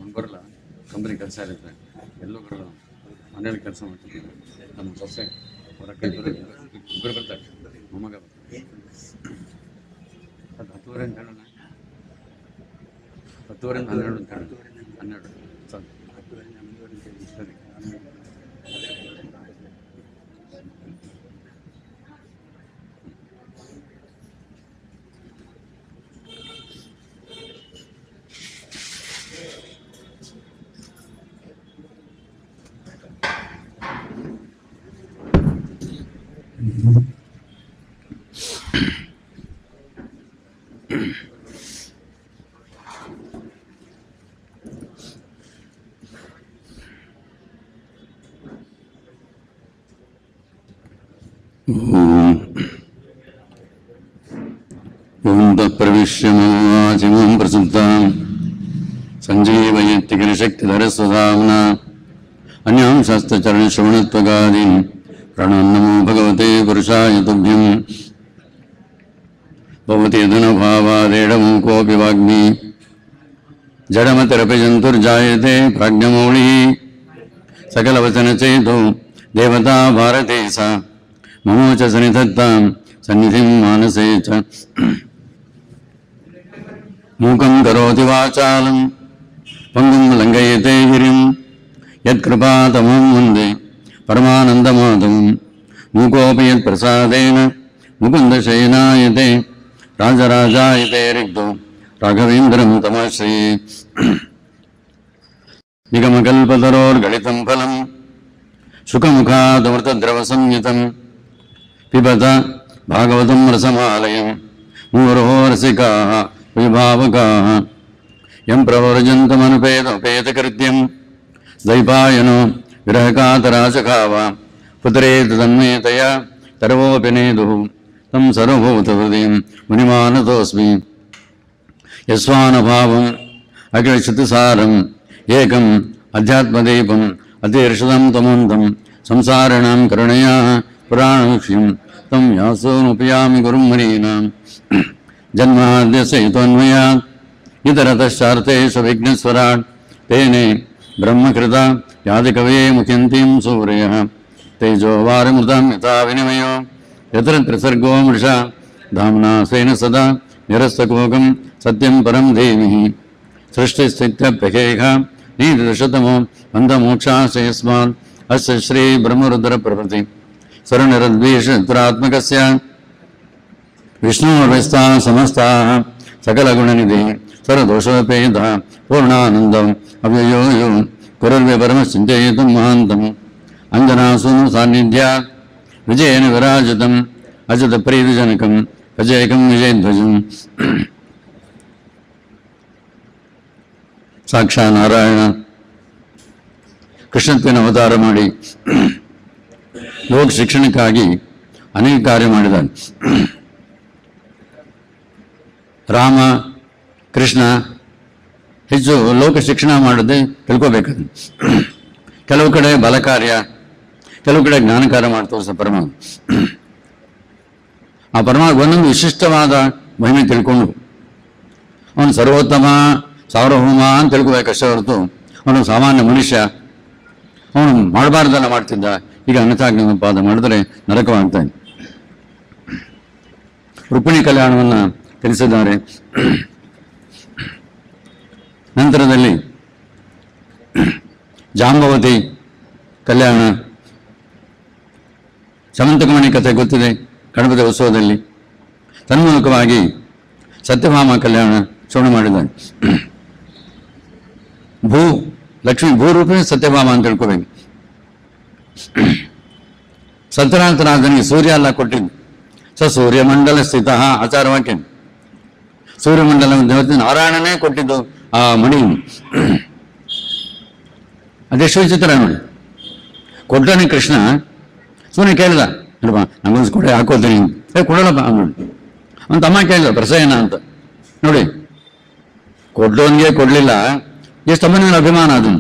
ನಂಗೆ ಬರಲ್ಲ ಕಂಪ್ನಿ ಕೆಲಸ ಇರುತ್ತೆ ಎಲ್ಲೂ ಬರಲ್ಲ ಮನೇಲಿ ಕೆಲಸ ಮಾಡ್ತೀನಿ ನಮ್ಮ ಸೊಸೆ ಅವರ ಕೈ ಇಬ್ಬರು ಇಬ್ಬರು ಬರ್ತಾರೆ ಮೊಮ್ಮಗ ಬರ್ತಾರೆ ಅದು ಹತ್ತುವರೆ ಅಂತ ಹೇಳೋಣ ಹತ್ತುವರೆಯಿಂದ ಹನ್ನೆರಡು ಅಂತ ಹೇಳೋಣ ಹನ್ನೆರಡು ಸರಿ ಸರಿ ॐ तत्प्रविश्य ममाचिमां प्रसुप्तां सञ्जीवयत्यखिलशक्तिधरस्वधाम्ना अन्यां शास्त्रचरणश्रवणत्वगादीन् प्रणन्नमो भगवते पुरुषाय तुभ्यं भवति यदनुभावादेडमो कोऽपि वाग्मी जडमतिरपि जन्तुर्जायते प्राज्ञमौलिः सकलवचनचेतो देवता भारते सा ममो च सनिधत्तां सन्निधिं मानसे च मूकं करोति वाचालं पङ्गुं लङ्घयते गिरिं यत्कृपातमं वन्दे परमानन्दमाधवं मूकोऽपि यत्प्रसादेन मुकुन्दशयनायते राजराजायते रिक्तो राघवेन्द्रं तमश्री निगमकल्पतरोर्गलितं फलं सुखमुखादमृतद्रवसंयुतं पिबत भागवतं रसमालयं मूरो रसिकाः विभावकाः यं प्रवर्जन्तमनुपेदपेतकृत्यं द्वैपायनो विरहकातराचकाव पुत्रेत तन्मयतया सर्वोऽपि नेदुः तं सर्वभूतहृदयं मुनिमानतोऽस्मि यस्वानुभावम् अखिलश्रुतिसारम् एकम् अध्यात्मदीपम् अतिर्षदं तमन्तं संसारिणां करुणया पुराणमुख्यं तं व्यासोमुपयामि गुरुं मरीणाम् जन्माद्यसहितोन्मयात् इतरतश्चार्थेषु विघ्नस्वराट् तेने ब्रह्मकृता यादिकवये मुख्यन्तीं सूर्यः तेजो वारमृतां यथा विनिमयो यत्र त्रिसर्गो मृषा धाम्ना स्वेन सदा निरस्तकोकं सत्यं परं धीमिः सृष्टिस्थित्यप्यकेह नीतिदशतमो बन्धमोक्षाश्रयस्मात् अस्य श्रीब्रह्मरुद्रप्रभृति स्वरनिरद्वेषत्रात्मकस्य विष्णोर्व्यस्ताः समस्ताः सकलगुणनिधिः सर्वदोषोपेतः पूर्णानन्दम् अव्ययो यो गुरुर्व्यपरमश्चिन्तयितुं महान्तम् अञ्जनासूनु सान्निध्यात् विजयेन विराजितम् अजतप्रीतिजनकं भजेकं विजयध्वजम् ಸಾಕ್ಷಾ ನಾರಾಯಣ ಕೃಷ್ಣತ್ವನ ಅವತಾರ ಮಾಡಿ ಲೋಕ ಶಿಕ್ಷಣಕ್ಕಾಗಿ ಅನೇಕ ಕಾರ್ಯ ಮಾಡಿದ್ದಾನೆ ರಾಮ ಕೃಷ್ಣ ಹೆಚ್ಚು ಲೋಕ ಶಿಕ್ಷಣ ಮಾಡದೆ ತಿಳ್ಕೋಬೇಕದು ಕೆಲವು ಕಡೆ ಬಲ ಕಾರ್ಯ ಕೆಲವು ಕಡೆ ಜ್ಞಾನ ಕಾರ್ಯ ಮಾಡಿ ತೋರಿಸ ಪರಮಾತ್ಮ ಆ ಪರಮಾತ್ಮ ಒಂದೊಂದು ವಿಶಿಷ್ಟವಾದ ಮಹಿಮೆ ತಿಳ್ಕೊಂಡು ಅವನು ಸರ್ವೋತ್ತಮ ಸಾರ್ವಭೌಮ ಅಂತ ತಿಳ್ಕೋಬೇಕಷ್ಟೇ ಹೊರತು ಅವನು ಸಾಮಾನ್ಯ ಮನುಷ್ಯ ಅವನು ಮಾಡಬಾರ್ದೆಲ್ಲ ಮಾಡ್ತಿದ್ದ ಈಗ ಅನಥಾಜ್ಞ ಪಾದ ಮಾಡಿದ್ರೆ ನರಕವಾಗ್ತಾನೆ ರುಕ್ಮಿಣಿ ಕಲ್ಯಾಣವನ್ನು ತಿಳಿಸಿದ್ದಾರೆ ನಂತರದಲ್ಲಿ ಜಾಂಬವತಿ ಕಲ್ಯಾಣ ಸಮಂತಕಮಣಿ ಕಥೆ ಗೊತ್ತಿದೆ ಗಣಪತಿ ಉತ್ಸವದಲ್ಲಿ ತನ್ಮೂಲಕವಾಗಿ ಸತ್ಯಭಾಮ ಕಲ್ಯಾಣ ಶ್ರವಣ ಮಾಡಿದ್ದಾನೆ ಭೂ ಲಕ್ಷ್ಮಿ ಭೂರೂಪೇ ಸತ್ಯಭಾಮ ಅಂತ ತಿಳ್ಕೋಬೇಕು ಸತ್ಯನಾಥನಾಥನಿಗೆ ಸೂರ್ಯ ಅಲ್ಲ ಕೊಟ್ಟಿದ್ದು ಸ ಸೂರ್ಯಮಂಡಲ ಸ್ಥಿತ ಆಚಾರವಾಕ್ಯ ಸೂರ್ಯಮಂಡಲ ದೇವತೆ ನಾರಾಯಣನೇ ಕೊಟ್ಟಿದ್ದು ಆ ಮಣಿ ಅದೆಷ್ಟು ವಿಚಿತ್ರ ನೋಡಿ ಕೊಟ್ಟನೆ ಕೃಷ್ಣ ಸುಮ್ಮನೆ ಕೇಳಿದ ಅಲ್ವಾ ನಂಗೊಂದು ಕೊಡೆ ಹಾಕೋತೀನಿ ಏ ಕೊಡಲ್ಲಪ್ಪ ನೋಡಿ ಅವನ ತಮ್ಮ ಕೇಳಿದ ಪ್ರಸಯನ ಅಂತ ನೋಡಿ ಕೊಟ್ಟವನಿಗೆ ಕೊಡ್ಲಿಲ್ಲ ಎಷ್ಟು ತಮ್ಮನ ಅಭಿಮಾನ ಅದನ್ನು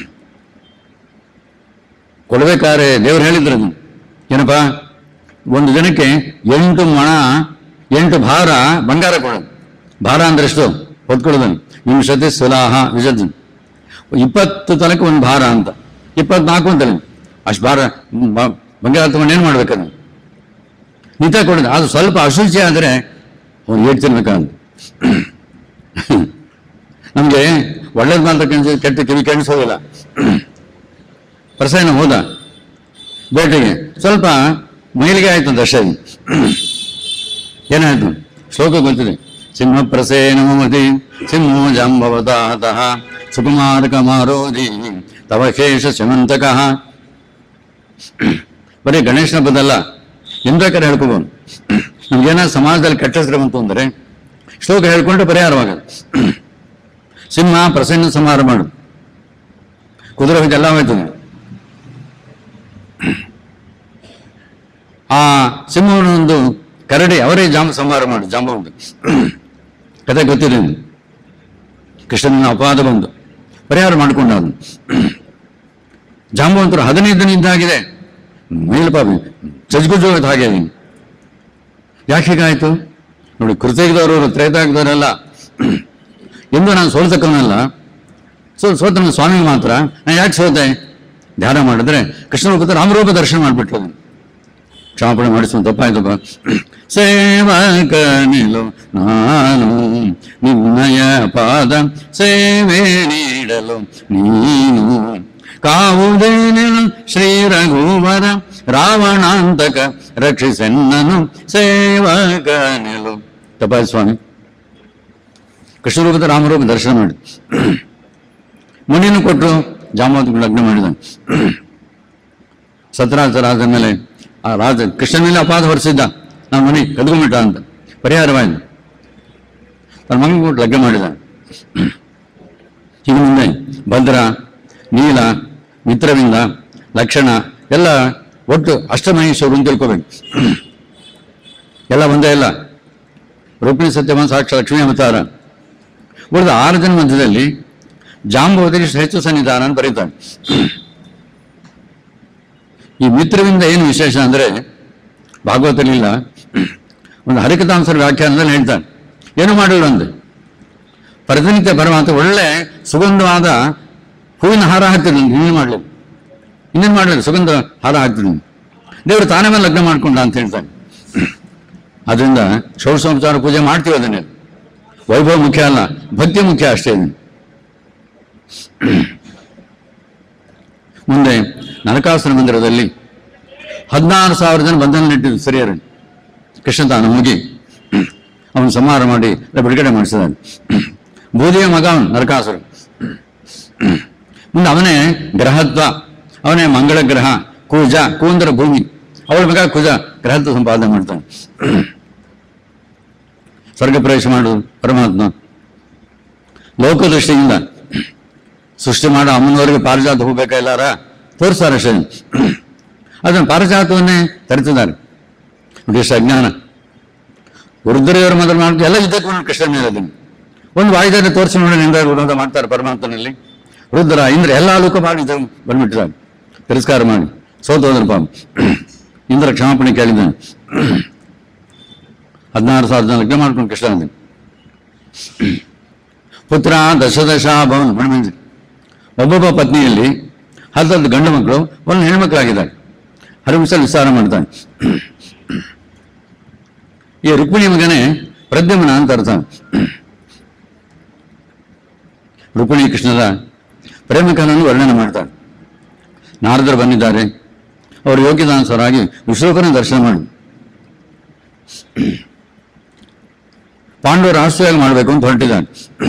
ಕೊಡ್ಬೇಕಾದ್ರೆ ದೇವ್ರು ಹೇಳಿದ್ರು ಅದನ್ನು ಏನಪ್ಪ ಒಂದು ದಿನಕ್ಕೆ ಎಂಟು ಮಣ ಎಂಟು ಭಾರ ಬಂಗಾರ ಕೊಡೋದು ಭಾರ ಅಂದ್ರೆ ಎಷ್ಟು ಹೊತ್ಕೊಳ್ಳೋದನ್ನು ವಿಂಶತಿ ಸುಲಾಹ ವಿಜದ್ ಇಪ್ಪತ್ತು ತಲಕ್ಕೆ ಒಂದು ಭಾರ ಅಂತ ಇಪ್ಪತ್ನಾಲ್ಕು ಅಂತಲೇ ಅಷ್ಟು ಭಾರ ಬ- ಬಂಗಾರ ತಗೊಂಡು ಏನು ಮಾಡ್ಬೇಕದು ನಿತ ಕೊಡೋದು ಅದು ಸ್ವಲ್ಪ ಅಶುಚಿ ಆದರೆ ಅವ್ನು ಏಟ್ ತಿನ್ಬೇಕಂತ ನಮಗೆ ಒಳ್ಳೇದು ಮಾತ್ರ ಕೆಣಿಸಿ ಕೆಟ್ಟ ಕಿವಿ ಕೆಣಿಸೋದಿಲ್ಲ ಪ್ರಸನ್ನ ಹೋದ ಬೇಟೆಗೆ ಸ್ವಲ್ಪ ಮೈಲಿಗೆ ಆಯ್ತು ಅಂತ ಅಷ್ಟೇ ಏನಾಯ್ತು ಶ್ಲೋಕ ಗೊತ್ತಿದೆ ಸಿಂಹ ಪ್ರಸೇನ ಮಮತಿ ಸಿಂಹೋ ಜಾಂಬವತಾತಃ ಸುಕುಮಾರಕ ಮಾರೋಧಿ ತವ ಶೇಷ ಸಿಮಂತಕಃ ಬರೀ ಗಣೇಶನ ಹಬ್ಬದಲ್ಲ ಎಂದಕ್ಕಾರ ಹೇಳ್ಕೋಬೋದು ನಮ್ಗೇನಾದ್ರು ಸಮಾಜದಲ್ಲಿ ಕೆಟ್ಟ ಹೆಸರು ಬಂತು ಅಂದರೆ ಶ್ಲೋಕ ಹೇಳ್ಕೊಂಡು ಪರಿಹಾರವಾಗದು ಸಿಂಹ ಪ್ರಸನ್ನ ಸಂಹಾರ ಮಾಡು ಕುದುರೆ ಇದೆಲ್ಲ ಹೋಯ್ತದೆ ಆ ಸಿಂಹವನ್ನೊಂದು ಕರಡಿ ಅವರೇ ಜಾಂಬ ಸಂಹಾರ ಮಾಡು ಜಾಂಬವಂತ ಕತೆ ಗೊತ್ತಿದೆ ನಿಮ್ಗೆ. ಕೃಷ್ಣನ ಅಪವಾದ ಬಂದು ಪರಿಹಾರ ಮಾಡಿಕೊಂಡ ಅವನು ಜಾಂಬವಂತರು ಹದಿನೈದು ದಿನ ಇದ್ದಾಗಿದೆ ಮೇಲ್ಪಾಪ ಚಜ್ಗುಜೋಗದ ಹಾಗೆ ಅವನು. ಯಾಕೆ ಹೀಗಾಯ್ತು ನೋಡಿ ಕೃತಜ್ಞದವರು ತ್ರೇತಾಗ್ದವರೆಲ್ಲ ಎಂದು ನಾನು ಸೋಲ್ತಕ್ಕವನಲ್ಲ ಸೊ ಸೋತ ನನ್ನ ಸ್ವಾಮಿಗೆ ಮಾತ್ರ ನಾನು ಯಾಕೆ ಸೋತೆ ಧ್ಯಾನ ಮಾಡಿದ್ರೆ ಕೃಷ್ಣ ರೂಪದ ರಾಮರೂಪ ದರ್ಶನ ಮಾಡಿಬಿಟ್ರು ಅದನ್ನು ಕ್ಷಮಾಪಣೆ ಮಾಡಿಸುವ ತಪ್ಪಾಯ್ತು ಸೇವಕ ನಿಲು ನಾನು ನಿನ್ನಯ ಪಾದ ಸೇವೆ ನೀಡಲು ನೀನು ಕಾವುದೇನು ಶ್ರೀ ರಘುವರ ರಾವಣಾಂತಕ ರಕ್ಷಿಸೆನ್ನನು ಸೇವಕ ನಿಲು ತಪಾಯ ಸ್ವಾಮಿ ಕೃಷ್ಣರೂಪದ ರಾಮರೂಪ ದರ್ಶನ ಮಾಡಿ ಮುನಿಯನ್ನು ಕೊಟ್ಟರು ಜಾಮವತಿ ಲಗ್ನ ಮಾಡಿದ ಸತರಾಜರಾದ ಮೇಲೆ ಆ ರಾಜ ಕೃಷ್ಣನಲ್ಲಿ ಅಪಾದ ಹೊರಿಸಿದ್ದ ನಾನು ಮನೆ ಕದ್ಕೊಂಬಿಟ್ಟ ಅಂತ ಪರಿಹಾರವಾಯಿತು ತನ್ನ ಮಗನಿಗೆ ಕೊಟ್ಟು ಲಗ್ನ ಮಾಡಿದ ಹೀಗೆ ಮುಂದೆ ಭದ್ರ ನೀಲ ಮಿತ್ರವಿಂದ ಲಕ್ಷಣ ಎಲ್ಲ ಒಟ್ಟು ಅಷ್ಟಮಹೇಶ್ವರು ಅಂತ ತಿಳ್ಕೋಬೇಕು ಎಲ್ಲ ಒಂದೇ ಇಲ್ಲ ರುಕ್ಮಿಣಿ ಸತ್ಯಮ ಸಾಕ್ಷ ಲಕ್ಷ್ಮೀ ಅವತಾರ ಉಳಿದ ಆರು ಜನ ಮಧ್ಯದಲ್ಲಿ ಜಾಂಬವತಿಗೆ ಹೆಚ್ಚು ಸನ್ನಿಧಾನ ಅಂತ ಬರೀತಾರೆ ಈ ಮಿತ್ರವಿಂದ ಏನು ವಿಶೇಷ ಅಂದರೆ ಭಾಗವತಲಿಲ್ಲ ಒಂದು ಹರಿಕತಾಂಸರ ವ್ಯಾಖ್ಯಾನದಲ್ಲಿ ಹೇಳ್ತಾನೆ ಏನು ಮಾಡಿದ್ರು ಅಂದೆ ಪ್ರತಿನಿತ್ಯ ಪರಮಾತ್ಮ ಒಳ್ಳೆ ಸುಗಂಧವಾದ ಹೂವಿನ ಹಾರ ಹಾಕ್ತಿದ್ರು ಇನ್ನೇನು ಮಾಡಲಿಲ್ಲ ಇನ್ನೇನು ಮಾಡಲಿಲ್ಲ ಸುಗಂಧ ಹಾರ ಹಾಕ್ತಿದ್ರು ದೇವರು ತಾನೇ ಮೇಲೆ ಲಗ್ನ ಮಾಡ್ಕೊಂಡ ಅಂತ ಹೇಳ್ತಾನೆ ಅದರಿಂದ ಷೋಡಶೋಪಚಾರ ಪೂಜೆ ಮಾಡ್ತೀವಿ ಅದನ್ನೇ ವೈಭವ ಮುಖ್ಯ ಅಲ್ಲ ಭಕ್ತಿ ಮುಖ್ಯ ಅಷ್ಟೇ ಇದು. ಮುಂದೆ ನರಕಾಸುರ ಮಂದಿರದಲ್ಲಿ ಹದಿನಾರು ಸಾವಿರ ಜನ ಬಂಧನಲ್ಲಿಟ್ಟಿದ್ದು ಸರಿಯರು ಕೃಷ್ಣ ತಾನು ಹೋಗಿ ಅವನು ಸಂಹಾರ ಮಾಡಿ ಬಿಡುಗಡೆ ಮಾಡಿಸಿದಾನೆ ಬೂದಿಯ ಮಗ ಅವನು ನರಕಾಸುರ ಮುಂದೆ ಅವನೇ ಗ್ರಹತ್ವ ಅವನೇ ಮಂಗಳ ಗ್ರಹ ಕುಜ ಕೂಂದ್ರ ಭೂಮಿ ಅವಳ ಮಗ ಕುಜ ಗ್ರಹತ್ವ ಸಂಪಾದನೆ ಮಾಡ್ತಾನೆ ಸ್ವರ್ಗ ಪ್ರವೇಶ ಮಾಡುವುದು ಪರಮಾತ್ಮ ಲೋಕದೃಷ್ಟಿಯಿಂದ ಸೃಷ್ಟಿ ಮಾಡೋ ಅಮ್ಮನವರಿಗೆ ಪಾರಿಜಾತ ಹೋಗ್ಬೇಕಾಗಿಲ್ಲಾರ ತೋರಿಸ್ತಾರೆ ಅಷ್ಟೇ ಅದನ್ನು ಪಾರಿಜಾತವನ್ನೇ ತರಿಸಿದ್ದಾರೆ ಇದೆಷ್ಟು ಅಜ್ಞಾನ ರುದ್ರದೇವರು ಮೊದಲು ಮಾಡ್ತಾರೆ ಎಲ್ಲ ಯುದ್ಧಕ್ಕೆ ಬಂದು ಕೃಷ್ಣ ಮೇಲೆ ಅದನ್ನು ಒಂದು ವಾಯುದಲ್ಲಿ ತೋರಿಸಿ ನೋಡಿ ನಿಂದ ವಿರೋಧ ಮಾಡ್ತಾರೆ ಪರಮಾತ್ಮನಲ್ಲಿ ರುದ್ರ ಇಂದ್ರ ಎಲ್ಲ ಲೋಕ ಮಾಡಿ ಯುದ್ಧ ಬಂದ್ಬಿಟ್ಟಿದ್ದಾರೆ ತಿರಸ್ಕಾರ ಮಾಡಿ ಸೋತೋದ್ರ ಪಾಪ ಇಂದ್ರ ಕ್ಷಮಾಪಣೆ ಕೇಳಿದ್ದಾನೆ ಹದಿನಾರು ಸಾವಿರ ಜನ ಲಗ್ನ ಮಾಡ್ಕೊಂಡು ಕೃಷ್ಣ ಅಂತಾನೆ. ಪುತ್ರ ದಶದಶ ಭವನ ಮಣಿಮಂಜಿ ಒಬ್ಬೊಬ್ಬ ಪತ್ನಿಯಲ್ಲಿ ಹತ್ತತ್ತು ಗಂಡು ಮಕ್ಕಳು ಒಂದು ಹೆಣ್ಮಕ್ಳಾಗಿದ್ದಾರೆ ಹರಿಮಿಸಲು ವಿಸ್ತಾರ ಮಾಡ್ತಾನೆ ಈ ರುಕ್ಮಿಣಿ ಮಗನೇ ಪ್ರದ್ಯುಮ್ನ ಅಂತ ಅರ್ಥ ರುಕ್ಮಿಣಿ ಕೃಷ್ಣರ ಪ್ರೇಮಕನನ್ನು ವರ್ಣನೆ ಮಾಡ್ತಾರೆ ನಾರದರು ಬಂದಿದ್ದಾರೆ ಅವರು ಯೋಗ್ಯದಾನುಸಾರವಾಗಿ ವಿಶ್ವಕನ ದರ್ಶನ ಮಾಡಿ ಪಾಂಡವರು ರಾಷ್ಟ್ರವಾಗಿ ಮಾಡಬೇಕು ಅಂತ ಹೊರಟಿದ್ದಾನೆ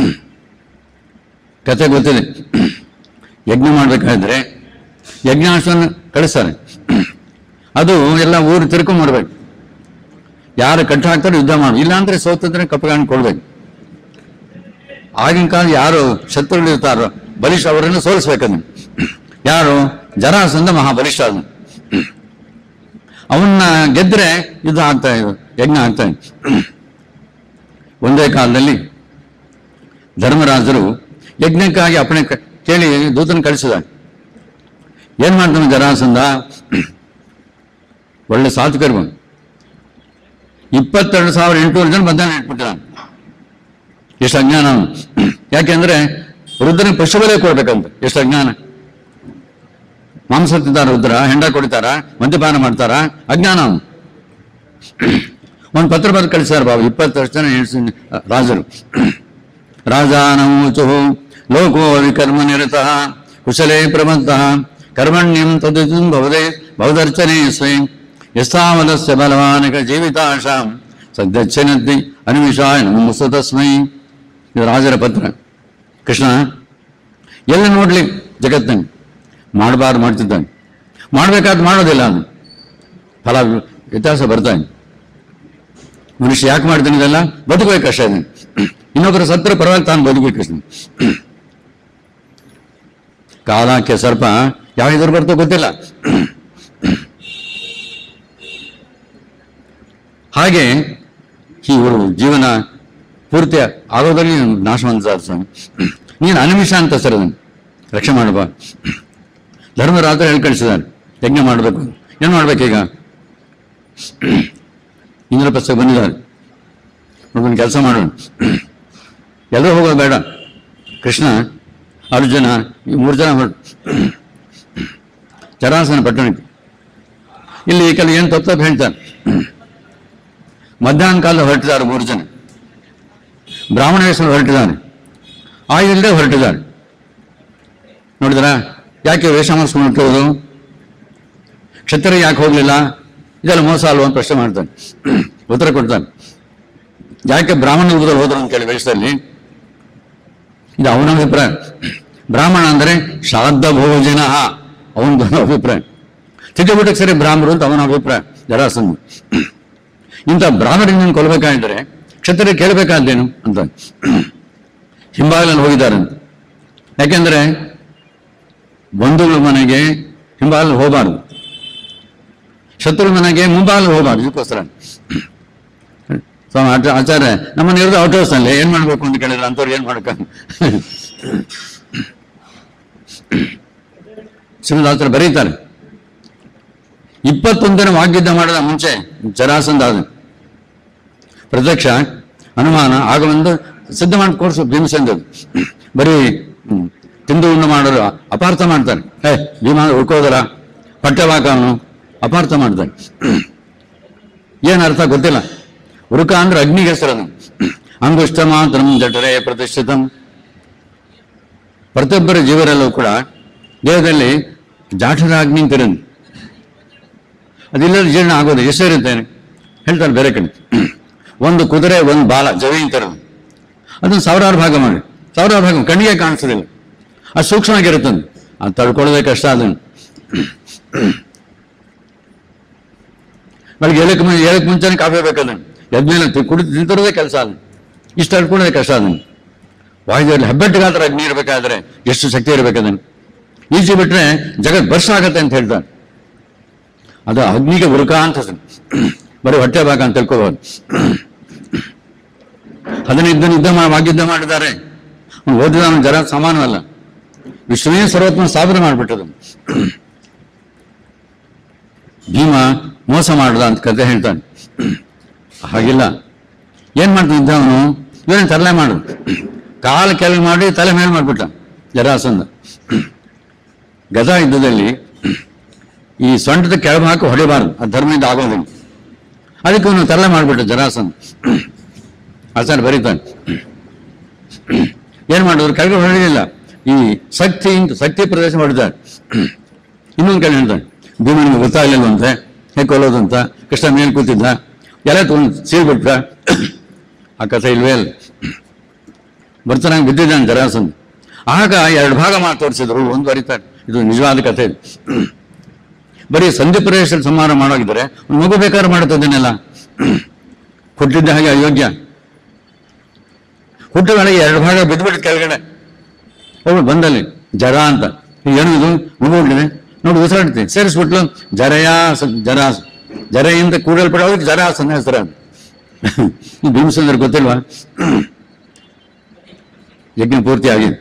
ಕತೆ ಗೊತ್ತಿದೆ ಯಜ್ಞ ಮಾಡಬೇಕಾದ್ರೆ ಯಜ್ಞಾಶ್ವನ ಕಳಿಸ್ತಾರೆ ಅದು ಎಲ್ಲ ಊರು ತಿರ್ಕೊಂಡ್ ಮಾಡ್ಬೇಕು ಯಾರು ಕಟ್ಟು ಹಾಕ್ತಾರೆ ಯುದ್ಧ ಮಾಡು ಇಲ್ಲಾಂದ್ರೆ ಸೋತಿದ್ರೆ ಕಪ್ಪಗಾಣ್ ಕೊಡ್ಬೇಕು ಆಗಿನ ಕಾಲ ಯಾರು ಶತ್ರುಗಳು ಇರ್ತಾರೋ ಬಲಿಷ್ಠ ಅವರನ್ನು ಸೋಲಿಸ್ಬೇಕನ್ನು ಯಾರು ಜರಾಸಂಧ ಮಹಾಬಲಿಷ್ಠ ಅದನ್ನು ಅವನ್ನ ಗೆದ್ರೆ ಯುದ್ಧ ಆಗ್ತಾ ಇದೆ ಯಜ್ಞ ಆಗ್ತಾ ಇದೆ ಒಂದೇ ಕಾಲದಲ್ಲಿ ಧರ್ಮರಾಜರು ಯಜ್ಞಕ್ಕಾಗಿ ಅಪ್ಪಣೆ ಕ- ಕೇಳಿ ದೂತನ ಕಳಿಸಿದ ಏನ್ ಮಾಡ್ತಾನೆ ಜರಾಸಂಧ ಒಳ್ಳೆ ಸಾತ್ವಿಕರು ಬಂದು ಇಪ್ಪತ್ತೆರಡು ಸಾವಿರ ಎಂಟುನೂರು ಜನ ಬಂಧನ ಇಟ್ಬಿಟ್ಟಿದ್ದಾನೆ ಎಷ್ಟು ಅಜ್ಞಾನ ಅವನು ಯಾಕೆಂದ್ರೆ ರುದ್ರನಿಗೆ ಪಶುಬಲೇ ಕೊಡ್ಬೇಕಂತ ಎಷ್ಟು ಅಜ್ಞಾನ ಮಾಂಸ ತಿಂತಾರ ರುದ್ರ ಹೆಂಡ ಕುಡಿತಾರ ಮದ್ಯಪಾನ ಮಾಡ್ತಾರ ಅಜ್ಞಾನ ಅವನು ಒಂದು ಪತ್ರ ಬರೆದು ಕಳಿಸ್ಯಾರ ಬಾಬು ಇಪ್ಪತ್ತು ವರ್ಷ ಜನ ಹೆಣ್ಸು ರಾಜರು ರಾಜಾನಮೂಚು ಲೋಕೋ ವಿಕರ್ಮ ನಿರತಃ ಕುಶಲೇ ಪ್ರಮತ್ತಃ ಕರ್ಮಣ್ಯಂ ತದಿತು ಭವದೇ ಭವದರ್ಚನೆ ಸ್ವಯಂ ಯಸ್ತಾವಲಸ್ಯ ಬಲವಾನಕ ಜೀವಿತಾಶಾಂ ಸದ್ಯಚ್ಛನದ್ದಿ ಅನಿಮಿಷಾಯ ನಮಸ್ತು ತಸ್ಮೈ ಇದು ರಾಜರ ಪತ್ರ ಕೃಷ್ಣ ಎಲ್ಲಿ ನೋಡ್ಲಿ ಜಗತ್ತಿನ ಮಾಡಬಾರ್ದು ಮಾಡ್ತಿದ್ದಾನೆ ಮಾಡ್ಬೇಕಾದ್ ಮಾಡೋದಿಲ್ಲ ಅವನು ಫಲ ವ್ಯತ್ಯಾಸ ಬರ್ತಾನೆ ಮನುಷ್ಯ ಯಾಕೆ ಮಾಡ್ತಾನೆ ಇದೆಲ್ಲ ಬದುಕಬೇಕಷ್ಟೇ ಅದನ್ನು ಇನ್ನೊಬ್ಬರ ಸತ್ರ ಪರವಾಗಿ ತಾನು ಬದುಕಬೇಕಷ್ಟೇ ಕಾಲಕ್ಕೆ ಸರ್ಪ ಯಾವ ಎದುರು ಬರ್ತೋ ಗೊತ್ತಿಲ್ಲ ಹಾಗೆ ಇವರು ಜೀವನ ಪೂರ್ತಿ ಆಗೋದ್ರಲ್ಲಿ ನಾಶವಂತ ಸ್ವಾಮಿ ನೀನು ಅನಿಮಿಷ ಅಂತ ಸರ್ ಅದನ್ನು ರಕ್ಷಣೆ ಮಾಡಬ ಧರ್ಮರಾತ್ರಿ ಹೇಳಿ ಕಳಿಸಿದಾನೆ ಯಜ್ಞ ಮಾಡಬೇಕು ಏನು ಮಾಡ್ಬೇಕೀಗ ಇಂದ್ರಪ್ರಸ್ಥ ಬಂದಿದ್ದಾರೆ ಒಬ್ಬನ ಕೆಲಸ ಮಾಡೋಣ ಎಲ್ಲರೂ ಹೋಗೋದು ಬೇಡ ಕೃಷ್ಣ ಅರ್ಜುನ ಈ ಮೂರು ಜನ ಹೊರಟು ಚರಾಸನ ಪಟ್ಟಣಕ್ಕೆ ಇಲ್ಲಿ ಕೆಲವು ಏನು ತಪ್ಪು ತಪ್ಪು ಹೇಳ್ತಾರೆ ಮಧ್ಯಾಹ್ನ ಕಾಲ ಹೊರಟಿದ್ದಾರೆ ಮೂರು ಜನ ಬ್ರಾಹ್ಮಣ ಹೆಸರು ಹೊರಟಿದ್ದಾನೆ ಆಯುಧಲ್ಲದೆ ಹೊರಟಿದ್ದಾರೆ ನೋಡಿದ್ರ ಯಾಕೆ ವೇಷ ಮಾಡಿಸ್ಕೊಂಡು ಹೊರಟೋದು ಕ್ಷತ್ರಿಯ ಯಾಕೆ ಹೋಗಲಿಲ್ಲ ಇದೆಲ್ಲ ಮೋಸ ಅಲ್ವಾ ಅಂತ ಪ್ರಶ್ನೆ ಮಾಡ್ತಾನೆ ಉತ್ತರ ಕೊಡ್ತಾನೆ ಯಾಕೆ ಬ್ರಾಹ್ಮಣ ರೂಪದಲ್ಲಿ ಹೋದ್ರು ಅಂತ ಕೇಳಿ ವೇಷದಲ್ಲಿ ಇದು ಅವನ ಅಭಿಪ್ರಾಯ ಬ್ರಾಹ್ಮಣ ಅಂದರೆ ಶ್ರಾದ್ದ ಭೋಜನ ಅವನ ಅಭಿಪ್ರಾಯ ತಿದ್ದುಬಿಟ್ಟಕ್ಕೆ ಸರಿ ಬ್ರಾಹ್ಮಣರು ಅಂತ ಅವನ ಅಭಿಪ್ರಾಯ ಜರಾಸಂಧ ಇಂಥ ಬ್ರಾಹ್ಮಣರನ್ನು ಕೊಲ್ಲಬೇಕಾಗಿದ್ದರೆ ಕ್ಷತ್ರಿಯ ಕೇಳಬೇಕಾದ್ದೇನು ಅಂತ ಹಿಂಬಾಗಲಲ್ಲಿ ಹೋಗಿದ್ದಾರೆ ಅಂತ ಯಾಕೆಂದ್ರೆ ಬಂಧುಗಳ ಮನೆಗೆ ಹಿಂಬಾಗಲು ಹೋಗಬಾರ್ದು ಶತ್ರು ಮನೆಗೆ ಮುಂಬಾಗಲು ಹೋಗಬಾರ್ದು ಇದಕ್ಕೋಸ್ಕರ ಸ್ವಾಮಿ ಆಚ- ಆಚಾರ್ಯ ನಮ್ಮನ್ನ ಇರೋದು ಔಟ್ ಹೌಸ್ನಲ್ಲಿ ಏನ್ ಮಾಡ್ಬೇಕು ಅಂತ ಕೇಳಿದ್ರೆ ಅಂಥವ್ರು ಏನ್ ಮಾಡಕ ಶ್ರೀದಾಸರು ಬರೀತಾರೆ ಇಪ್ಪತ್ತೊಂದನೇ ವಾಗ್ಯುದ್ಧ ಮಾಡಿದ ಮುಂಚೆ ಜರಾಸಂಧ ಆದ ಪ್ರತ್ಯಕ್ಷ ಅನುಮಾನ ಆಗ ಒಂದು ಸಿದ್ಧ ಮಾಡಿ ಕೋರ್ಸು ಭೀಮಸೇಂದ್ರದು ಬರೀ ಹ್ಮ್, ತಿಂದು ಉಣ್ಣು ಮಾಡೋರು ಅಪಾರ್ಥ ಮಾಡ್ತಾರೆ ಏ ಭೀಮ ಉಳ್ಕೋದರ ಪಠ್ಯವಾಕ ಅವನು ಅಪಾರ್ಥ ಮಾಡ್ತಾನೆ ಏನ್ ಅರ್ಥ ಗೊತ್ತಿಲ್ಲ ಉರುಕ ಅಂದ್ರೆ ಅಗ್ನಿಗೆ ಹೆಸರದು ಅಂಗುಷ್ಟ ಮಾತ್ರ ಜಠರೆ ಪ್ರತಿಷ್ಠಿತಂ ಪ್ರತಿಯೊಬ್ಬರ ಜೀವರಲ್ಲೂ ಕೂಡ ದೇಹದಲ್ಲಿ ಜಾಠರ ಅಗ್ನಿ ಅಂತಿರೋದು ಅದಿಲ್ಲದ ಜೀರ್ಣ ಆಗೋದು ಎಷ್ಟಿರುತ್ತೆ ಹೇಳ್ತಾರೆ ಬೇರೆ ಕಡೆ ಒಂದು ಕುದುರೆ ಒಂದು ಬಾಲ ಜವಿ ಅಂತಿರೋದು ಅದನ್ನು ಸಾವಿರಾರು ಭಾಗ ಮಾಡಿ ಸಾವಿರಾರು ಭಾಗ ಕಣ್ಣಿಗೆ ಕಾಣಿಸೋದಿಲ್ಲ ಅದು ಸೂಕ್ಷ್ಮವಾಗಿರುತ್ತೆ ಅದು. ಅದು ತಡ್ಕೊಳ್ಳೋದೇ ಕಷ್ಟ ಅದನ್ನು ಬೆಳಗ್ಗೆ ಏಳಕ್ಕೆ ಮುಂಚೆ ಏಳಕ್ಕೆ ಮುಂಚೆನೇ ಕಾಫಿ ಬೇಕದನ್ನು ಎದ್ಮೇಲೆ ತಿ- ಕುಡಿದು ತಿಂತಿರೋದೇ ಕೆಲಸ ಅದು ಇಷ್ಟು ತಡ್ಕೊಳ್ಳೋದೇ ಕಷ್ಟ ಅದನ್ನು ವಾಯುದಲ್ಲಿ ಹೆಬ್ಬೆಟ್ಟಿಗಾದ್ರೆ ಅಗ್ನಿ ಇರಬೇಕಾದ್ರೆ ಎಷ್ಟು ಶಕ್ತಿ ಇರಬೇಕದನ್ನು ಈಜಿ ಬಿಟ್ರೆ ಜಗತ್ ಬರ್ಷ ಆಗತ್ತೆ ಅಂತ ಹೇಳ್ತಾರೆ ಅದು ಅಗ್ನಿಗೆ ಉರುಕ ಅಂತ ಹೆಸರು. ಬರೀ ಹೊಟ್ಟೆ ಭಾಗ ಅಂತ ತಿಳ್ಕೋಬಹುದು ಹದಿನೈದು ಯುದ್ಧ ಮಾ ವಾಗ್ಯುದ್ಧ ಮಾಡಿದ್ದಾರೆ ಅವ್ನು ಓದಿದ ಅವನ ಜರ ಸಮಾನವಲ್ಲ ವಿಷ್ಣುವೇ ಸರ್ವತ್ಮ ಸಾವಿರ ಮಾಡಿಬಿಟ್ಟದು ಭೀಮ ಮೋಸ ಮಾಡ್ದ ಅಂತ ಕತೆ ಹೇಳ್ತಾನೆ ಹಾಗಿಲ್ಲ ಏನ್ ಮಾಡ್ತಾನೆ ಯುದ್ಧ ಅವನು ಇವನೇ ತರಲೆ ಮಾಡು ಕಾಲು ಕೆಳಗೆ ಮಾಡಿ ತಲೆ ಮೇಲೆ ಮಾಡ್ಬಿಟ್ಟ ಜರಾಸಂದ ಗದ ಯುದ್ಧದಲ್ಲಿ ಈ ಸೊಂಟದ ಕೆಳಗೆ ಹಾಕಿ ಹೊಡಿಬಾರ್ದು ಆ ಧರ್ಮದಿಂದ ಆಗೋದಿಲ್ಲ ಅದಕ್ಕೆ ಅವನು ತರಲೆ ಮಾಡಿಬಿಟ್ಟ ಜರಾಸಂದ ಆಚಾರ್ಯ ಬರೀತಾನೆ ಏನ್ ಮಾಡಿದ್ರು ಕೆಳಗೆ ಹೊಡೆಯಲಿಲ್ಲ ಈ ಶಕ್ತಿ ಅಂತ ಶಕ್ತಿ ಪ್ರದೇಶ ಹೊಡಿತಾರೆ ಇನ್ನೊಂದು ಕಡೆ ಹೇಳ್ತಾನೆ ಭೀಮನಿಗೆ ಗೊತ್ತಾಗಲಿಲ್ವಂತೆ ಹೇಗೆ ಕೊಲ್ಲೋದು ಅಂತ ಕೃಷ್ಣ ಮೇಲೆ ಕೂತಿದ್ದ ಎಲ್ಲ ತಗೊಂಡು ಸೀರ್ಬಿಟ್ಟ ಆ ಕಥೆ ಇಲ್ವೇ ಇಲ್ಲ ಬರ್ತಾನೆ ಬಿದ್ದಿದ್ದಾನೆ ಜರಾಸಂದ ಆಗ ಎರಡು ಭಾಗ ಮಾಡಿ ತೋರಿಸಿದ್ರು ಒಂದು ಬರೀತಾರೆ ಇದು ನಿಜವಾದ ಕಥೆ ಇದು ಬರೀ ಸಂಧಿ ಪ್ರದೇಶದಲ್ಲಿ ಸಂಹಾರ ಮಾಡೋಗಿದ್ರೆ ಒಂದು ಮಗು ಬೇಕಾದ್ರೆ ಮಾಡುತ್ತದನ್ನೆಲ್ಲ ಕೊಟ್ಟಿದ್ದ ಹಾಗೆ ಅಯೋಗ್ಯ ಹುಟ್ಟ ವೇಳೆಗೆ ಎರಡು ಭಾಗ ಬಿದ್ದುಬಿಟ್ಟು ಕೆಳಗಡೆ ಅವಳು ಬಂದಲ್ಲಿ ಜರ ಅಂತ ಈಗ ಏನು ಇದು ಮಗು ಹುಟ್ಟಿದೆ ನೋಡಿ ಉಸಿರಾಡ್ತೀನಿ ಸೇರಿಸ್ಬಿಟ್ಲು ಜರಯಾ ಸ- ಜರಾಸ್ ಜರೆಯಿಂದ ಕೂಡಲ್ಪಡೋದಕ್ಕೆ ಜರಾಸ್ ಅನ್ನೋ ಹೆಸರು ಅದು ಈ ಭೀಮಸಂದ್ರ ಗೊತ್ತಿಲ್ವಾ ಯಜ್ಞ ಪೂರ್ತಿ ಆಗಿದೆ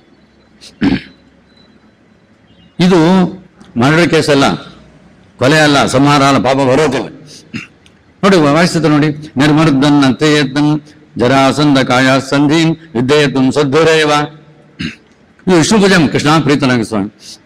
ಇದು ಮರ್ಡರ್ ಕೇಸ್ ಅಲ್ಲ ಕೊಲೆ ಅಲ್ಲ ಸಂಹಾರ ಅಲ್ಲ ಪಾಪ ಬರೋದಿಲ್ಲ ನೋಡಿ ವಾಯಿಸ್ತದೆ ನೋಡಿ ನಿರ್ಮರ್ದನ್ನಂತೆ ಯತ್ನಂ ಜರಾಸಂಧ ಕಾಯ ಸಂಧಿ ವಿದ್ಯೆಯತ್ನ ಸದ್ಧುರೇವ ಇದು ವಿಷ್ಣು ಪೂಜೆ ಕೃಷ್ಣ ಪ್ರೀತನಾಗಿ ಸ್ವಾಮಿ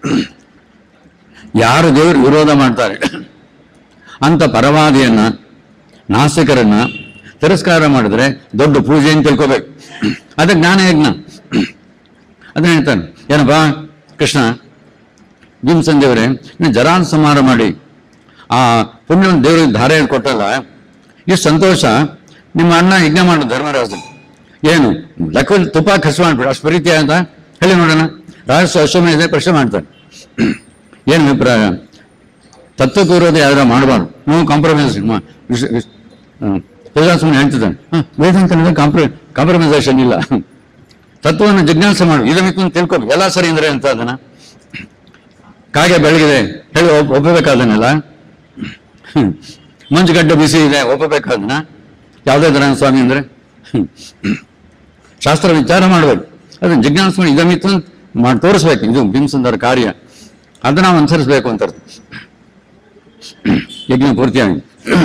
ಯಾರು ದೇವರು ವಿರೋಧ ಮಾಡ್ತಾರೆ ಅಂತ ಪರವಾದಿಯನ್ನ ನಾಸ್ತಿಕರನ್ನ ತಿರಸ್ಕಾರ ಮಾಡಿದ್ರೆ ದೊಡ್ಡ ಪೂಜೆ ಅಂತ ತಿಳ್ಕೋಬೇಕು ಅದ ಜ್ಞಾನ ಯಜ್ಞ ಅದನ್ನ ಹೇಳ್ತಾನೆ ಏನಪ್ಪಾ ಕೃಷ್ಣ ಭೀಮಸನ್ ದೇವರೇ ನೀವು ಜರಾನ್ ಸಂಹಾರ ಮಾಡಿ ಆ ಪುಣ್ಯವನ್ನು ದೇವರಿಗೆ ಧಾರೆ ಕೊಟ್ಟಲ್ಲ ಎಷ್ಟು ಸಂತೋಷ ನಿಮ್ಮ ಅಣ್ಣ ಯಜ್ಞ ಮಾಡು ಧರ್ಮರಾಜ ಏನು ಲೆಕ್ಕದಲ್ಲಿ ತುಪ್ಪ ಖರ್ಚು ಮಾಡ್ಬಿಡು ಅಷ್ಟು ಪ್ರೀತಿ ಅಂತ ಹೇಳಿ ನೋಡೋಣ ರಾಜಸ್ವ ಅಶ್ವಮೇಧ ಪ್ರಶ್ನೆ ಮಾಡ್ತಾರೆ ಏನು ಅಭಿಪ್ರಾಯ ತತ್ವಕ್ಕೆ ವಿರೋಧ ಯಾವ್ದಾರ ಮಾಡಬಾರ್ದು ನೋ ಕಾಂಪ್ರಮೈಸ್ ಸುಮ್ಮನೆ ಹೇಳ್ತಿದ್ದಾನೆ ಹಾಂ ವೇದಾಂತ ಕಾಂಪ್ರ ಕಾಂಪ್ರಮೈಸೇಷನ್ ಇಲ್ಲ ತತ್ವವನ್ನು ಜಿಜ್ಞಾಸೆ ಮಾಡು ಇದನ್ನು ತಿಳ್ಕೊಬೇಕು ಎಲ್ಲ ಸರಿ ಅಂದ್ರೆ ಅಂತ ಅದನ್ನ ಕಾಗೆ ಬೆಳಗಿದೆ ಹೇಳಿ ಒಪ್- ಒಪ್ಪಬೇಕಾದನಲ್ಲ ಹ್ಮ್. ಮಂಜುಗಡ್ಡೆ ಬಿಸಿ ಇದೆ ಒಪ್ಪಬೇಕಾದನ ಯಾವುದೇ ತರ ಸ್ವಾಮಿ ಅಂದ್ರೆ ಹ್ಮ್. ಶಾಸ್ತ್ರ ವಿಚಾರ ಮಾಡಬೇಕು ಅದನ್ನ ಜಿಜ್ಞಾಸೆ ಮಾಡಿ ಇದಮಿತ್ತು ಮಾಡಿ ತೋರಿಸ್ಬೇಕು ಇದು ಭೀಮಸುಂದರ ಕಾರ್ಯ ಅದನ್ನ ನಾವು ಅನುಸರಿಸ್ಬೇಕು ಅಂತ ಅರ್ಥ. ಯಜ್ಞ ಪೂರ್ತಿಯಾಗಿ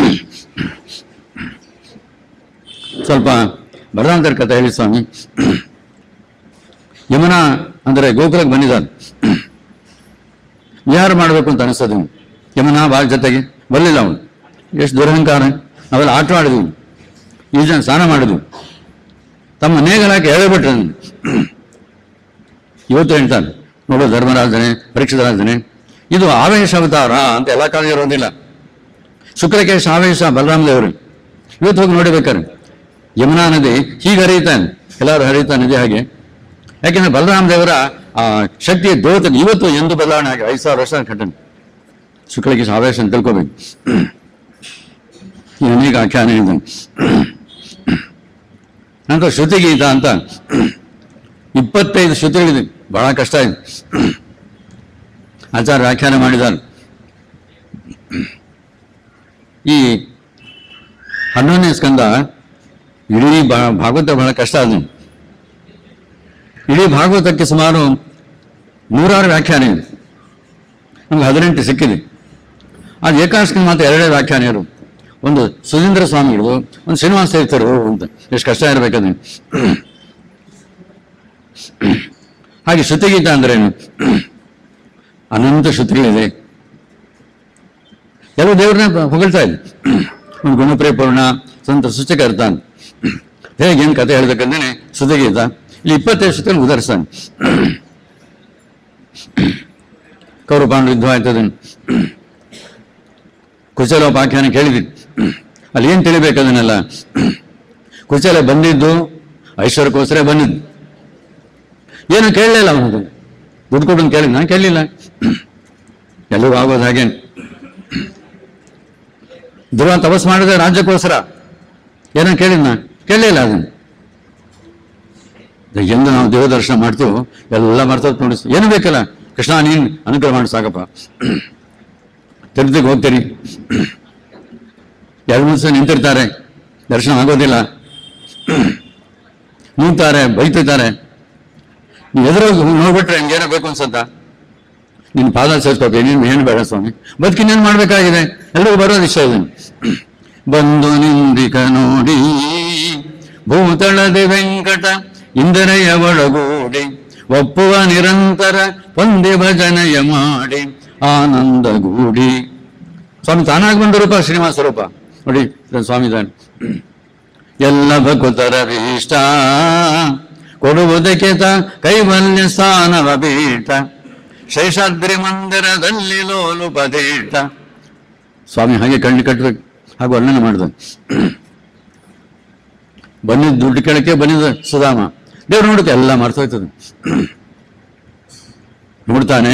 ಸ್ವಲ್ಪ ಬರದಾಂತರ ಕಥೆ ಹೇಳಿ ಸ್ವಾಮಿ ಯಮುನಾ ಅಂದರೆ ಗೋಕುಲಕ್ಕೆ ಬಂದಿದ್ದಾನೆ ವಿಹಾರ ಮಾಡಬೇಕು ಅಂತ ಅನಿಸ್ತದೆ ಅವ್ನು. ಯಮುನಾ ಬಾಳ ಜೊತೆಗೆ ಬರಲಿಲ್ಲ ಅವನು ಎಷ್ಟು ದುರಹಂಕಾರ ನಾವೆಲ್ಲ ಆಟ ಆಡಿದ್ವಿ ಈ ಜನ ಸ್ನಾನ ಮಾಡಿದ್ವಿ ತಮ್ಮ ನೇಗಲಾಕಿ ಹೇಳಿಬಿಟ್ರೆ ಇವತ್ತು ಹೇಳ್ತಾನೆ ನೋಡು ಧರ್ಮರಾಜನೇ ಪರೀಕ್ಷಿತ ರಾಜನೇ ಇದು ಆವೇಶ ಅವತಾರ ಅಂತ ಎಲ್ಲ ಕಾಲ ಇರೋದಿಲ್ಲ ಶುಕ್ರಕೇಶ ಆವೇಶ ಬಲರಾಮ ದೇವರು ಇವತ್ತು ಹೋಗಿ ನೋಡಿಬೇಕಾರೆ ಯಮುನಾ ನದಿ ಹೀಗೆ ಹರಿಯುತ್ತಾನೆ ಎಲ್ಲರೂ ಹರಿಯುತ್ತಾ ನದಿ ಹಾಗೆ ಯಾಕೆಂದ್ರೆ ಬಲರಾಮ ದೇವರ ಆ ಶಕ್ತಿಯ ದೇವತೆ ಇವತ್ತು ಎಂದು ಬದಲಾವಣೆ ಆಗಿ ಐದು ಸಾವಿರ ವರ್ಷ ಘಟನೆ ಶುಕ್ಲಕೇಶ ಆವೇಶ ಅಂತ ತಿಳ್ಕೋಬೇಕು ಈ ಅನೇಕ ಆಖ್ಯಾನ ಇದೆ ನಂತರ ಶ್ರುತಿಗೀತ ಅಂತ ಇಪ್ಪತ್ತೈದು ಶ್ರುತಿಗಳಿದೆ ಬಹಳ ಕಷ್ಟ ಇದೆ ಆಚಾರ್ಯ ವ್ಯಾಖ್ಯಾನ ಮಾಡಿದ್ದಾರೆ ಈ ಹನ್ನೊಂದನೇ ಸ್ಕಂದ ಇಡೀ ಭಾ- ಭಾಗವತ ಬಹಳ ಕಷ್ಟ ಅದು ಇಡೀ ಭಾಗವತಕ್ಕೆ ಸುಮಾರು ನೂರಾರು ವ್ಯಾಖ್ಯಾನ ಇದೆ ನಮ್ಗೆ ಹದಿನೆಂಟು ಸಿಕ್ಕಿದೆ ಅದು ಏಕಾದಶಿಗೆ ಮಾತ್ರ ಎರಡೇ ವ್ಯಾಖ್ಯಾನ ಇರು ಒಂದು ಸುಧೀಂದ್ರ ಸ್ವಾಮಿಗಳು ಒಂದು ಶ್ರೀನಿವಾಸ ತೀರ್ಥರು ಅಂತ ಎಷ್ಟು ಕಷ್ಟ ಇರಬೇಕದು ಹಾಗೆ ಶ್ರುತಿಗೀತ ಅಂದ್ರೇನು ಅನಂತ ಶ್ರುತಿಗಳಿದೆ ಎಲ್ಲರೂ ದೇವ್ರನ್ನ ಹೊಗಳ್ತಾ ಇದೆ ಒಂದು ಗುಣಪ್ರಿಯಪೂರ್ಣ ಸಂತ ಸೂಚಕರ್ತ ಅಂತ ಹೇಗೆ ಏನು ಕತೆ ಹೇಳ್ಬೇಕಂದ್ರೆ ಶ್ರುತಿಗೀತ ಇಲ್ಲಿ ಇಪ್ಪತ್ತೈದು ಶ್ರುತಿಗಳು ಉದರಿಸ್ತಾನೆ ಕೌರು ಪಾಂಡು ಯುದ್ಧ ಆಯ್ತದ ಕುಚಲೋಪಾಖ್ಯಾನ ಕೇಳಿದ್ವಿ ಅಲ್ಲಿ ಏನು ತಿಳಿಬೇಕು ಅದನ್ನೆಲ್ಲ ಕುಚಲ ಬಂದಿದ್ದು ಐಶ್ವರ್ಯಕ್ಕೋಸ್ಕರ ಬಂದಿದ್ದು ಏನು ಕೇಳಲಿಲ್ಲ ಅವನು ದುಡ್ಡು ಕೊಡು ಅಂತ ಕೇಳಿದ್ ನಾನು ಕೇಳಲಿಲ್ಲ ಎಲ್ಲರಿಗೂ ಆಗೋದು ಹಾಗೆ ಧ್ರುವ ತಪಸ್ ಮಾಡಿದ್ರೆ ರಾಜ್ಯಕ್ಕೋಸ್ಕರ ಏನೋ ಕೇಳಿದ್ನ ಕೇಳಲಿಲ್ಲ ಅದನ್ನು ಎಂದು ನಾವು ದೇವ ದರ್ಶನ ಮಾಡ್ತೀವೋ ಎಲ್ಲ ಮರ್ತೋದ್ ನೋಡಿ ಏನು ಬೇಕಲ್ಲ ಕೃಷ್ಣ ನೀನು ಅನುಗ್ರಹ ಮಾಡಿ ಸಾಕಪ್ಪ ತಿರುಪತಿಗೆ ಹೋಗ್ತೀರಿ ಎರಡು ಮೂರು ದಿವಸ ನಿಂತಿರ್ತಾರೆ ದರ್ಶನ ಆಗೋದಿಲ್ಲ ನಿಂತಾರೆ ಬೈತಿರ್ತಾರೆ ನೀವು ಎದುರೋಗಿ ನೋಡ್ಬಿಟ್ರೆ ಹಂಗೇನೋ ಬೇಕು ಅನ್ಸತ್ತ ನಿನ್ನ ಪಾದ ಸೇರ್ಸ್ಕೋಕೆ ನೀನು ಏನು ಬೇಡ ಸ್ವಾಮಿ ಬದುಕಿನೇನು ಮಾಡಬೇಕಾಗಿದೆ ಎಲ್ಲರಿಗೂ ಬರೋದು ಇಷ್ಟ ಇದೆ ಬಂದು ನಿಂದಿಕ ನೋಡಿ ಭೂತಳದೆ ವೆಂಕಟ ಇಂದರೆಯ ಒಳಗೂಡಿ ಒಪ್ಪುವ ನಿರಂತರ ಪಂದ್ಯ ಭಜನೆಯ ಮಾಡಿ ಆನಂದಗೂಡಿ ಸ್ವಾಮಿ ತಾನಾಗಿ ಬಂದ ರೂಪ ಶ್ರೀನಿವಾಸ ರೂಪ ನೋಡಿ ಇದೊಂದು ಸ್ವಾಮಿ ಇದ್ದಾನೆ ಎಲ್ಲ ಭಕುತರ ಭೀಷ್ಟ ಕೊಡುವುದಕ್ಕೆ ತ ಕೈವಲ್ಯ ಸ್ಥಾನವ ಬೀಟ ಶೇಷಾದ್ರಿ ಮಂದಿರದಲ್ಲಿ ಲೋಲುಪದೇಟ ಸ್ವಾಮಿ ಹಾಗೆ ಕಣ್ಣು ಕಟ್ಟಬೇಕು ಹಾಗೆ ವರ್ಣನೆ ಮಾಡಿದ ಬಂದಿದ್ದ ದುಡ್ಡು ಕೇಳಕ್ಕೆ ಬಂದಿದ್ದ ಸುಧಾಮ ದೇವ್ರು ನೋಡುತ್ತೆ ಎಲ್ಲ ಮರ್ತೋಯ್ತದೆ ನೋಡ್ತಾನೆ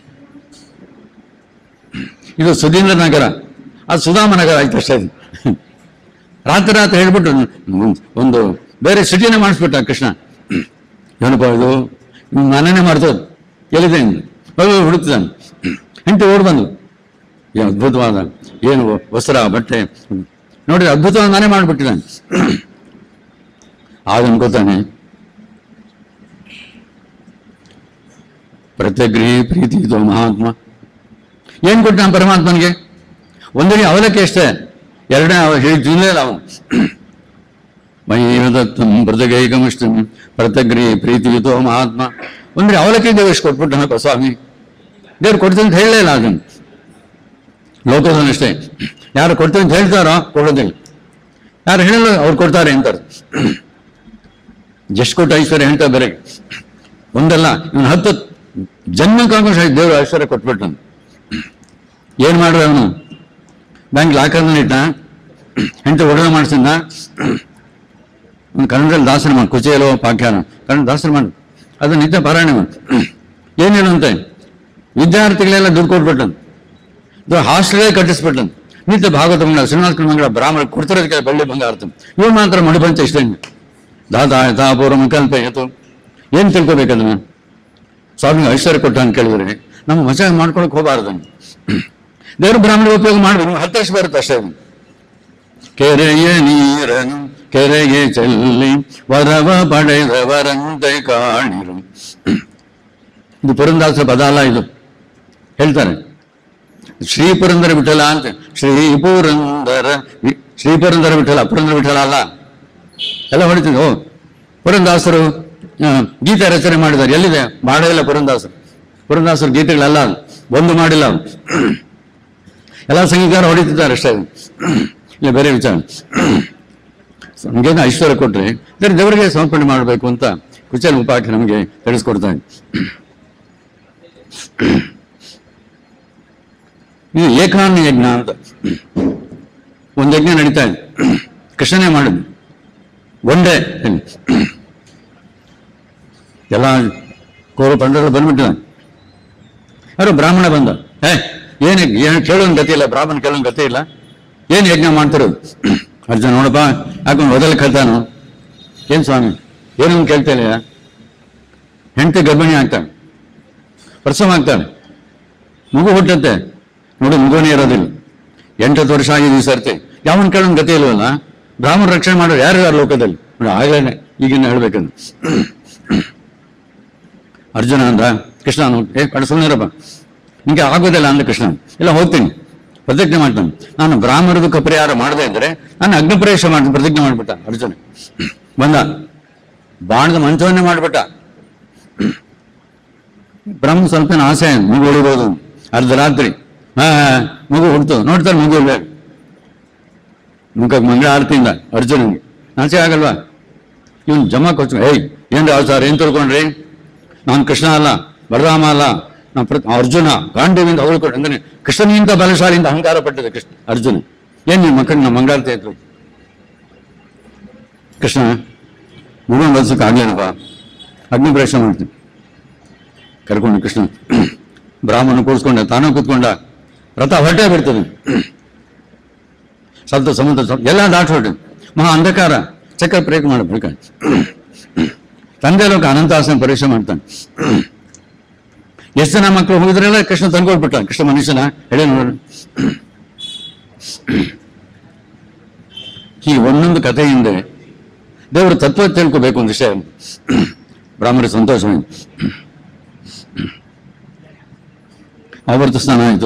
ಇದು ಸುಧೀಂದ್ರ ನಗರ ಅದು ಸುಧಾಮ ನಗರ ಆಯ್ತು ಅಷ್ಟೇ ಅದು. ರಾತ್ರಿ ರಾತ್ರಿ ಹೇಳ್ಬಿಟ್ಟು ಒಂದು ಬೇರೆ ಸಿಟಿನೇ ಮಾಡಿಸ್ಬಿಟ್ಟ ಕೃಷ್ಣ ಏನಪ್ಪ ಇದು ಇವ್ನ್ ಮನೆನೇ ಮಾಡ್ತೋದು ಎಲ್ಲಿದೆ ಹುಡುಕ್ತಾನೆ ಹೆಂಡತಿ ಓಡ್ ಬಂದು ಏನು ಅದ್ಭುತವಾದ ಏನು ವಸ್ತ್ರ ಬಟ್ಟೆ ನೋಡಿ ಅದ್ಭುತವಾದ ಮನೆ ಮಾಡಿಬಿಟ್ಟಿದ್ದಾನೆ ಆಗ ಅನ್ಕೋತಾನೆ ಪ್ರತ್ಯಗ್ರಹಿ ಪ್ರೀತಿ ಇದು ಮಹಾತ್ಮ ಏನ್ ಕೊಟ್ಟ ಪರಮಾತ್ಮನಿಗೆ ಒಂದನೇ ಅವಲಕ್ಕಿ ಅಷ್ಟೇ ಎರಡನೇ ಅವ ಹೇಳಿ ತಿನ್ನಲಿಲ್ಲ ಅವನು ಮೈವ ದತ್ತಂ ಪ್ರತ್ಯಗೈಕಮಿಷ್ಟಂ ಪ್ರತ್ಯಗ್ರಹಿ ಪ್ರೀತಿಯುತೋ ಮಹಾತ್ಮ ಅಂದ್ರೆ ಅವಲಕ್ಕಿ ದೇವಷ್ಟು ಕೊಟ್ಬಿಟ್ಟು ಹಾಕೋ ಸ್ವಾಮಿ ದೇವ್ರು ಕೊಡ್ತೀನಿ ಅಂತ ಹೇಳಲೇ ಇಲ್ಲ ಅದನ್ನು ಲೋಕದಲ್ಲಷ್ಟೇ ಯಾರು ಕೊಡ್ತೀನಿ ಅಂತ ಹೇಳ್ತಾರೋ ಕೊಡೋದಿಲ್ಲ ಯಾರು ಹೇಳಲ್ಲ ಅವ್ರು ಕೊಡ್ತಾರೆ ಅಂತಾರೆ ಎಷ್ಟು ಕೊಟ್ಟು ಐಶ್ವರ್ಯ ಹೇಳ್ತಾ ಬೇರೆ ಒಂದಲ್ಲ ಇವನು ಹತ್ತು ಜನ್ಮಕ್ಕಾಗೋಷ್ಟು ಐದು ದೇವರು ಐಶ್ವರ್ಯ ಕೊಟ್ಬಿಟ್ಟನು ಏನ್ ಮಾಡ್ರೆ ಅವನು ಬ್ಯಾಂಕ್ ಲಾಕರ್ನಲ್ಲಿ ಇಟ್ಟ ಹೆಂಡತಿ ಒಡವೆ ಮಾಡಿಸಿದ ಒಂದು ಕನ್ನಡದಲ್ಲಿ ದಾಸರ ಮಾಡಿ ಕುಚೇಲೋ ಪಾಖ್ಯಾನ ಕನ್ನಡ ದಾಸರ ಮಾಡಿ ಅದು ನಿತ್ಯ ಪಾರಾಯಣ ಮಾಡಿ ಏನೇನಂತೆ ವಿದ್ಯಾರ್ಥಿಗಳೆಲ್ಲ ದುಡ್ಡು ಕೊಟ್ಬಿಟ್ಟನು ಇದು ಹಾಸ್ಟೆಲೇ ಕಟ್ಟಿಸ್ಬಿಟ್ಟನು ನಿತ್ಯ ಭಾಗವತ ಮಂಗಳ ಶ್ರೀನಿವಾಸ ಮಂಗಳ ಬ್ರಾಹ್ಮಣ ಕೊಡ್ತಿರೋದಕ್ಕೆ ಬೆಳ್ಳಿ ಬಂಗಾರ ಇವ್ರು ಮಾತ್ರ ಮಡಿಬಂತ ಇಷ್ಟೇ ದಾದ ಆಯ್ತಾ ಪೂರ್ವ ಕಲ್ಪ ಆಯ್ತು ಏನು ತಿಳ್ಕೊಬೇಕು ಅದನ್ನ ಸ್ವಾಮಿ ಐಶ್ವರ್ಯ ಕೊಟ್ಟ ಅಂತ ಕೇಳಿದ್ರೆ ನಮ್ಮ ಮಜಾ ಮಾಡ್ಕೊಳಕ್ ಹೋಗಬಾರ್ದು ದೇವ್ರ ಬ್ರಾಹ್ಮಣ ಉಪಯೋಗ ಮಾಡ್ಬೇಕು ಹತ್ತು ವರ್ಷ ಬರುತ್ತೆ ಅಷ್ಟೇ ಅದು. ಕೆರೆಯ ನೀರನು ಕೆರೆಗೆ ಚೆಲ್ಲಿ ವರವ ಪಡೆದವರಂತೆ ಕಾಣಿರು ಇದು ಪುರಂದಾಸರ ಪದ ಅಲ್ಲ ಇದು ಹೇಳ್ತಾರೆ ಶ್ರೀ ಪುರಂದರ ವಿಠಲ ಅಂತ ಶ್ರೀ ಪುರಂದರ ವಿ- ಶ್ರೀ ಪುರಂದರ ವಿಠಲ ಪುರಂದರ ವಿಠಲ ಅಲ್ಲ ಎಲ್ಲ ಹೊಡಿತಿದ್ದು ಓ ಪುರಂದಾಸರು ಆ, ಗೀತೆ ರಚನೆ ಮಾಡಿದ್ದಾರೆ ಎಲ್ಲಿದೆ ಮಾಡೇ ಇಲ್ಲ ಪುರಂದಾಸರು ಪುರಂದಾಸರು ಗೀತೆಗಳೆಲ್ಲ ಅದು. ಒಂದು ಮಾಡಿಲ್ಲ ಅವ್ರು. ಎಲ್ಲ ಸಂಗೀತಗಾರ ಹೊಡಿತಿದ್ದಾರೆ ಅಷ್ಟೇ ಅದು. ಇಲ್ಲ ಬೇರೆ ವಿಚಾರ ನಮಗೇನು ಐಶ್ವರ್ಯ ಕೊಟ್ರೆ ಬೇರೆ ದೇವರಿಗೆ ಸಮರ್ಪಣೆ ಮಾಡಬೇಕು ಅಂತ ಕುಚಲ ಉಪಾಖ್ಯ ನಮಗೆ ತಿಳಿಸ್ಕೊಡ್ತಾ ಇದೆ ಇದು ಏಕಾನ್ನ ಯಜ್ಞ ಅಂತ ಒಂದು ಯಜ್ಞ ನಡೀತಾ ಇದೆ ಕೃಷ್ಣನೇ ಮಾಡಿದ್ದು ಒಂದೇ ಎಲ್ಲ ಕೋರು ಪಂಡಗಳು ಬಂದ್ಬಿಟ್ಟಿದ್ದಾನೆ ಯಾರು ಬ್ರಾಹ್ಮಣ ಬಂದ ಏ ಏನು ಏನು ಕೇಳೋನ್ ಗತಿ ಇಲ್ಲ ಬ್ರಾಹ್ಮಣ ಕೇಳೋನ್ ಗತಿ ಇಲ್ಲ ಏನು ಯಜ್ಞ ಮಾಡ್ತಿರೋದು ಅರ್ಜುನ ನೋಡಪ್ಪ ಯಾಕೊಂಡು ಮೊದಲು ಕಲ್ತಾನು ಏನು ಸ್ವಾಮಿ ಏನು ಕೇಳ್ತಾ ಇಲ್ಲ ಹೆಂಡತಿ ಗರ್ಭಿಣಿ ಆಗ್ತಾಳೆ ಪ್ರಸವ ಆಗ್ತಾಳೆ ಮಗು ಹುಟ್ಟುತ್ತೆ ನೋಡಿ ಮಗುನೇ ಇರೋದಿಲ್ಲ ಎಂಟತ್ತು ವರ್ಷ ಆಗಿದೆ ಈ ಸರ್ತಿ ಯಾವನ್ ಕೇಳೋನ್ ಗತಿ ಇಲ್ವಲ್ಲ ಬ್ರಾಹ್ಮಣ ರಕ್ಷಣೆ ಮಾಡೋರು ಯಾರು ಯಾರು ಲೋಕದಲ್ಲಿ ನೋಡಿ ಆಗ್ಲೇನೆ ಈಗಿನ ಹೇಳ್ಬೇಕಂತ ಅರ್ಜುನ ಅಂದ ಕೃಷ್ಣ ಅಂದ, ಏ ಕಡೆ ಸುಮ್ಮನಿರಪ್ಪ ನಿಂಗೆ ಆಗೋದಿಲ್ಲ ಅಂದ ಕೃಷ್ಣ ಇಲ್ಲ ಹೋಗ್ತೀನಿ ಪ್ರತಿಜ್ಞೆ ಮಾಡ್ತಾನೆ ನಾನು ಬ್ರಾಹ್ಮಣದಕ್ಕೆ ಪರಿಹಾರ ಮಾಡದೇ ಇದ್ರೆ ನಾನು ಅಗ್ನಿ ಪ್ರವೇಶ ಮಾಡ್ತೀನಿ ಪ್ರತಿಜ್ಞೆ ಮಾಡ್ಬಿಟ್ಟ ಅರ್ಜುನ ಬಂದ ಬಾಣದ ಮಂಚವನ್ನೇ ಮಾಡ್ಬಿಟ್ಟ ಬ್ರಹ್ಮ ಸ್ವಲ್ಪ ಏನೋ ಆಸೆ ಮಗು ಹೊಡಿಬೋದು ಅರ್ಧ ರಾತ್ರಿ ಹಾ ಮಗು ಹುಡ್ತು ನೋಡ್ತಾರೆ ಮಗು ಇರ್ಬೇಕು ಮುಖಕ್ಕೆ ಮಂಗಳ ಆರತಿಯಿಂದ ಅರ್ಜುನನಿಗೆ ನಾಚೆ ಆಗಲ್ವಾ ಇವನು ಜಮಾ ಕೊಚ್ಚ ಏಯ್ ಏನ್ರಿ ಅವ್ ಸರ್ ಏನ್ ತಿಳ್ಕೊಂಡ್ರಿ ನಾನು ಕೃಷ್ಣ ಅಲ್ಲ ಬಲರಾಮ ಅಲ್ಲ ನಾನು ಪ್ರ ಅರ್ಜುನ ಗಾಂಡೀವಿಂದ ಹೊಗಳ್ಕೊಂಡು ಅಂದ್ರೆ ಕೃಷ್ಣನಿಂದ ಬಲಶಾಲಿಯಿಂದ ಅಹಂಕಾರ ಪಟ್ಟಿದೆ ಕೃಷ್ಣ ಅರ್ಜುನ ಏನ್ ನಿಮ್ಮ ಮಕ್ಕಳು ನಮ್ಮ ಮಂಗಳಾರತಿ ಆಯ್ತು ಕೃಷ್ಣ ಮಗುವನ್ನು ಬಲ್ಸಕ್ಕೆ ಆಗ್ಲೇನಪ್ಪ ಅಗ್ನಿ ಪ್ರವೇಶ ಮಾಡ್ತೀನಿ ಕರ್ಕೊಂಡು ಕೃಷ್ಣ ಬ್ರಾಹ್ಮಣ ಕೂರಿಸ್ಕೊಂಡ ತಾನೂ ಕೂತ್ಕೊಂಡ ರಥ ಹೊಟ್ಟೆ ಬಿಡ್ತದೆ ಸಪ್ತ ಸಮುದ್ರ ಸಪ್- ಎಲ್ಲ ದಾಟ್ ಹೊರಟು ಮಹಾ ಅಂಧಕಾರ ಚಕ್ರ ಪ್ರಯೋಗ ಮಾಡಬೇಕು ತಂದೆ ಲೋಕ ಅನಂತಾಸನ ಪರೀಕ್ಷೆ ಮಾಡ್ತಾನೆ ಎಷ್ಟು ಜನ ಮಕ್ಕಳು ಹೋಗಿದ್ರೆಲ್ಲ ಕೃಷ್ಣ ತಂದ್ಕೊಟ್ಬಿಟ್ಟ ಕೃಷ್ಣ ಮನುಷ್ಯನ ಹೇಳಿ ನೋಡೋಣ ಈ ಒಂದೊಂದು ಕಥೆ ಹಿಂದೆ ದೇವರು ತತ್ವ ತಿಳ್ಕೋಬೇಕು ಒಂದು ವಿಷಯ ಬ್ರಾಹ್ಮಣ ಸಂತೋಷವಾಯಿತು ಆವರ್ತ ಸ್ನಾನ ಆಯಿತು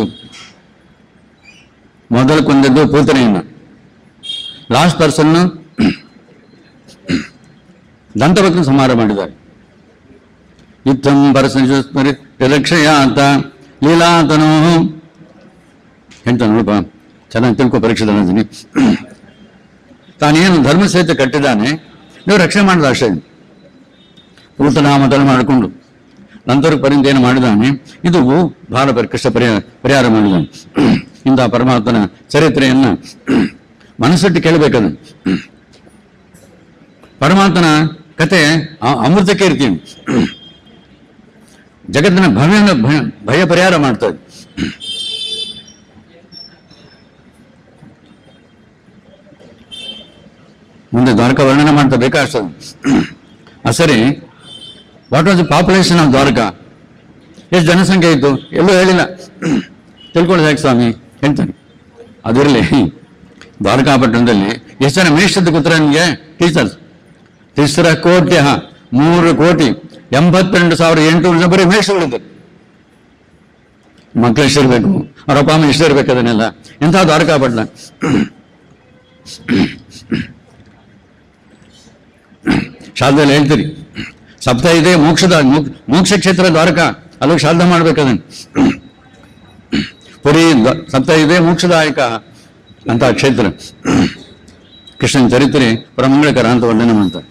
ಮೊದಲು ಕೊಂದದ್ದು ಪೂತನೆಯನ್ನ ಲಾಸ್ಟ್ ಪರ್ಸನ್ ದಂತಭಕ್ತ ಸಂಹಾರ ಮಾಡಿದ್ದಾರೆ ಯುದ್ಧಂ ಪರಸ್ಮರಿ ರಕ್ಷಯ ಅಂತ ಲೀಲಾತನೋ ಎಂತ ನೋಡಪ್ಪ ಚೆನ್ನಾಗಿ ತಿಳ್ಕೊ ಪರೀಕ್ಷೆ ತಗೊಂಡಿದ್ದೀನಿ ತಾನೇನು ಧರ್ಮಸಹಿತ ಕಟ್ಟಿದ್ದಾನೆ ನೀವು ರಕ್ಷಣೆ ಮಾಡಿದ ಅಷ್ಟೇ ಪೂತನ ಮೊದಲು ಮಾಡಿಕೊಂಡು ನಂತರ ಪರಿಂದ ಏನು ಮಾಡಿದಾನೆ ಇದು ಬಹಳ ಪರಿ- ಕಷ್ಟ ಪರಿಹಾರ ಪರಿಹಾರ ಮಾಡಿದಾನೆ ಇಂಥ ಪರಮಾತ್ಮನ ಚರಿತ್ರೆಯನ್ನ ಮನಸ್ಸಿಟ್ಟು ಕೇಳಬೇಕದು ಪರಮಾತ್ಮನ ಕತೆ ಅ- ಅಮೃತಕ್ಕೆ ಇರ್ತೀನಿ ಜಗತ್ತಿನ ಭಯ ಭಯ ಭಯ ಪರಿಹಾರ ಮಾಡ್ತದೆ ಮುಂದೆ ದ್ವಾರಕ ವರ್ಣನೆ ಮಾಡ್ತಾ ಬೇಕಾಗ್ತದೆ ಆ ಸರಿ what was the population of Dwaraka ಎಷ್ಟು ಜನಸಂಖ್ಯೆ ಇತ್ತು ಎಲ್ಲೂ ಹೇಳಿಲ್ಲ ತಿಳ್ಕೊಳ್ಳೋದು ಯಾಕೆ ಸ್ವಾಮಿ ಹೇಳ್ತಾನೆ ಅದಿರಲಿ ದ್ವಾರಕಾಪಟ್ಟಣದಲ್ಲಿ ಎಷ್ಟು ಜನ ಮೇಷ್ಟ್ರದ್ದು ಕೂತ್ರ ನಿಮಗೆ ಟೀಚರ್ಸ್ ತಿಸ್ರ ಕೋಟಿ ಹಾ ಮೂರು ಕೋಟಿ ಎಂಬತ್ತೆಂಟು ಸಾವಿರ ಎಂಟುನೂರು ಜನ ಬರೀ ಮೇಷ್ಟ್ರುಗಳಿದ್ದಾರೆ ಮಕ್ಳು ಎಷ್ಟಿರ್ಬೇಕು ಅವ್ರ ಅಪ್ಪ ಅಮ್ಮ ಎಷ್ಟಿರ್ಬೇಕು ಅದನ್ನೆಲ್ಲ ಎಂಥ ದ್ವಾರಕಾಪಟ್ಟಣ ಶಾಲೆಯಲ್ಲಿ ಹೇಳ್ತೀರಿ ಸಪ್ತ ಇದೆ ಮೋಕ್ಷದ ಮೋಕ್- ಮೋಕ್ಷ ಕ್ಷೇತ್ರ ದ್ವಾರಕ ಅಲ್ಲಿಗೆ ಶ್ರಾದ್ದ ಮಾಡ್ಬೇಕದನ್ನು ಪುರಿ ದ್ವ- ಸಪ್ತ ಇದೆ ಮೋಕ್ಷದಾಯಕ ಅಂತ ಕ್ಷೇತ್ರ ಕೃಷ್ಣನ ಚರಿತ್ರೆ ಪರಮಂಗಳಕರ ಅಂತ ವರ್ಣನೆ ಮಾಡ್ತಾರೆ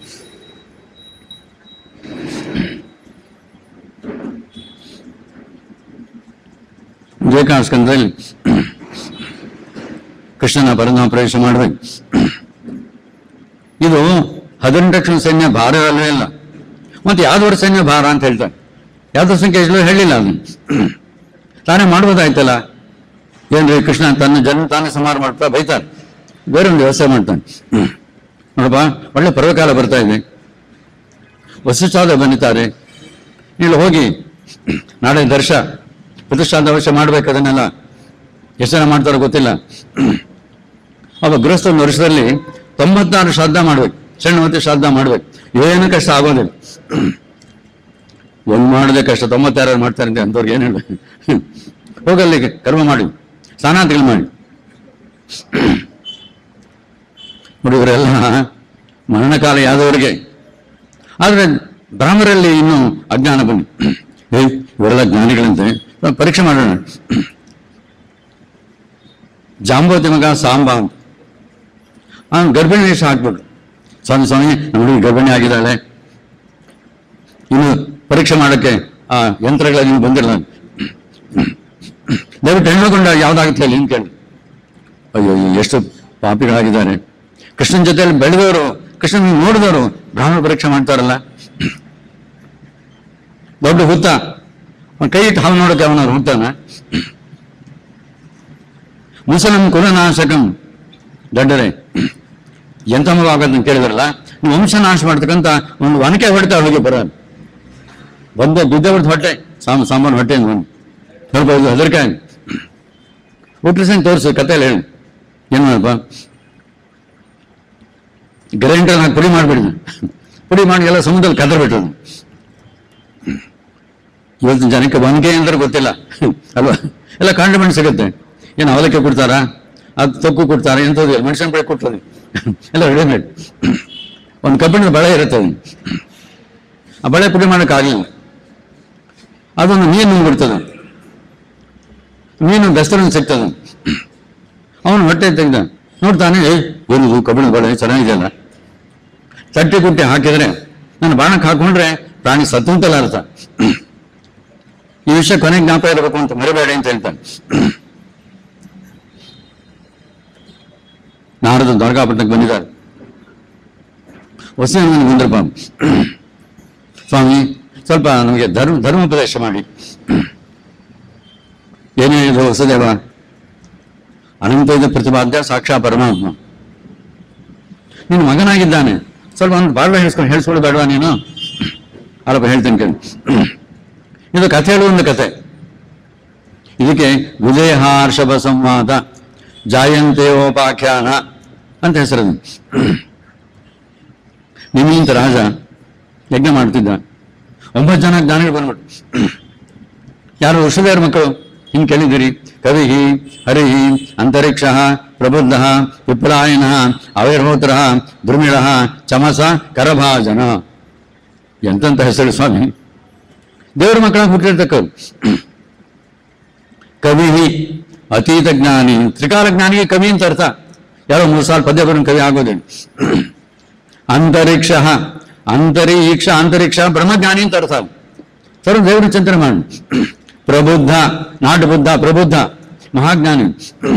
ವಿವೇಕಾಸ್ಕಂದದಲ್ಲಿ ಕೃಷ್ಣನ ಪರಧಾಮ ಪ್ರವೇಶ ಮಾಡಬೇಕು ಇದು ಹದಿನೆಂಟು ಲಕ್ಷ ಸೈನ್ಯ ಭಾರ ಅಲ್ಲವೇ ಇಲ್ಲ ಮತ್ತೆ ಯಾವ್ದವ್ರ ಸೈನ್ಯ ಭಾರ ಅಂತ ಹೇಳ್ತಾರೆ ಯಾವ್ದ್ರ ಸಂಖ್ಯೆ ಎಷ್ಟು ಹೇಳಿಲ್ಲ ಅದನ್ನು ತಾನೇ ಮಾಡ್ಬೋದಾಯ್ತಲ್ಲ ಏನ್ರಿ ಕೃಷ್ಣ ತನ್ನ ಜನ್ಮ ತಾನೇ ಸಂಹಾರ ಮಾಡ್ತಾ ಬೈತಾರೆ ಬೇರೆ ಒಂದು ವ್ಯವಸ್ಥೆ ಮಾಡ್ತಾನೆ ನೋಡಪ್ಪ ಒಳ್ಳೆ ಪರ್ವಕಾಲ ಬರ್ತಾ ಇದೆ ವಸಿಷ್ಠಾದ ಬಂದಿದ್ದಾರೆ ಇಲ್ಲಿ ಹೋಗಿ ನಾಳೆ ದರ್ಶ ಪ್ರತಿಷ್ಠಾದ ಅವಶ್ಯ ಮಾಡ್ಬೇಕು ಅದನ್ನೆಲ್ಲ ಎಷ್ಟು ಜನ ಮಾಡ್ತಾರೋ ಗೊತ್ತಿಲ್ಲ ಒಬ್ಬ ಗೃಹಸ್ಥ ಒಂದು ವರ್ಷದಲ್ಲಿ ತೊಂಬತ್ತಾರು ಶ್ರಾದ್ದ ಮಾಡ್ಬೇಕು ಸಣ್ಣ ಹೊತ್ತು ಶ್ರಾದ್ದ ಮಾಡ್ಬೇಕು ಏನು ಕಷ್ಟ ಆಗೋದಿಲ್ಲ ಒಂದು ಮಾಡದೆ ಕಷ್ಟ ತೊಂಬತ್ತಾರು ಮಾಡ್ತಾರೆ ಅಂತ ಅಂಥವ್ರಿಗೆ ಏನು ಹೇಳ ಹೋಗಲ್ಲಿ ಕರ್ಮ ಮಾಡಿ ಸ್ನಾನಾದಿಗಳು ಮಾಡಿ ಹುಡುಗರೆಲ್ಲ ಮರಣಕಾಲ ಯಾದವರಿಗೆ ಆದರೆ ಬ್ರಾಹ್ಮರಲ್ಲಿ ಇನ್ನೂ ಅಜ್ಞಾನ ಬಂದು ಏ ಇವರೆಲ್ಲ ಜ್ಞಾನಿಗಳಂತೆ ಸ್ವಲ್ಪ ಪರೀಕ್ಷೆ ಮಾಡೋಣ ಜಾಂಬೋತಿ ಮಗ ಸಾಂಬ ಅಂತ ಅವ್ನು ಗರ್ಭಿಣಿ ವೇಷ ಹಾಕ್ಬಿಟ್ರು ಸ್ವಾಮಿ ಸ್ವಾಮಿ ನಮ್ಮ ಹುಡುಗಿ ಗರ್ಭಿಣಿ ಆಗಿದ್ದಾಳೆ ಇನ್ನು ಪರೀಕ್ಷೆ ಮಾಡೋಕ್ಕೆ ಆ ಯಂತ್ರಗಳ ನೀವು ಬಂದಿರಲ್ಲ ದಯವಿಟ್ಟು ಹೆಣ್ಣುಕೊಂಡ ಯಾವ್ದಾಗುತ್ತೆ ಹೇಳಿ ಅಂತ ಕೇಳಿ ಅಯ್ಯೋ ಅಯ್ಯೋ, ಎಷ್ಟು ಪಾಪಿಗಳಾಗಿದ್ದಾರೆ ಕೃಷ್ಣನ ಜೊತೆಯಲ್ಲಿ ಬೆಳೆದವರು ಕೃಷ್ಣನ ನೋಡಿದವರು ಬ್ರಾಹ್ಮಣ ಪರೀಕ್ಷೆ ಮಾಡ್ತಾರಲ್ಲ ದೊಡ್ಡ ಹುತ್ತ ಅವ್ನ್ ಕೈ ಇಟ್ಟು ಹಾವು ನೋಡಕ್ಕೆ ಅವನ ಹುತ್ತಾನ ಮುಸಲಂ ಕುಲನಾಶಕಂ ದೊಡ್ಡರೆ ಎಂತ ಮಗ ಆಗೋದನ್ನ ಕೇಳಿದ್ರಲ್ಲ ನೀವು ವಂಶ ನಾಶ ಮಾಡ್ತಕ್ಕಂಥ ಒಂದು ಒನಕೆ ಹೊಡಿತ ಅವಳಿಗೆ ಬರೋದು ಬಂದೆ ಬಿದ್ದೆ ಬಿಡ್ತು ಹೊಟ್ಟೆ ಸಾಮ ಸಾಮಾನು ಹೊಟ್ಟೆ ಅಂತ ಬಂದು ಹೇಳ್ಬೋದು ಹೆದರ್ಕಾಯಿ ಹುಟ್ಟಿಸಂಗ್ ತೋರಿಸು ಕಥೆಯಲ್ಲಿ ಹೇಳಿ ಏನು ಮಾಡಪ್ಪ ಗ್ರೈಂಡರ್ ಹಾಕಿ ಪುಡಿ ಮಾಡಿಬಿಡಿದ ಪುಡಿ ಮಾಡಿ ಎಲ್ಲ ಸಮುದ್ರದಲ್ಲಿ ಕದರ್ಬಿಟ್ಟು ಇವತ್ತಿನ ಜನಕ್ಕೆ ಒನಕೆ ಅಂದ್ರೆ ಗೊತ್ತಿಲ್ಲ ಅಲ್ವಾ ಎಲ್ಲ ಕಾಂಡಿಮೆಂಟ್ ಸಿಗುತ್ತೆ ಏನು ಅವಲಕ್ಕಿ ಕೊಡ್ತಾರಾ ಅದು ತೊಕ್ಕು ಕೊಡ್ತಾರಾ ಎಂಥದ್ದು ಮೆಣಸಿನ ಬೆಳೆ ಕೊಡ್ತದೆ ಎಲ್ಲ ರೆಡಿಮೇಡ್ ಒಂದು ಕಬ್ಬಿಣದ ಬಳೆ ಇರುತ್ತೆ ಅದು ಆ ಬಳೆ ಪುಡಿ ಮಾಡೋಕ್ಕಾಗಲಿಲ್ಲ ಅದೊಂದು ಮೀನು ಬಿಡ್ತದೆ ಮೀನು ಬೆಸ್ತರನ್ನು ಸಿಗ್ತದೆ ಅವನು ಹೊಟ್ಟೆ ತೆಗ್ದ ನೋಡ್ತಾನೆ ಏ ಏನಿದು ಕಬ್ಬಿಣದ ಬಳೆ ಚೆನ್ನಾಗಿದೆಯಲ್ಲ ತಟ್ಟಿ ಕುಟ್ಟಿ ಹಾಕಿದ್ರೆ ನಾನು ಬಾಣಕ್ಕೆ ಹಾಕೊಂಡ್ರೆ ಪ್ರಾಣಿ ಸತ್ತು ಅಂತಲ್ಲ ಅರ್ಥ ಈ ವಿಷಯ ಕೊನೆಗೆ ಜ್ಞಾಪಕ ಇರಬೇಕು ಅಂತ ಮರಿಬೇಡ ಅಂತ ಹೇಳ್ತಾನೆ ನಾರದ ದ್ವಾರಕಾಪಟ್ಟಣಕ್ಕೆ ಬಂದಿದ್ದಾರೆ ವಸತಿ ಬಂದ್ರಪ್ಪ ಸ್ವಾಮಿ ಸ್ವಲ್ಪ ನಮಗೆ ಧರ್ಮ ಧರ್ಮೋಪದೇಶ ಮಾಡಿ ಏನು ಹೇಳಿದ್ರು ಹೊಸದೇವ ಅನಂತ ಇದು ಪ್ರತಿಪಾದ್ಯ ಸಾಕ್ಷಾ ಪರಮಾತ್ಮ ನಿನ್ನ ಮಗನಾಗಿದ್ದಾನೆ ಸ್ವಲ್ಪ ಒಂದು ಬಾಳ್ವೆ ಹೇಳಿಸ್ಕೊಂಡು ಹೇಳಿಸ್ಕೊಳ್ಳಿ ಬೇಡವಾ ನೀನು ಅಲ್ಲಪ್ಪ ಹೇಳ್ತೇನೆ ಕೇಳಿ ಇದು ಕಥೆ ಹೇಳುವ ಒಂದು ಕಥೆ ಇದಕ್ಕೆ ವಿಜಯಹಾರ್ಷಭ ಸಂವಾದ ಜಾಯಂತೇವೋಪಾಖ್ಯಾನ ಅಂತ ಹೆಸರದು ನಿಮ್ಮಿಂತ ರಾಜ ಯಜ್ಞ ಮಾಡ್ತಿದ್ದ ಒಂಬತ್ತು ಜನ ಜ್ಞಾನಿಗಳು ಬಂದ್ಬಿಟ್ಟು ಯಾರು ಋಷಿದೇವರ ಮಕ್ಕಳು ಹಿಂಗೆ ಕೇಳಿದಿರಿ ಕವಿ ಹರಿ ಅಂತರಿಕ್ಷ ಪ್ರಬುದ್ಧ ವಿಪ್ಲಾಯನ ಅವೈರ್ಹೋತ್ರ ದುರ್ಮಿಳ ಚಮಸ ಕರಭಾಜನ ಎಂತೆಂತ ಹೆಸರು ಸ್ವಾಮಿ ದೇವರ ಮಕ್ಕಳಾಗಿ ಹುಟ್ಟಿರ್ತಕ್ಕವ್ರು ಕವಿ ಅತೀತ ಜ್ಞಾನಿ ತ್ರಿಕಾಲ ಜ್ಞಾನಿಗೆ ಕವಿ ಅಂತ ಅರ್ಥ ಯಾರೋ ಮೂರು ಸಾಲ ಪದ್ಯ ಬರೋ ಕವಿ ಆಗೋದೇನು ಅಂತರಿಕ್ಷ ಅಂತರೀಕ್ಷ ಅಂತರಿಕ್ಷ ಬ್ರಹ್ಮಜ್ಞಾನಿ ಅಂತ ಅರ್ಥ ಸರ್ ದೇವರು ಚಿಂತನೆ ಮಾಡಿ ಪ್ರಬುದ್ಧ ನಾಡು ಬುದ್ಧ ಪ್ರಬುದ್ಧ ಮಹಾಜ್ಞಾನಿ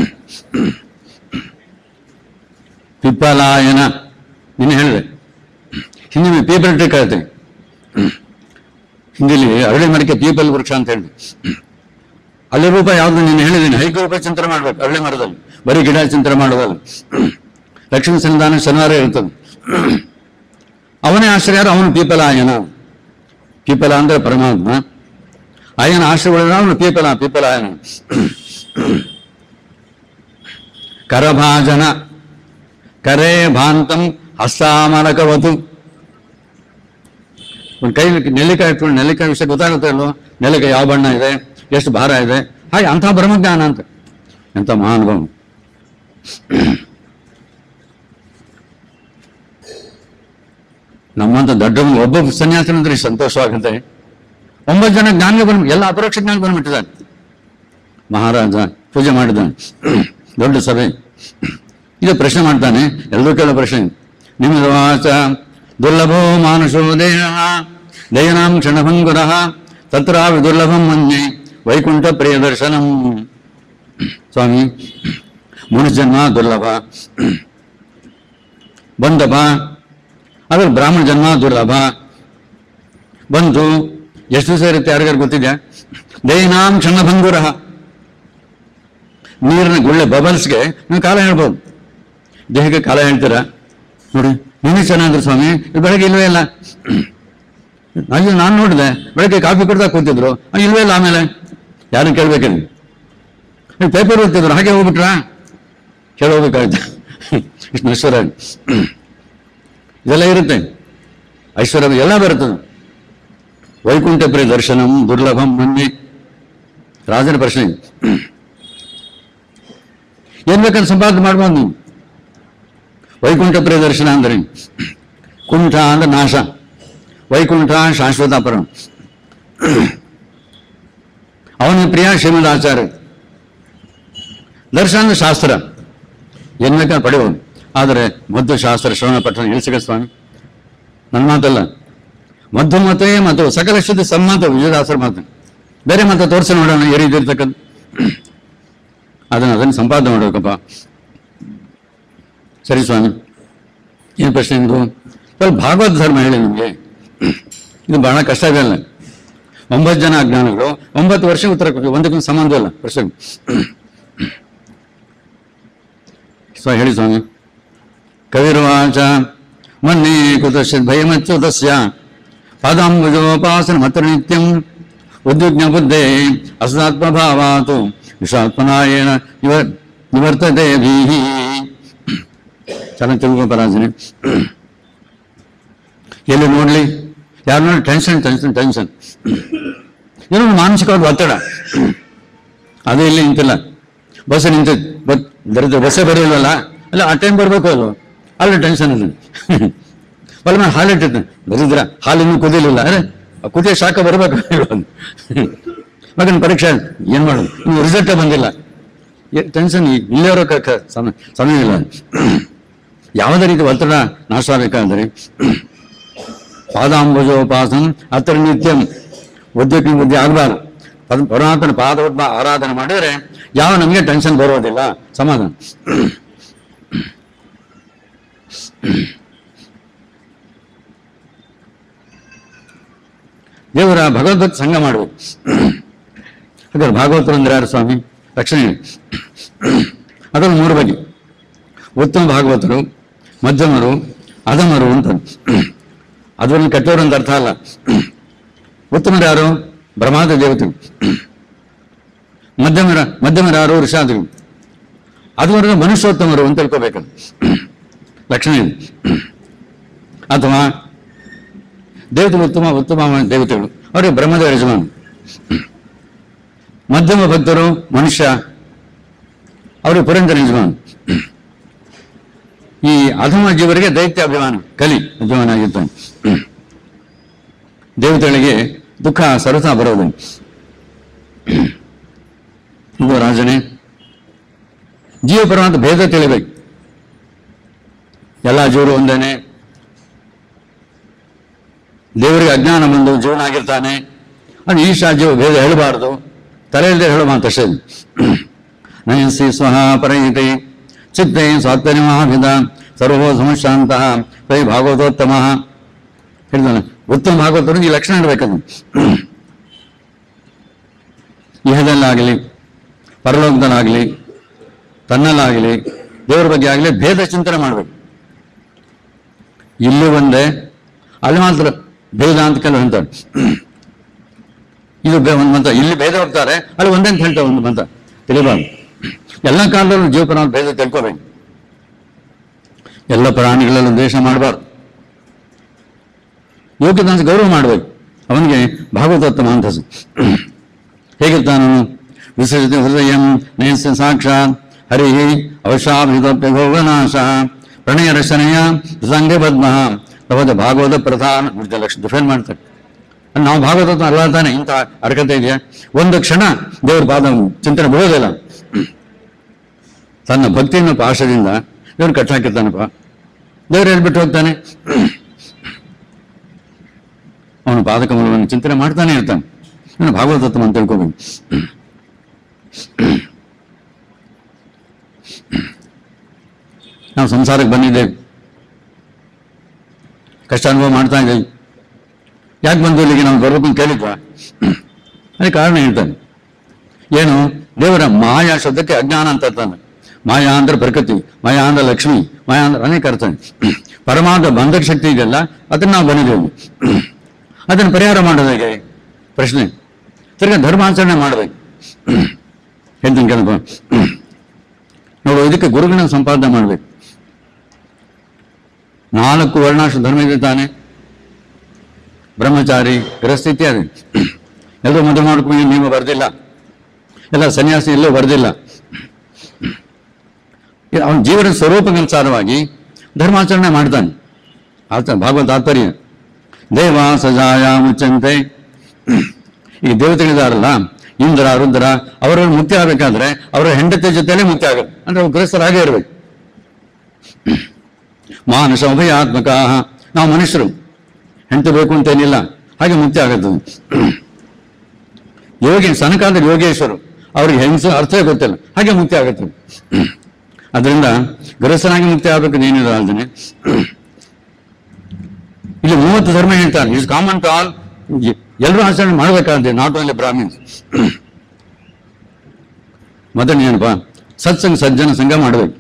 ಪಿಪ್ಪಲಾಯನ ನಿನ್ನೆ ಹೇಳಿದೆ ಹಿಂದಿನ ಪೀಪಲ್ ಟ್ರೀ ಕರಿತೆ ಹಿಂದಿಲಿ ಅರಳಿ ಮರಕ್ಕೆ ಪೀಪಲ್ ವೃಕ್ಷ ಅಂತ ಹೇಳಿ ಅಲ್ಲಿ ರೂಪ ಯಾವ್ದು ನೀನು ಹೇಳಿದ್ದೀನಿ ಹೈಕ ರೂಪ ಚಿಂತನೆ ಮಾಡ್ಬೇಕು ಅರಳಿ ಮರದಲ್ಲಿ ಬರೀ ಗಿಡ ಚಿಂತನೆ ಮಾಡೋದಲ್ಲ ಲಕ್ಷ್ಮೀ ಸನ್ನಿಧಾನ ಶನಿವಾರ ಇರ್ತದೆ ಅವನೇ ಆಶ್ರಯರು ಅವನು ಪೀಪಲಾಯನ ಪೀಪಲ ಅಂದ್ರೆ ಪರಮಾತ್ಮ ಆಯನ ಆಶ್ರಯ ಅವನು ಪೀಪಲ ಪೀಪಲಾಯನ ಕರಭಾಜನ ಕರೇ ಭಾಂತಂ ಹಸ್ತಾಮಲಕವತು ಒಂದು ಕೈ ನೆಲ್ಲಿಕಾಯಿ ಇಟ್ಕೊಂಡು ನೆಲ್ಲಿಕಾಯಿ ವಿಷಯ ಗೊತ್ತಾಗುತ್ತೆ ಅಲ್ವೋ ನೆಲ್ಲಿಕಾಯಿ ಯಾವ ಬಣ್ಣ ಇದೆ ಎಷ್ಟು ಭಾರ ಇದೆ ಹಾಗೆ ಅಂಥ ಬ್ರಹ್ಮಜ್ಞಾನ ಅಂತ ಎಂಥ ಮಹಾನುಭವ ನಮ್ಮಂತ ದೊಡ್ಡ ಒಬ್ಬ ಸನ್ಯಾಸನಂದ್ರೆ ಸಂತೋಷವಾಗುತ್ತೆ ಒಂಬತ್ತು ಜನ ಜ್ಞಾನಿಗೆ ಬಂದ್ ಎಲ್ಲ ಅಪರೋಕ್ಷ ಜ್ಞಾನ ಬಂದ್ಬಿಟ್ಟಿದ್ದಾರೆ ಮಹಾರಾಜ ಪೂಜೆ ಮಾಡಿದ ದೊಡ್ಡ ಸಭೆ ಇದು ಪ್ರಶ್ನೆ ಮಾಡ್ತಾನೆ ಎಲ್ಲರೂ ಕೇಳೋ ಪ್ರಶ್ನೆ ನಿಮ್ದು ವಾಚ ದುರ್ಲಭೋ ಮಾನುಷೋ ದೇಹ ದಯನಾಂ ಕ್ಷಣಭಂಗುರ ತತ್ರಾಪಿ ದುರ್ಲಭಂ ಮನ್ಯೆ ವೈಕುಂಠ ಪ್ರಿಯ ದರ್ಶನಂ ಸ್ವಾಮಿ ಮನುಷ್ಯನ್ಮ ದುರ್ಲಭ ಬಂದಪ್ಪ ಆದ್ರೆ ಬ್ರಾಹ್ಮಣ ಜನ್ಮ ದುರ್ಲಭ ಬಂತು ಎಷ್ಟು ದಿವಸ ಇರುತ್ತೆ ಯಾರಿಗಾರು ಗೊತ್ತಿದ್ಯಾ ದೈನಾಂ ಕ್ಷಣಭಂಗುರ ನೀರಿನ ಗುಳ್ಳೆ ಬಬಲ್ಸ್ಗೆ ನೀವು ಕಾಲ ಹೇಳ್ಬೋದು ದೇಹಕ್ಕೆ ಕಾಲ ಹೇಳ್ತೀರಾ ನೋಡಿ ನೀನೇ ಚೆನ್ನಾದ್ರು ಸ್ವಾಮಿ ಇದು ಬೆಳಗ್ಗೆ ಇಲ್ವೇ ಇಲ್ಲ ಅಯ್ಯೋ ನಾನು ನೋಡಿದೆ ಬೆಳಗ್ಗೆ ಕಾಫಿ ಕುಡ್ದಾಗ ಕೂತಿದ್ರು ಆ, ಇಲ್ವೇ ಇಲ್ಲ ಆಮೇಲೆ ಯಾರನ್ನು ಕೇಳ್ಬೇಕಿಲ್ಲ ಪೇಪರ್ ಓದ್ತಿದ್ರು ಹಾಗೆ ಹೋಗ್ಬಿಟ್ರಾ ಕೇಳೋಗ್ಬೇಕಾಯ್ತು ಇಷ್ಟು ನಶ್ವರ ಇದೆಲ್ಲ ಇರುತ್ತೆ ಐಶ್ವರ್ಯ ಎಲ್ಲ ಬರ್ತದೆ ವೈಕುಂಠ ಪ್ರಿಯ ದರ್ಶನಂ ದುರ್ಲಭಂ ಮನ್ನೆ ರಾಜನ ಪ್ರಶ್ನೆ ಏನ್ ಬೇಕಂತ ಸಂಪಾದನೆ ಮಾಡ್ಬೋದು ನೀವು ವೈಕುಂಠ ಪ್ರಿಯ ದರ್ಶನ ಅಂದ್ರೆ ಕುಂಠ ಅಂದ್ರೆ ನಾಶ ವೈಕುಂಠ ಶಾಶ್ವತ ಪರ ಅವನ ಪ್ರಿಯ ಶ್ರೀಮದ್ ಆಚಾರ್ಯ ದರ್ಶನ ಅಂದ್ರೆ ಶಾಸ್ತ್ರ ಏನ್ ಬೇಕಾದ್ರೆ ಪಡೆಯೋದು ಆದರೆ ಮದ್ದು ಶಾಸ್ತ್ರ ಶ್ರವಣ ಪಟ್ಟಣ ಇಳಿಸಿಕ ಸ್ವಾಮಿ ನನ್ನ ಮಾತಲ್ಲ ಮದ್ದು ಮತೇ ಮತ್ತು ಸಕಲ ಶುದ್ಧ ಸಮ್ಮತ ವಿಜಯದಾಸರ ಮಾತು ಬೇರೆ ಮತ ತೋರಿಸಿ ನೋಡೋಣ ಈ ರೀತಿ ಇರ್ತಕ್ಕಂಥ ಅದನ್ನು ಅದನ್ನು ಸಂಪಾದನೆ ಮಾಡಬೇಕಪ್ಪ ಸರಿ ಸ್ವಾಮಿ ಏನು ಪ್ರಶ್ನೆ ನಿಮ್ದು ಸ್ವಲ್ಪ ಭಾಗವತ ಧರ್ಮ ಹೇಳಿ ನಿಮಗೆ ಇದು ಬಹಳ ಕಷ್ಟ ಇದೆಯಲ್ಲ ಒಂಬತ್ತು ಜನ ಅಜ್ಞಾನಿಗಳು ಒಂಬತ್ತು ವರ್ಷ ಉತ್ತರ ಕೊಟ್ಟು ಒಂದಕ್ಕೊಂದು ಸಂಬಂಧ ಇಲ್ಲ ಪ್ರಶ್ನೆ ಸ್ವ ಹೇಳಿ ಸ್ವಾಮಿ ಕವಿರ್ವಾಚ ಮನ್ನೇ ಕುತಶ್ಚಿತ್ ಭಯಮಚ್ಯುತಸ್ಯ ಪಾದಾಂಬುಜೋಪಾಸನ ಮತ್ರ ನಿತ್ಯಂ ಉದ್ವಿಗ್ನ ಬುದ್ಧೇ ಅಸದಾತ್ಮಭಾವಾತು ವಿಷಾತ್ಮನಾಯೇನ ಇವ ನಿವರ್ತತೆ ಭೀಹಿ ಚೆನ್ನಾಗಿ ತಿಳ್ಕೊ ಪರಾಜನೆ ಎಲ್ಲಿ ನೋಡ್ಲಿ ಯಾರು ನೋಡಿ ಟೆನ್ಷನ್ ಟೆನ್ಷನ್ ಟೆನ್ಷನ್ ಏನೋ ಒಂದು ಮಾನಸಿಕವಾದ ಒತ್ತಡ ಅದೇ ಇಲ್ಲಿ ನಿಂತಿಲ್ಲ ಬಸ್ ನಿಂತ ದರಿದ್ರ ಬಸ್ಸೇ ಬರೋಲ್ವಲ್ಲ ಅಲ್ಲ ಆ ಟೈಮ್ ಬರಬೇಕು ಅಲ್ವ ಅಲ್ಲಿ ಟೆನ್ಷನ್ ಅಲ್ಲಿ ಒಳ್ಳೆ ಮೇಲೆ ಹಾಲು ಇಟ್ಟಿರ್ತಾನೆ ಬರಿದ್ರ ಹಾಲು ಇನ್ನೂ ಕುದಿಲಿಲ್ಲ ಅರೆ ಆ ಕುದಿಯ ಶಾಖ ಬರಬೇಕು ಮಗನ ಪರೀಕ್ಷೆ ಏನ್ ಮಾಡೋದು ಇನ್ನು ರಿಸಲ್ಟೇ ಬಂದಿಲ್ಲ ಟೆನ್ಷನ್ ಇಲ್ಲಿರೋ ಸಮಯ ಸಮಯ ಇಲ್ಲ ಯಾವುದೇ ರೀತಿ ಒತ್ತಡ ನಾಶವಾಗಬೇಕಾದ್ರೆ ಪಾದಾಂಬುಜೋಪಾಸನ ಹತ್ತಿರ ನಿತ್ಯಂ ಉದ್ಯೋಗ ಬುದ್ಧಿ ಆಗಬಾರ್ದು ಪದ ಪರಮಾತ್ಮನ ಪಾದೋದ್ಭ ಆರಾಧನೆ ಮಾಡಿದ್ರೆ ಯಾವ ನಮಗೆ ಟೆನ್ಷನ್ ಬರೋದಿಲ್ಲ ಸಮಾಧಾನ ದೇವರ ಭಗವದ್ಭಕ್ತಿ ಸಂಘ ಮಾಡಬೇಕು ಹಾಗಾದ್ರೆ ಭಾಗವತರು ಅಂದ್ರೆ ಯಾರು ಸ್ವಾಮಿ ರಕ್ಷಣೆ ಹೇಳಿ ಅದರಲ್ಲಿ ಮೂರು ಬಗೆ ಉತ್ತಮ ಭಾಗವತರು ಮಧ್ಯಮರು ಅಧಮರು ಅಂತ ಅದರಲ್ಲಿ ಕೆಟ್ಟವರು ಅಂತ ಅರ್ಥ ಅಲ್ಲ ಉತ್ತಮರು ಯಾರು ಬ್ರಹ್ಮಾದ ದೇವತೆಗಳು ಮಧ್ಯಮರ ಮಧ್ಯಮರ ಯಾರು ಋಷಾದಿಗಳು ಅದುವರೆಗೆ ಮನುಷ್ಯೋತ್ತಮರು ಅಂತ ತಿಳ್ಕೋಬೇಕು ಲಕ್ಷಣ ಇದೆ ಅಥವಾ ದೇವತೆ ಉತ್ತಮ ಉತ್ತಮ ದೇವತೆಗಳು ಅವರಿಗೆ ಬ್ರಹ್ಮದ ಯಜಮಾನ ಮಧ್ಯಮ ಭಕ್ತರು ಮನುಷ್ಯ ಅವರಿಗೆ ಪುರಂದರ ಯಜಮಾನ ಈ ಅಧಮ ಜೀವರಿಗೆ ದೈತ್ಯ ಅಭಿಮಾನ ಕಲಿ ಅಭಿಮಾನ ಆಗಿರ್ತಾನೆ ದೇವತೆಗಳಿಗೆ ದುಃಖ ಸರಸ ಬರೋದು ಇದು ರಾಜನೇ ಜೀವ ಪರಮಾತ್ಮ ಭೇದ ತಿಳಿಬೇಕು ಎಲ್ಲ ಜೀವರು ಒಂದೇನೆ ದೇವರಿಗೆ ಅಜ್ಞಾನ ಬಂದು ಜೀವನ ಆಗಿರ್ತಾನೆ ಅದು ಈಶಾ ಜೀವ ಭೇದ ಹೇಳಬಾರ್ದು ತಲೆಯಲ್ಲದೆ ಹೇಳೋ ಮಾತಷ್ಟೇ ನಯಸಿ ಸ್ವಹ ಪರಯಿತಿ ಚಿತ್ತೈ ಸ್ವಾತ್ಮನಿ ಮಹಾಭಿದ ಸರ್ವೋ ಸಮಶಾಂತಃ ಕೈ ಭಾಗವತೋತ್ತಮ ಹೇಳಿದಾನೆ ಉತ್ತಮ ಭಾಗವತರು ಈ ಲಕ್ಷಣ ಇಡಬೇಕದು ಇಹದಲ್ಲಾಗಲಿ ಪರಲೋಕದಲ್ಲಾಗಲಿ ತನ್ನಲ್ಲಾಗಲಿ ದೇವರ ಬಗ್ಗೆ ಆಗಲಿ ಭೇದ ಚಿಂತನೆ ಮಾಡಬೇಕು ಇಲ್ಲಿ ಒಂದೇ ಅಲ್ಲಿ ಮಾತ್ರ ಭೇದ ಅಂತ ಕೆಲವು ಹೇಳ್ತಾರೆ ಇದು ಬೇ- ಒಂದು ಮಂತ್ರ ಇಲ್ಲಿ ಭೇದ ಹೋಗ್ತಾರೆ ಅಲ್ಲಿ ಒಂದೇ ಅಂತ ಹೇಳ್ತಾರೆ ಒಂದು ಮಂತ್ರ ತಿಳಿಬಾರ್ದು ಎಲ್ಲ ಕಾಲದಲ್ಲೂ ಜೀವಪರ ಭೇದ ತಿಳ್ಕೋಬೇಕು ಎಲ್ಲ ಪ್ರಾಣಿಗಳಲ್ಲೂ ದ್ವೇಷ ಮಾಡಬಾರ್ದು ಯೋಗ್ಯತೆ ಗೌರವ ಮಾಡಬೇಕು ಅವನಿಗೆ ಭಾಗವತೋತ್ತಮ ಅಂತ ಹೆಸರು. ಹೇಗಿರ್ತಾನು ವಿಸರ್ಜಿತ ಹೃದಯ ನಯಸ್ಯ ಸಾಕ್ಷಾತ್ ಹರಿ ಅವಶಾಭಿತಪ್ಯ ಭೋಗನಾಶ ಪ್ರಣಯ ರಚನೆಯ ಸಂಘ ಪದ್ಮ ಹೌದು ಭಾಗವತ ಪ್ರಧಾನ ಲಕ್ಷ ಡಿಫೆಂಡ್ ಮಾಡ್ತಾರೆ ಅದ್ ನಾವು ಭಾಗವತ ಅಲ್ಲ ತಾನೆ ಇಂಥ ಅರ್ಹತೆ ಇದೆಯಾ ಒಂದು ಕ್ಷಣ ದೇವ್ರ ಪಾದ ಚಿಂತನೆ ಬಿಡೋದಿಲ್ಲ ತನ್ನ ಭಕ್ತಿಯನ್ನು ಪಾಶದಿಂದ ದೇವ್ರು ಕಟ್ಟಾಕಿರ್ತಾನಪ್ಪ ದೇವ್ರು ಹೇಳ್ಬಿಟ್ಟು ಹೋಗ್ತಾನೆ ಅವನು ಪಾದಕಮಲವನ್ನು ಚಿಂತನೆ ಮಾಡ್ತಾನೆ ಇರ್ತಾನೆ ನಾನು ಭಾಗವತ ತತ್ವ ಅಂತ ತಿಳ್ಕೊಬೇಕು ನಾವು ಸಂಸಾರಕ್ಕೆ ಬಂದಿದ್ದೇವೆ ಕಷ್ಟ ಅನುಭವ ಮಾಡ್ತಾ ಇದ್ದೇವೆ ಯಾಕೆ ಬಂದು ಇಲ್ಲಿಗೆ ನಾವು ಬರ್ಬೇಕು ಅಂತ ಕೇಳಿದ್ವಾ ಅದಕ್ಕೆ ಕಾರಣ ಹೇಳ್ತಾನೆ ಏನು ದೇವರ ಮಾಯಾ ಶಬ್ದಕ್ಕೆ ಅಜ್ಞಾನ ಅಂತ ಅರ್ಥಾನೆ ಮಾಯಾ ಅಂದ್ರೆ ಪ್ರಕೃತಿ ಮಾಯಾ ಅಂದ್ರೆ ಲಕ್ಷ್ಮಿ ಮಾಯಾ ಅಂದ್ರೆ ಅನೇಕ ಅರ್ಥ ಪರಮಾತ್ಮ ಬಂಧಕ ಶಕ್ತಿ ಇದೆಯಲ್ಲ ಅದನ್ನ ನಾವು ಬಂದಿದ್ದೇವೆ ಅದನ್ನು ಪರಿಹಾರ ಮಾಡೋದು ಹೇಗೆ ಪ್ರಶ್ನೆ ತಿರ್ಗಾ ಧರ್ಮಾಚರಣೆ ಮಾಡಬೇಕು ಹೇಳ್ತೀನಿ ಕೇಳಪ್ಪ ನೋಡು ಇದಕ್ಕೆ ಗುರುಗಳನ್ನ ಸಂಪಾದನೆ ಮಾಡಬೇಕು ನಾಲ್ಕು ವರ್ಣಾಶ್ರ ಧರ್ಮ ಇದೆ ತಾನೆ ಬ್ರಹ್ಮಚಾರಿ ಗೃಹಸ್ಥ ಇತ್ಯಾದಿ ಎಲ್ಲರೂ ಮದುವೆ ಮಾಡ್ಕೊಂಡು ನೀವು ಬರ್ದಿಲ್ಲ ಎಲ್ಲ ಸನ್ಯಾಸಿ ಎಲ್ಲೂ ಬರ್ದಿಲ್ಲ ಅವನ ಜೀವನ ಸ್ವರೂಪಕ್ಕನುಸಾರವಾಗಿ ಧರ್ಮಾಚರಣೆ ಮಾಡ್ತಾನೆ ಆತ ಭಾಗವತ ತಾತ್ಪರ್ಯ ದೇವ ಸಜಾಯ ಮುಚ್ಚಂತೆ ಈ ದೇವತೆಗಳಿದಾರಲ್ಲ ಇಂದ್ರ ರುದ್ರ ಅವರ ಮುಕ್ತಿ ಆಗ್ಬೇಕಾದ್ರೆ ಅವರ ಹೆಂಡತಿ ಜೊತೆಲೇ ಮುಕ್ತಿ ಆಗುತ್ತೆ ಅಂದ್ರೆ ಅವ್ರು ಗೃಹಸ್ಥರಾಗೇ ಇರ್ಬೇಕು ಮಾನಸ ಉಭಯಾತ್ಮಕ ನಾವು ಮನುಷ್ಯರು ಹೆಂಡತಿ ಬೇಕು ಅಂತ ಏನಿಲ್ಲ ಹಾಗೆ ಮುಕ್ತಿ ಆಗುತ್ತದೆ ಯೋಗಿ ಸನಕಾದ ಯೋಗೇಶ್ವರು ಅವ್ರಿಗೆ ಹೆಂಗಸ ಅರ್ಥವೇ ಗೊತ್ತಿಲ್ಲ ಹಾಗೆ ಮುಕ್ತಿ ಆಗುತ್ತೆ ಅದರಿಂದ ಗೃಹಸ್ಥನಾಗಿ ಮುಕ್ತಿ ಆಗಬೇಕು ಏನಿಲ್ಲ ಅಲ್ದೇನೆ ಇಲ್ಲಿ ಮೂವತ್ತು ಧರ್ಮ ಹೇಳ್ತಾರೆ ಇಸ್ ಕಾಮನ್ ಟು ಆಲ್ ಎಲ್ಲರೂ ಆಚರಣೆ ಮಾಡಬೇಕಾದ್ರೆ ನಾಟ್ ಓನ್ಲಿ ಬ್ರಾಹ್ಮಿನ್ಸ್ ಮೊದಲು ಏನಪ್ಪ ಸತ್ಸಂಗ ಸಜ್ಜನ ಸಂಘ ಮಾಡಬೇಕು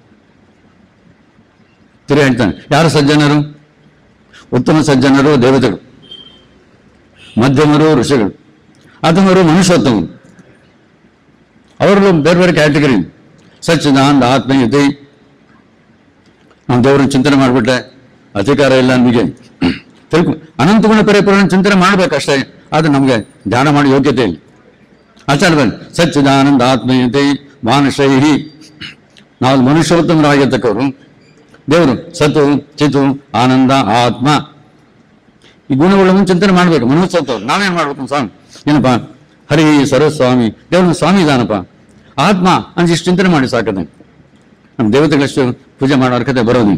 ತಿರುಗಿ ಹೇಳ್ತಾನೆ ಯಾರು ಸಜ್ಜನರು ಉತ್ತಮ ಸಜ್ಜನರು ದೇವತೆಗಳು ಮಧ್ಯಮರು ಋಷಿಗಳು ಅಧಮರು ಮನುಷ್ಯೋತ್ತಮರು ಅವರಲ್ಲೂ ಬೇರೆ ಬೇರೆ ಕ್ಯಾಟಗರಿ ಸಚ್ಚಿದಾನಂದ ಆತ್ಮೀಯತೆ ನಾವು ದೇವರನ್ನ ಚಿಂತನೆ ಮಾಡಿಬಿಟ್ರೆ ಅಧಿಕಾರ ಇಲ್ಲ ನಮಗೆ ತಿಳ್ಕೊ ಅನಂತಗುಣ ಪರಿಪೂರ್ಣ ಚಿಂತನೆ ಮಾಡ್ಬೇಕಷ್ಟೇ ಅದು ನಮಗೆ ಧ್ಯಾನ ಮಾಡಿ ಯೋಗ್ಯತೆ ಇಲ್ಲ ಆಚಾರ ಬನ್ನಿ ಸಚ್ಚಿದಾನಂದ ಆತ್ಮೀಯತೆ ಮಾನಶೈಹಿ ನಾವು ಮನುಷ್ಯೋತ್ತಮರಾಗಿರ್ತಕ್ಕವರು ದೇವರು ಸತು ಚಿತು ಆನಂದ ಆತ್ಮ ಈ ಗುಣಗಳನ್ನು ಚಿಂತನೆ ಮಾಡ್ಬೇಕು ಮನೋತ್ಸವ ನಾವೇನ್ ಮಾಡ್ಬೇಕು ಸ್ವಾಮಿ ಏನಪ್ಪ ಹರಿ ಸರಸ್ವಾಮಿ ದೇವ್ರನ್ನ ಸ್ವಾಮಿ ಇದಾನಪ್ಪ ಆತ್ಮ ಅಂತ ಇಷ್ಟು ಚಿಂತನೆ ಮಾಡಿ ಸಾಕದೆ ನಮ್ಮ ದೇವತೆಗಳಷ್ಟು ಪೂಜೆ ಮಾಡೋ ಅರ್ಹತೆ ಬರೋದು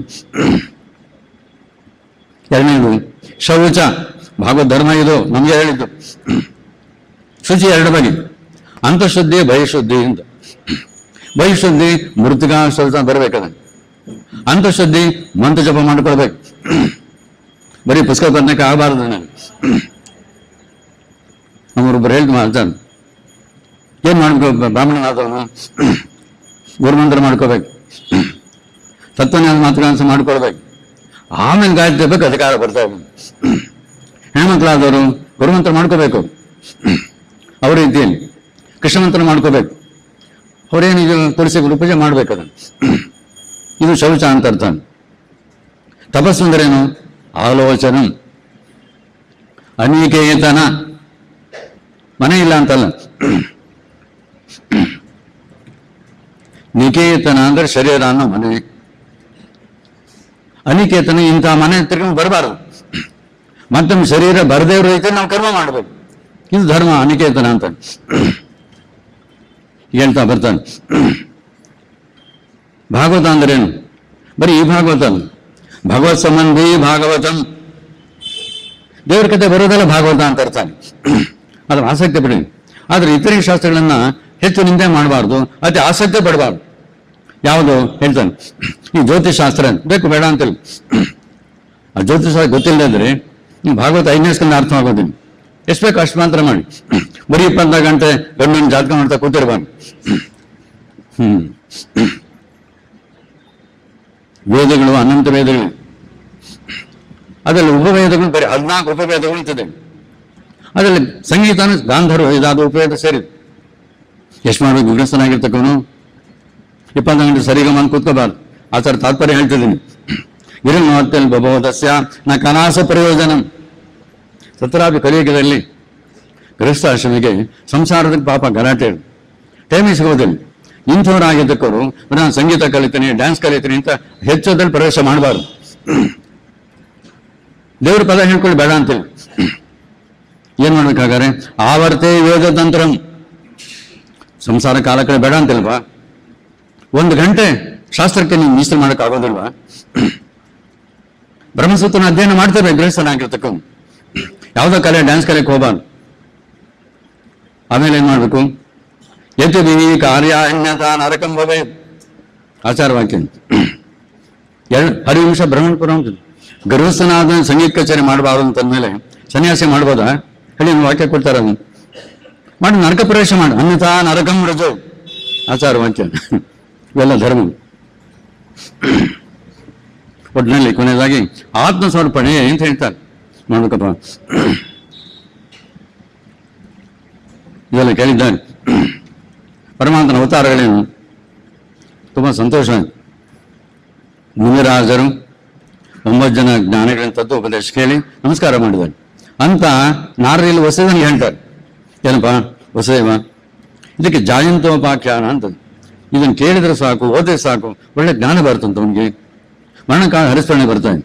ಎರಡನೇದು ಶೌಚ ಭಾಗವತ್ ಧರ್ಮ ಇದು ನಮಗೆ ಹೇಳಿದ್ದು ಶುಚಿ ಎರಡು ಬಗೆ ಅಂತಃಶುದ್ಧಿ ಬಹಿಶುದ್ಧಿ ಅಂತ ಬಹಿಶುದ್ಧಿ ಮೃತಿಕಾ ಶೌಚ ಬರಬೇಕದ ಅಂತಃಶುದ್ಧಿ ಮಂತ್ರ ಜಪ ಮಾಡ್ಕೊಳ್ಬೇಕು ಬರೀ ಪುಸ್ತಕ ಬರ್ನಕ್ಕೆ ಆಗಬಾರದು ನಾನು ನಮ್ಮೊಬ್ಬರು ಹೇಳ್ದು ಮಾಡ್ತಾನೆ ಏನ್ ಮಾಡ್ಕೋ ಬ್ರಾಹ್ಮಣನಾದವನು ಗುರುಮಂತ್ರ ಮಾಡ್ಕೋಬೇಕು ತತ್ವಜ್ಞಾನ ಮಾತುಗಳನ್ನು ಮಾಡ್ಕೊಳ್ಬೇಕು ಆಮೇಲೆ ಗಾಯತ್ರಿ ಬೇಕು ಅಧಿಕಾರ ಬರ್ತಾ ಇದೆ ಹೆಣ್ಮಕ್ಳಾದವರು ಗುರುಮಂತ್ರ ಮಾಡ್ಕೋಬೇಕು ಅವ್ರ ರೀತಿಯಲ್ಲಿ ಕೃಷ್ಣ ಮಂತ್ರ ಮಾಡ್ಕೋಬೇಕು ಅವ್ರೇನು ಇದು ತುಳಸಿ ಗುರು ಪೂಜೆ ಮಾಡ್ಬೇಕು ಅದನ್ನು ಇದು ಶೌಚ ಅಂತ ಅರ್ಥ ತಪಸ್ಸು ಅಂದ್ರೇನು ಆಲೋಚನೆ ಅನಿಕೇತನ ಮನೆ ಇಲ್ಲ ಅಂತಲ್ಲ ನಿಕೇತನ ಅಂದ್ರೆ ಶರೀರ ಅನ್ನೋ ಮನೆ ಅನಿಕೇತನ ಇಂಥ ಮನೆ ತಿರ್ಕೊಂಡು ಬರಬಾರದು ಮತ್ತೊಮ್ಮೆ ಶರೀರ ಬರದೇ ಇರೋ ರೀತಿ ನಾವು ಕರ್ಮ ಮಾಡಬೇಕು ಇದು ಧರ್ಮ ಅನಿಕೇತನ ಅಂತ ಹೇಳ್ತಾ ಬರ್ತಾನೆ ಭಾಗವತ ಅಂದ್ರೇನು ಬರೀ ಈ ಭಾಗವತ ಅಲ್ಲ ಭಗವತ್ ಸಂಬಂಧಿ ಭಾಗವತಂ ದೇವರ ಕತೆ ಬರೋದಲ್ಲ ಭಾಗವತ ಅಂತ ಅರ್ಥಾನೆ ಅದ್ರ ಆಸಕ್ತಿ ಪಡಿ ಆದ್ರೆ ಇತರೆ ಶಾಸ್ತ್ರಗಳನ್ನ ಹೆಚ್ಚು ನಿಂದೆ ಮಾಡಬಾರ್ದು ಅತಿ ಆಸಕ್ತಿ ಪಡಬಾರ್ದು ಯಾವುದು ಹೇಳ್ತಾನೆ ಈ ಜ್ಯೋತಿಷಾಸ್ತ್ರ ಬೇಕು ಬೇಡ ಅಂತೇಳಿ ಆ ಜ್ಯೋತಿಷ ಗೊತ್ತಿಲ್ಲದೆ ಇದ್ರೆ ನೀವು ಭಾಗವತ ಐದನೇ ಸ್ಕಂದ ಅರ್ಥ ಆಗೋದಿಲ್ಲ ಎಷ್ಟು ಬೇಕು ಅಷ್ಟು ಮಾತ್ರ ಮಾಡಿ ಬರೀ ಇಪ್ಪತ್ನಾಲ್ಕು ಗಂಟೆ ಗಂಡನ ಜಾತಕ ಮಾಡ್ತಾ ಕೂತಿರ್ಬಾರ್ದು ಹ್ಮ್ ವೇದಗಳು ಅನಂತ ವೇದಗಳು ಅದರಲ್ಲಿ ಉಪವೇದಗಳು ಬೇರೆ ಹದಿನಾಲ್ಕು ಉಪವೇದಗಳು ಅಂತಿದೆ ಅದರಲ್ಲಿ ಸಂಗೀತ ಗಾಂಧರ್ವ ಇದಾದ ಉಪವೇದ ಸೇರಿದೆ ಎಷ್ಟು ಮಾಡ್ಬೇಕು ಗೃಹಸ್ಥನಾಗಿರ್ತಕ್ಕವನು ಇಪ್ಪತ್ತು ಗಂಟೆ ಸರಿಗಮ ಅಂತ ಕೂತ್ಕೋಬಾರ್ದು ಆ ಥರ ತಾತ್ಪರ್ಯ ಹೇಳ್ತಿದ್ದೀನಿ ಇರಲ್ ನೋಡ್ತೇನೆ ಬಬೋಧಸ್ಯ ನ ಕನಾಸ ಪ್ರಯೋಜನ ಸತ್ರಾಪಿ ಕಲಿಯುಗದಲ್ಲಿ ಗೃಹಸ್ಥಾಶ್ರಮಿಗೆ ಸಂಸಾರದ ಪಾಪ ಗಲಾಟೆ ಟೈಮೇ ಸಿಗೋದಿಲ್ಲ ಇಂಥವರಾಗಿದ್ದಕ್ಕವರು ನಾನು ಸಂಗೀತ ಕಲಿತೀನಿ ಡ್ಯಾನ್ಸ್ ಕಲಿತೀನಿ ಅಂತ ಹೆಚ್ಚೋದ್ರಲ್ಲಿ ಪ್ರವೇಶ ಮಾಡಬಾರ್ದು ದೇವ್ರ ಪದ ಹೇಳ್ಕೊಳ್ಳಿ ಬೇಡ ಅಂತೇಳಿ ಏನ್ ಮಾಡ್ಬೇಕಾಗಾರೆ ಆವರ್ತೆ ವೇದ ತಂತ್ರಂ ಸಂಸಾರ ಕಾಲ ಕಡೆ ಬೇಡ ಅಂತಿಲ್ವಾ ಒಂದು ಗಂಟೆ ಶಾಸ್ತ್ರಕ್ಕೆ ನೀವು ಮೀಸಲು ಮಾಡಕ್ ಆಗೋದಿಲ್ವಾ ಬ್ರಹ್ಮಸೂತ್ರನ ಅಧ್ಯಯನ ಮಾಡ್ತಾರೆ ಗೃಹಸ್ಥನಾಗಿರ್ತಕ್ಕ ಯಾವುದೋ ಕಲೆ ಡ್ಯಾನ್ಸ್ ಕಲೆಗೆ ಹೋಗಬಾರ್ದು ಆಮೇಲೆ ಏನ್ ಮಾಡ್ಬೇಕು ಯತಿ ಬಿ ಕಾರ್ಯ ಅನ್ಯತ ನರಕಂ ಭವೆ ಆಚಾರ ವಾಕ್ಯ ಎರಡು ಹರಿವಂಶ ಬ್ರಹ್ಮಣಪುರ ಅಂತ ಗೃಹಸ್ಥನಾದ ಸಂಗೀತ ಕಚೇರಿ ಮಾಡಬಾರ್ದು ಅಂತಂದ್ಮೇಲೆ ಸನ್ಯಾಸಿ ಮಾಡ್ಬೋದಾ ಹೇಳಿ ಒಂದು ವಾಕ್ಯ ಕೊಡ್ತಾರೆ ಅದನ್ನು ಮಾಡಿ ನರಕ ಪ್ರವೇಶ ಮಾಡು ಅನ್ಯಥಾ ನರಕಂ ರಜೋ ಆಚಾರ ವಾಕ್ಯ ಇವೆಲ್ಲ ಧರ್ಮ ಒಟ್ಟಿನಲ್ಲಿ ಕೊನೆಯದಾಗಿ ಆತ್ಮಸಮರ್ಪಣೆ ಅಂತ ಹೇಳ್ತಾರೆ ಮಾಡ್ಬೇಕಪ್ಪ ಇದೆಲ್ಲ ಕೇಳಿದ್ದಾರೆ ಪರಮಾತ್ಮನ ಅವತಾರಗಳೇನು ತುಂಬಾ ಸಂತೋಷ ಆಯ್ತು ಮುನಿರಾಜರು ಒಂಬತ್ತು ಜನ ಜ್ಞಾನಿಗಳಂತದ್ದು ಉಪದೇಶ ಕೇಳಿ ನಮಸ್ಕಾರ ಮಾಡಿದ್ದಾರೆ ಅಂತ ನಾರಲ್ಲಿ ವಸುದನಿಗೆ ಹೇಳ್ತಾರೆ ಏನಪ್ಪ ವಸುದೇವ ಇದಕ್ಕೆ ಜಾಯಂತೋಪಾಖ್ಯಾನ ಅಂತ ಇದನ್ನು ಕೇಳಿದ್ರೆ ಸಾಕು ಓದಿದ್ರೆ ಸಾಕು ಒಳ್ಳೆ ಜ್ಞಾನ ಬರ್ತಂತ ಅವನಿಗೆ ಮರಣಕಾಲ ಹರಿಸ್ಮರಣೆ ಬರ್ತಾನೆ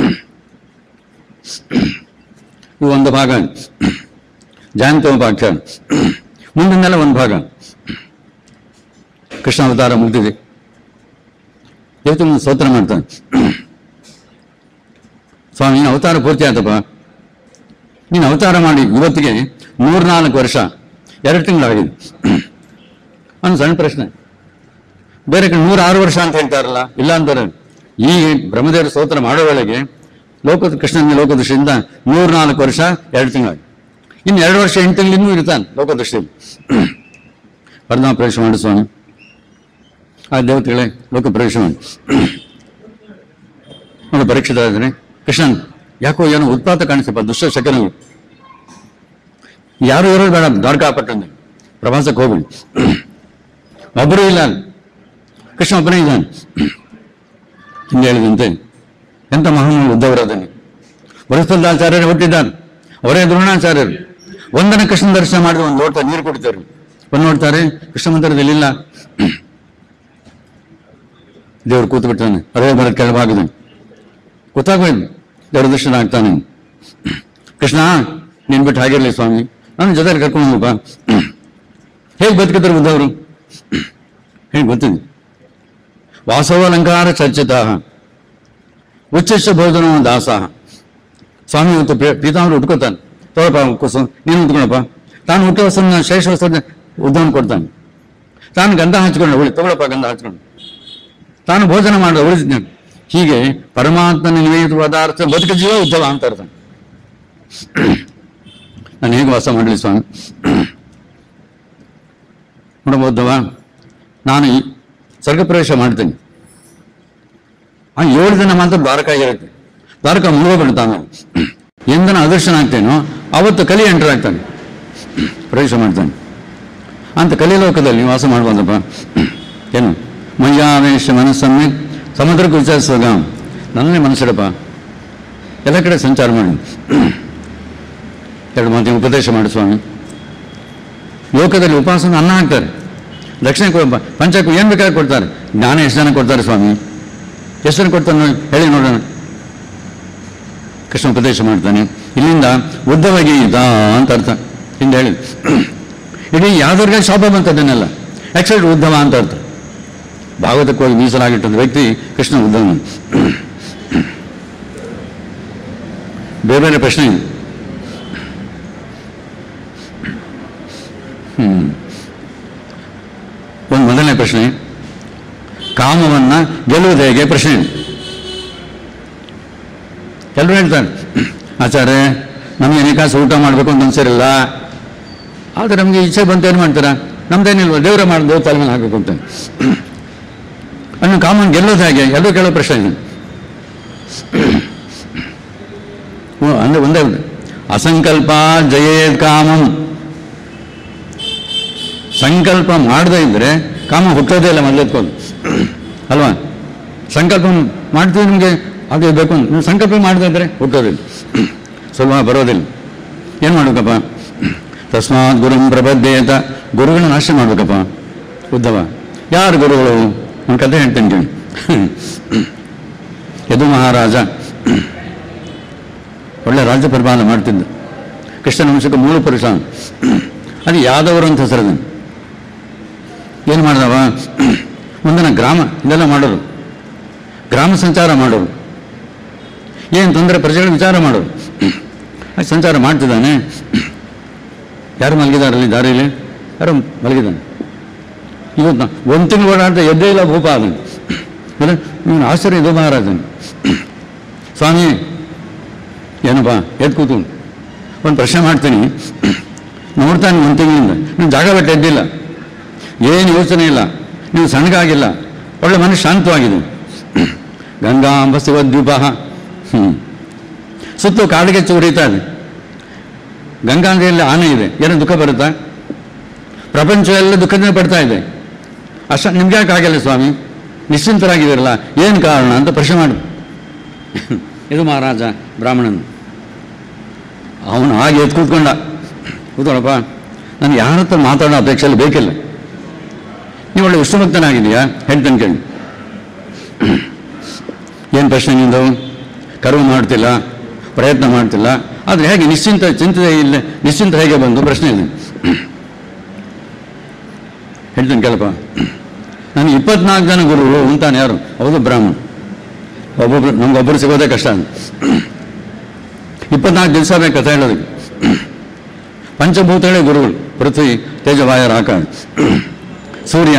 ಇದು ಒಂದು ಭಾಗ ಜಾಯಂತೋಪಾಖ್ಯಾನ ಮುಂದಿನೆಲ್ಲ ಒಂದು ಭಾಗ ಕೃಷ್ಣ ಅವತಾರ ಮುಗ್ದಿದೆ ಇವತ್ತು ಮುಂದೆ ಸ್ತೋತ್ರ ಮಾಡ್ತಾನೆ ಸ್ವಾಮಿ ನೀನು ಅವತಾರ ಪೂರ್ತಿ ಆಯ್ತಪ್ಪ ನೀನು ಅವತಾರ ಮಾಡಿ ಇವತ್ತಿಗೆ ಮೂರ್ನಾಲ್ಕು ವರ್ಷ ಎರಡು ತಿಂಗಳಾಗಿದೆ ಒಂದು ಸಣ್ಣ ಪ್ರಶ್ನೆ ಬೇರೆ ಕಡೆ ನೂರಾರು ವರ್ಷ ಅಂತ ಹೇಳ್ತಾರಲ್ಲ ಇಲ್ಲ ಅಂತಾರೆ ಈ ಬ್ರಹ್ಮದೇವರ ಸ್ತೋತ್ರ ಮಾಡೋ ವೇಳೆಗೆ ಲೋಕದ ಕೃಷ್ಣನ ಲೋಕದೃಷ್ಟಿಯಿಂದ ಮೂರ್ನಾಲ್ಕು ವರ್ಷ ಎರಡು ತಿಂಗಳಾಗಿ ಇನ್ನು ಎರಡು ವರ್ಷ ಎಂಟು ತಿಂಗಳು ಇನ್ನೂ ಇರ್ತಾನೆ ಲೋಕದೃಷ್ಟಿಯಲ್ಲಿ ಪರಮ ಪ್ರವೇಶ ಮಾಡಿ ಸ್ವಾಮಿ ಆ ದೇವತೆಗಳೇ ಲೋಕ ಪ್ರವೇಶ ಮಾಡಿ ನೋಡಿ ಪರೀಕ್ಷಿತ ಇದ್ರೆ ಕೃಷ್ಣನ್ ಯಾಕೋ ಏನೋ ಉತ್ಪಾತ ಕಾಣಿಸಪ್ಪ ದುಷ್ಟ ಶಕನಗಳು ಯಾರು ಇರೋದು ಬೇಡ ದ್ವಾರಕಾಪಟ್ಟಣ ಪ್ರವಾಸಕ್ಕೆ ಹೋಗ್ಬಿಡಿ ಒಬ್ಬರೂ ಇಲ್ಲ ಅಲ್ಲಿ. ಕೃಷ್ಣ ಒಬ್ಬನೇ ಇದ್ದಾನೆ ಹಿಂದೆ ಹೇಳಿದಂತೆ ಎಂತ ಮಹಾನ್ ಉದ್ದವರದನೆ ಬೃಹಸ್ಪತಿದಾಚಾರ್ಯರು ಹುಟ್ಟಿದ್ದಾರೆ ಅವರೇ ದ್ರೋಣಾಚಾರ್ಯರು ಒಂದನ ಕೃಷ್ಣ ದರ್ಶನ ಮಾಡಿದ್ರೆ ಒಂದು ಲೋಟ ನೀರು ಕುಡಿತಾರೆ ಒಂದು ನೋಡ್ತಾರೆ ಕೃಷ್ಣ ಮಂದಿರದಲ್ಲಿ ಇಲ್ಲ ದೇವರು ಕೂತು ಬಿಡ್ತಾನೆ ಅರೇ ಬರ ಕೆಳಭಾಗದಲ್ಲಿ ಗೊತ್ತಾಗೋಯ್ತು ದೇವರ ದರ್ಶನ ಆಗ್ತಾನೆ ಕೃಷ್ಣ ನೀನ್ ಬಿಟ್ಟು ಹಾಗಿರ್ಲಿ ಸ್ವಾಮಿ ನನ್ನ ಜೊತೆಲಿ ಕರ್ಕೊಂಡು ಹೋಗಪ್ಪ ಹೇಗೆ ಬದುಕಿದ್ರು ಬುದ್ಧವರು ಹೇಗೆ ಗೊತ್ತಿದೆ ವಾಸವಾಲಂಕಾರ ಚರ್ಚಿತ ಉಚ್ಚಿಷ್ಟ ಭೋಜನ ದಾಸಃ ಸ್ವಾಮಿ ಇವತ್ತು ಪೀ- ಪೀತಾಂಬರ ಉಟ್ಕೋತಾನೆ ತಗೊಳಪ್ಪ ಕುಸು ನೀನು ಉಟ್ಕೊಳಪ್ಪ ತಾನು ಹುಟ್ಟ ವಸ್ತ್ರನ ಶ್ರೇಷ್ಠ ವಸ್ತ್ರ ಉದ್ದವನ್ನು ಕೊಡ್ತಾನೆ ತಾನು ಗಂಧ ಹಚ್ಕೊಂಡು ಉಳಿ ತಗೊಳಪ್ಪ ಗಂಧ ಹಚ್ಕೊಂಡು ತಾನು ಭೋಜನ ಮಾಡಿದ ಉಳಿದಿದ್ದಾನೆ ಹೀಗೆ ಪರಮಾತ್ಮನ ನಿವೇದಿತ ಪದಾರ್ಥ ಬದುಕ ಜೀವ ಉದ್ಧವ ಅಂತ ಇರ್ತಾನೆ ನಾನು ಹೇಗೆ ವಾಸ ಮಾಡಲಿ ಸ್ವಾಮಿ ನೋಡಬಹುದವ ನಾನು ಈ ಸ್ವರ್ಗ ಪ್ರವೇಶ ಮಾಡ್ತೀನಿ ಆ ಏಳು ದಿನ ಮಾತ್ರ ದ್ವಾರಕ ಇರುತ್ತೆ ದ್ವಾರಕ ಮುಳುಗೋಗ್ಬಿಡ್ತಾನೆ ಎಂದನ ಅದೃಷ್ಟನಾಗ್ತೇನೋ ಅವತ್ತು ಕಲಿ ಎಂಟರ್ ಆಗ್ತಾನೆ ಪ್ರವೇಶ ಮಾಡ್ತಾನೆ ಅಂತ ಕಲಿಲೋಕದಲ್ಲಿ ವಾಸ ಮಾಡ್ಬೋದಪ್ಪ ಏನು ಮಯ್ಯಾವೇಶ ಮನಸ್ಸನ್ನೇ ಸಮುದ್ರಕ್ಕೆ ವಿಚಾರಿಸುವಾಗ ನನ್ನೇ ಮನಸ್ಸಿಡಪ್ಪ ಎಲ್ಲ ಕಡೆ ಸಂಚಾರ ಮಾಡಿ ಎರಡು ಮಾತಿನ ಉಪದೇಶ ಮಾಡಿ ಸ್ವಾಮಿ ಲೋಕದಲ್ಲಿ ಉಪವಾಸನ ಅನ್ನ ಹಾಕ್ತಾರೆ ದಕ್ಷಿಣ ಕೊ- ಪಂಚಕ್ಕೂ ಏನು ಬೇಕಾದ್ರೆ ಕೊಡ್ತಾರೆ ಜ್ಞಾನ ಎಷ್ಟು ಜನ ಕೊಡ್ತಾರೆ ಸ್ವಾಮಿ ಎಷ್ಟು ಜನ ಕೊಡ್ತಾರೆ ನೋಡಿ ಹೇಳಿ ನೋಡೋಣ ಕೃಷ್ಣ ಉಪದೇಶ ಮಾಡ್ತಾನೆ ಇಲ್ಲಿಂದ ಉದ್ದವಾಗಿ ಇದ್ದ ಅಂತ ಅರ್ಥ ಹಿಂದೆ ಹೇಳಿ ಇಡೀ ಯಾವ್ದವ್ರಿಗೆ ಶಾಪ ಬಂತದನ್ನೆಲ್ಲ ಆಕ್ಚುಲಿ ಉದ್ದವ ಅಂತ ಅರ್ಥ ಭಾಗವತಕ್ಕೆ ಹೋಗಿ ಮೀಸಲಾಗಿಟ್ಟಂತ ವ್ಯಕ್ತಿ ಕೃಷ್ಣ ಉದ್ದವನು ಬೇರೆ ಬೇರೆ ಪ್ರಶ್ನೆ ಇದೆ ಹ್ಮ್. ಒಂದು ಮೊದಲನೇ ಪ್ರಶ್ನೆ ಕಾಮವನ್ನ ಗೆಲ್ಲುವುದು ಹೇಗೆ ಪ್ರಶ್ನೆ ಇದೆ. ಎಲ್ಲರೂ ಹೇಳ್ತಾರೆ ಆಚಾರ್ಯ ನಮಗೆ ನಿಕಾಸ ಊಟ ಮಾಡಬೇಕು ಅಂತ ಅನ್ಸಿರಲ್ಲ ಆದರೆ ನಮಗೆ ಇಚ್ಛೆ ಬಂತು ಏನು ಮಾಡ್ತೀರಾ ನಮ್ದೇನಿಲ್ವ ದೇವರ ಮಾಡಿ ದೇವ್ರ ತಲೆ ಮೇಲೆ ಹಾಕಬೇಕು ಅಂತ ಅನ್ನು ಕಾಮನ್ ಗೆಲ್ಲೋದು ಹೇಗೆ ಎಲ್ಲರೂ ಕೇಳೋ ಪ್ರಶ್ನೆ ಇದೆ ಹ್ಞೂ, ಅಂದ್ರೆ ಒಂದೇ ಒಂದು ಅಸಂಕಲ್ಪ ಜಯೇದ್ ಕಾಮಂ ಸಂಕಲ್ಪ ಮಾಡದೇ ಇದ್ರೆ ಕಾಮ ಹುಟ್ಟೋದೇ ಇಲ್ಲ ಮೊದಲೆತ್ಕೊಂಡು ಅಲ್ವಾ ಸಂಕಲ್ಪ ಮಾಡ್ತೀವಿ ನಿಮಗೆ ಅದು ಬೇಕು ಅಂತ ನೀವು ಸಂಕಲ್ಪ ಮಾಡದೇ ಇದ್ರೆ ಹುಟ್ಟೋದಿಲ್ಲ ಸ್ವಲ್ಪ ಬರೋದಿಲ್ಲ ಏನು ಮಾಡ್ಬೇಕಪ್ಪ ತಸ್ಮಾತ್ ಗುರುಂ ಪ್ರಬದ್ಧೇತ ಗುರುಗಳನ್ನ ನಾಶ ಮಾಡ್ಬೇಕಪ್ಪ ಉದ್ದವ ಯಾರು ಗುರುಗಳು ಒಂದು ಕಥೆ ಹೇಳ್ತೇನೆ ಕೇಳಿ ಯದು ಮಹಾರಾಜ ಒಳ್ಳೆ ರಾಜ್ಯ ಪರಿಪಾಲನೆ ಮಾಡ್ತಿದ್ದ ಕೃಷ್ಣನ ವಂಶಕ್ಕೆ ಮೂಲ ಪುರುಷ ಅವನು. ಅದು ಯಾದವರು ಅಂತ ಹೆಸರು ಏನು ಮಾಡಿದವ ಮುಂದಿನ ಗ್ರಾಮ ಇದೆಲ್ಲ ಮಾಡೋರು ಗ್ರಾಮ ಸಂಚಾರ ಮಾಡೋರು ಏನು ತೊಂದರೆ ಪ್ರಜೆಗಳು ವಿಚಾರ ಮಾಡೋರು ಅದು ಸಂಚಾರ ಮಾಡ್ತಿದ್ದಾನೆ ಯಾರು ಮಲಗಿದಾರಲ್ಲಿ ದಾರಿಯಲ್ಲಿ ಯಾರು ಮಲಗಿದ್ದಾನೆ ಇವತ್ತು ನಾ- ಒಂದು ತಿಂಗಳು ಓಡಾಡ್ತಾ ಎದ್ದೇ ಇಲ್ಲ ಭೂಪ ಅದನ್ನು ಇವನು ಆಶ್ಚರ್ಯ ಇದು ಮಹಾರಾಜನು ಸ್ವಾಮಿ ಏನಪ್ಪ ಎದ್ದು ಕೂತು ಒಂದು ಪ್ರಶ್ನೆ ಮಾಡ್ತೀನಿ ನೋಡ್ತಾನೆ ಒಂದು ತಿಂಗಳಿಂದ ನೀವು ಜಾಗ ಬಿಟ್ಟು ಎದ್ದಿಲ್ಲ ಏನು ಯೋಚನೆ ಇಲ್ಲ ನೀವು ಸಣ್ಣಗಾಗಿಲ್ಲ ಒಳ್ಳೆ ಮನಸ್ಸು ಶಾಂತವಾಗಿದೆ ಗಂಗಾಂಬ ಶಿವದ್ವೀಪ ಹ್ಞೂ ಸುತ್ತು ಕಾಡಿಗೆ ಚೂರಿತಾ ಇದೆ ಗಂಗಾ ನದಿಯಲ್ಲಿ ಆನೆ ಇದೆ ಏನೋ ದುಃಖ ಬರುತ್ತಾ ಪ್ರಪಂಚ ಎಲ್ಲ ದುಃಖದಿಂದ ಪಡ್ತಾ ಇದೆ ಅಷ್ಟ ನಿಮ್ಗೆ ಯಾಕೆ ಆಗಿಲ್ಲ ಸ್ವಾಮಿ ನಿಶ್ಚಿಂತರಾಗಿದ್ದೀರಲ್ಲ ಏನು ಕಾರಣ ಅಂತ ಪ್ರಶ್ನೆ ಮಾಡು ಇದು ಮಹಾರಾಜ ಬ್ರಾಹ್ಮಣನು ಅವನು ಹಾಗೆ ಎದ್ದು ಕೂತ್ಕೊಂಡ ಕೂತ್ಕೊಳ್ಳಪ್ಪ ನನಗೆ ಯಾರ ಹತ್ರ ಮಾತಾಡೋ ಅಪೇಕ್ಷೆಯಲ್ಲಿ ಬೇಕಿಲ್ಲ ನೀವು ಒಳ್ಳೆ ವಿಷ್ಣುಭಕ್ತನಾಗಿದೆಯಾ ಹೇಳ್ತೇನೆ ಕೇಳಿ ಏನು ಪ್ರಶ್ನೆ ನಿಂದು ಕರ್ವ ಮಾಡ್ತಿಲ್ಲ ಪ್ರಯತ್ನ ಮಾಡ್ತಿಲ್ಲ ಆದರೆ ಹೇಗೆ ನಿಶ್ಚಿಂತ ಚಿಂತೆ ಇಲ್ಲ ನಿಶ್ಚಿಂತ ಹೇಗೆ ಬಂದು ಪ್ರಶ್ನೆ ಇದೆ ಹೇಳ್ತೇನೆ ಕೇಳಪ್ಪ ನನಗೆ ಇಪ್ಪತ್ನಾಲ್ಕು ಜನ ಗುರುಗಳು ಅಂತಾನೆ ಯಾರು ಹೌದು ಬ್ರಾಹ್ಮಣ ಒಬ್ಬೊಬ್ರು ನಮ್ಗೊಬ್ಬರು ಸಿಗೋದೇ ಕಷ್ಟ ಇಪ್ಪತ್ನಾಲ್ಕು ದಿವಸ ಬೇಕು ಕಥೆ ಹೇಳೋದಕ್ಕೆ ಪಂಚಭೂತಗಳೇ ಗುರುಗಳು ಪೃಥ್ವಿ ತೇಜವಾಯರ ಆಕಾಶ ಸೂರ್ಯ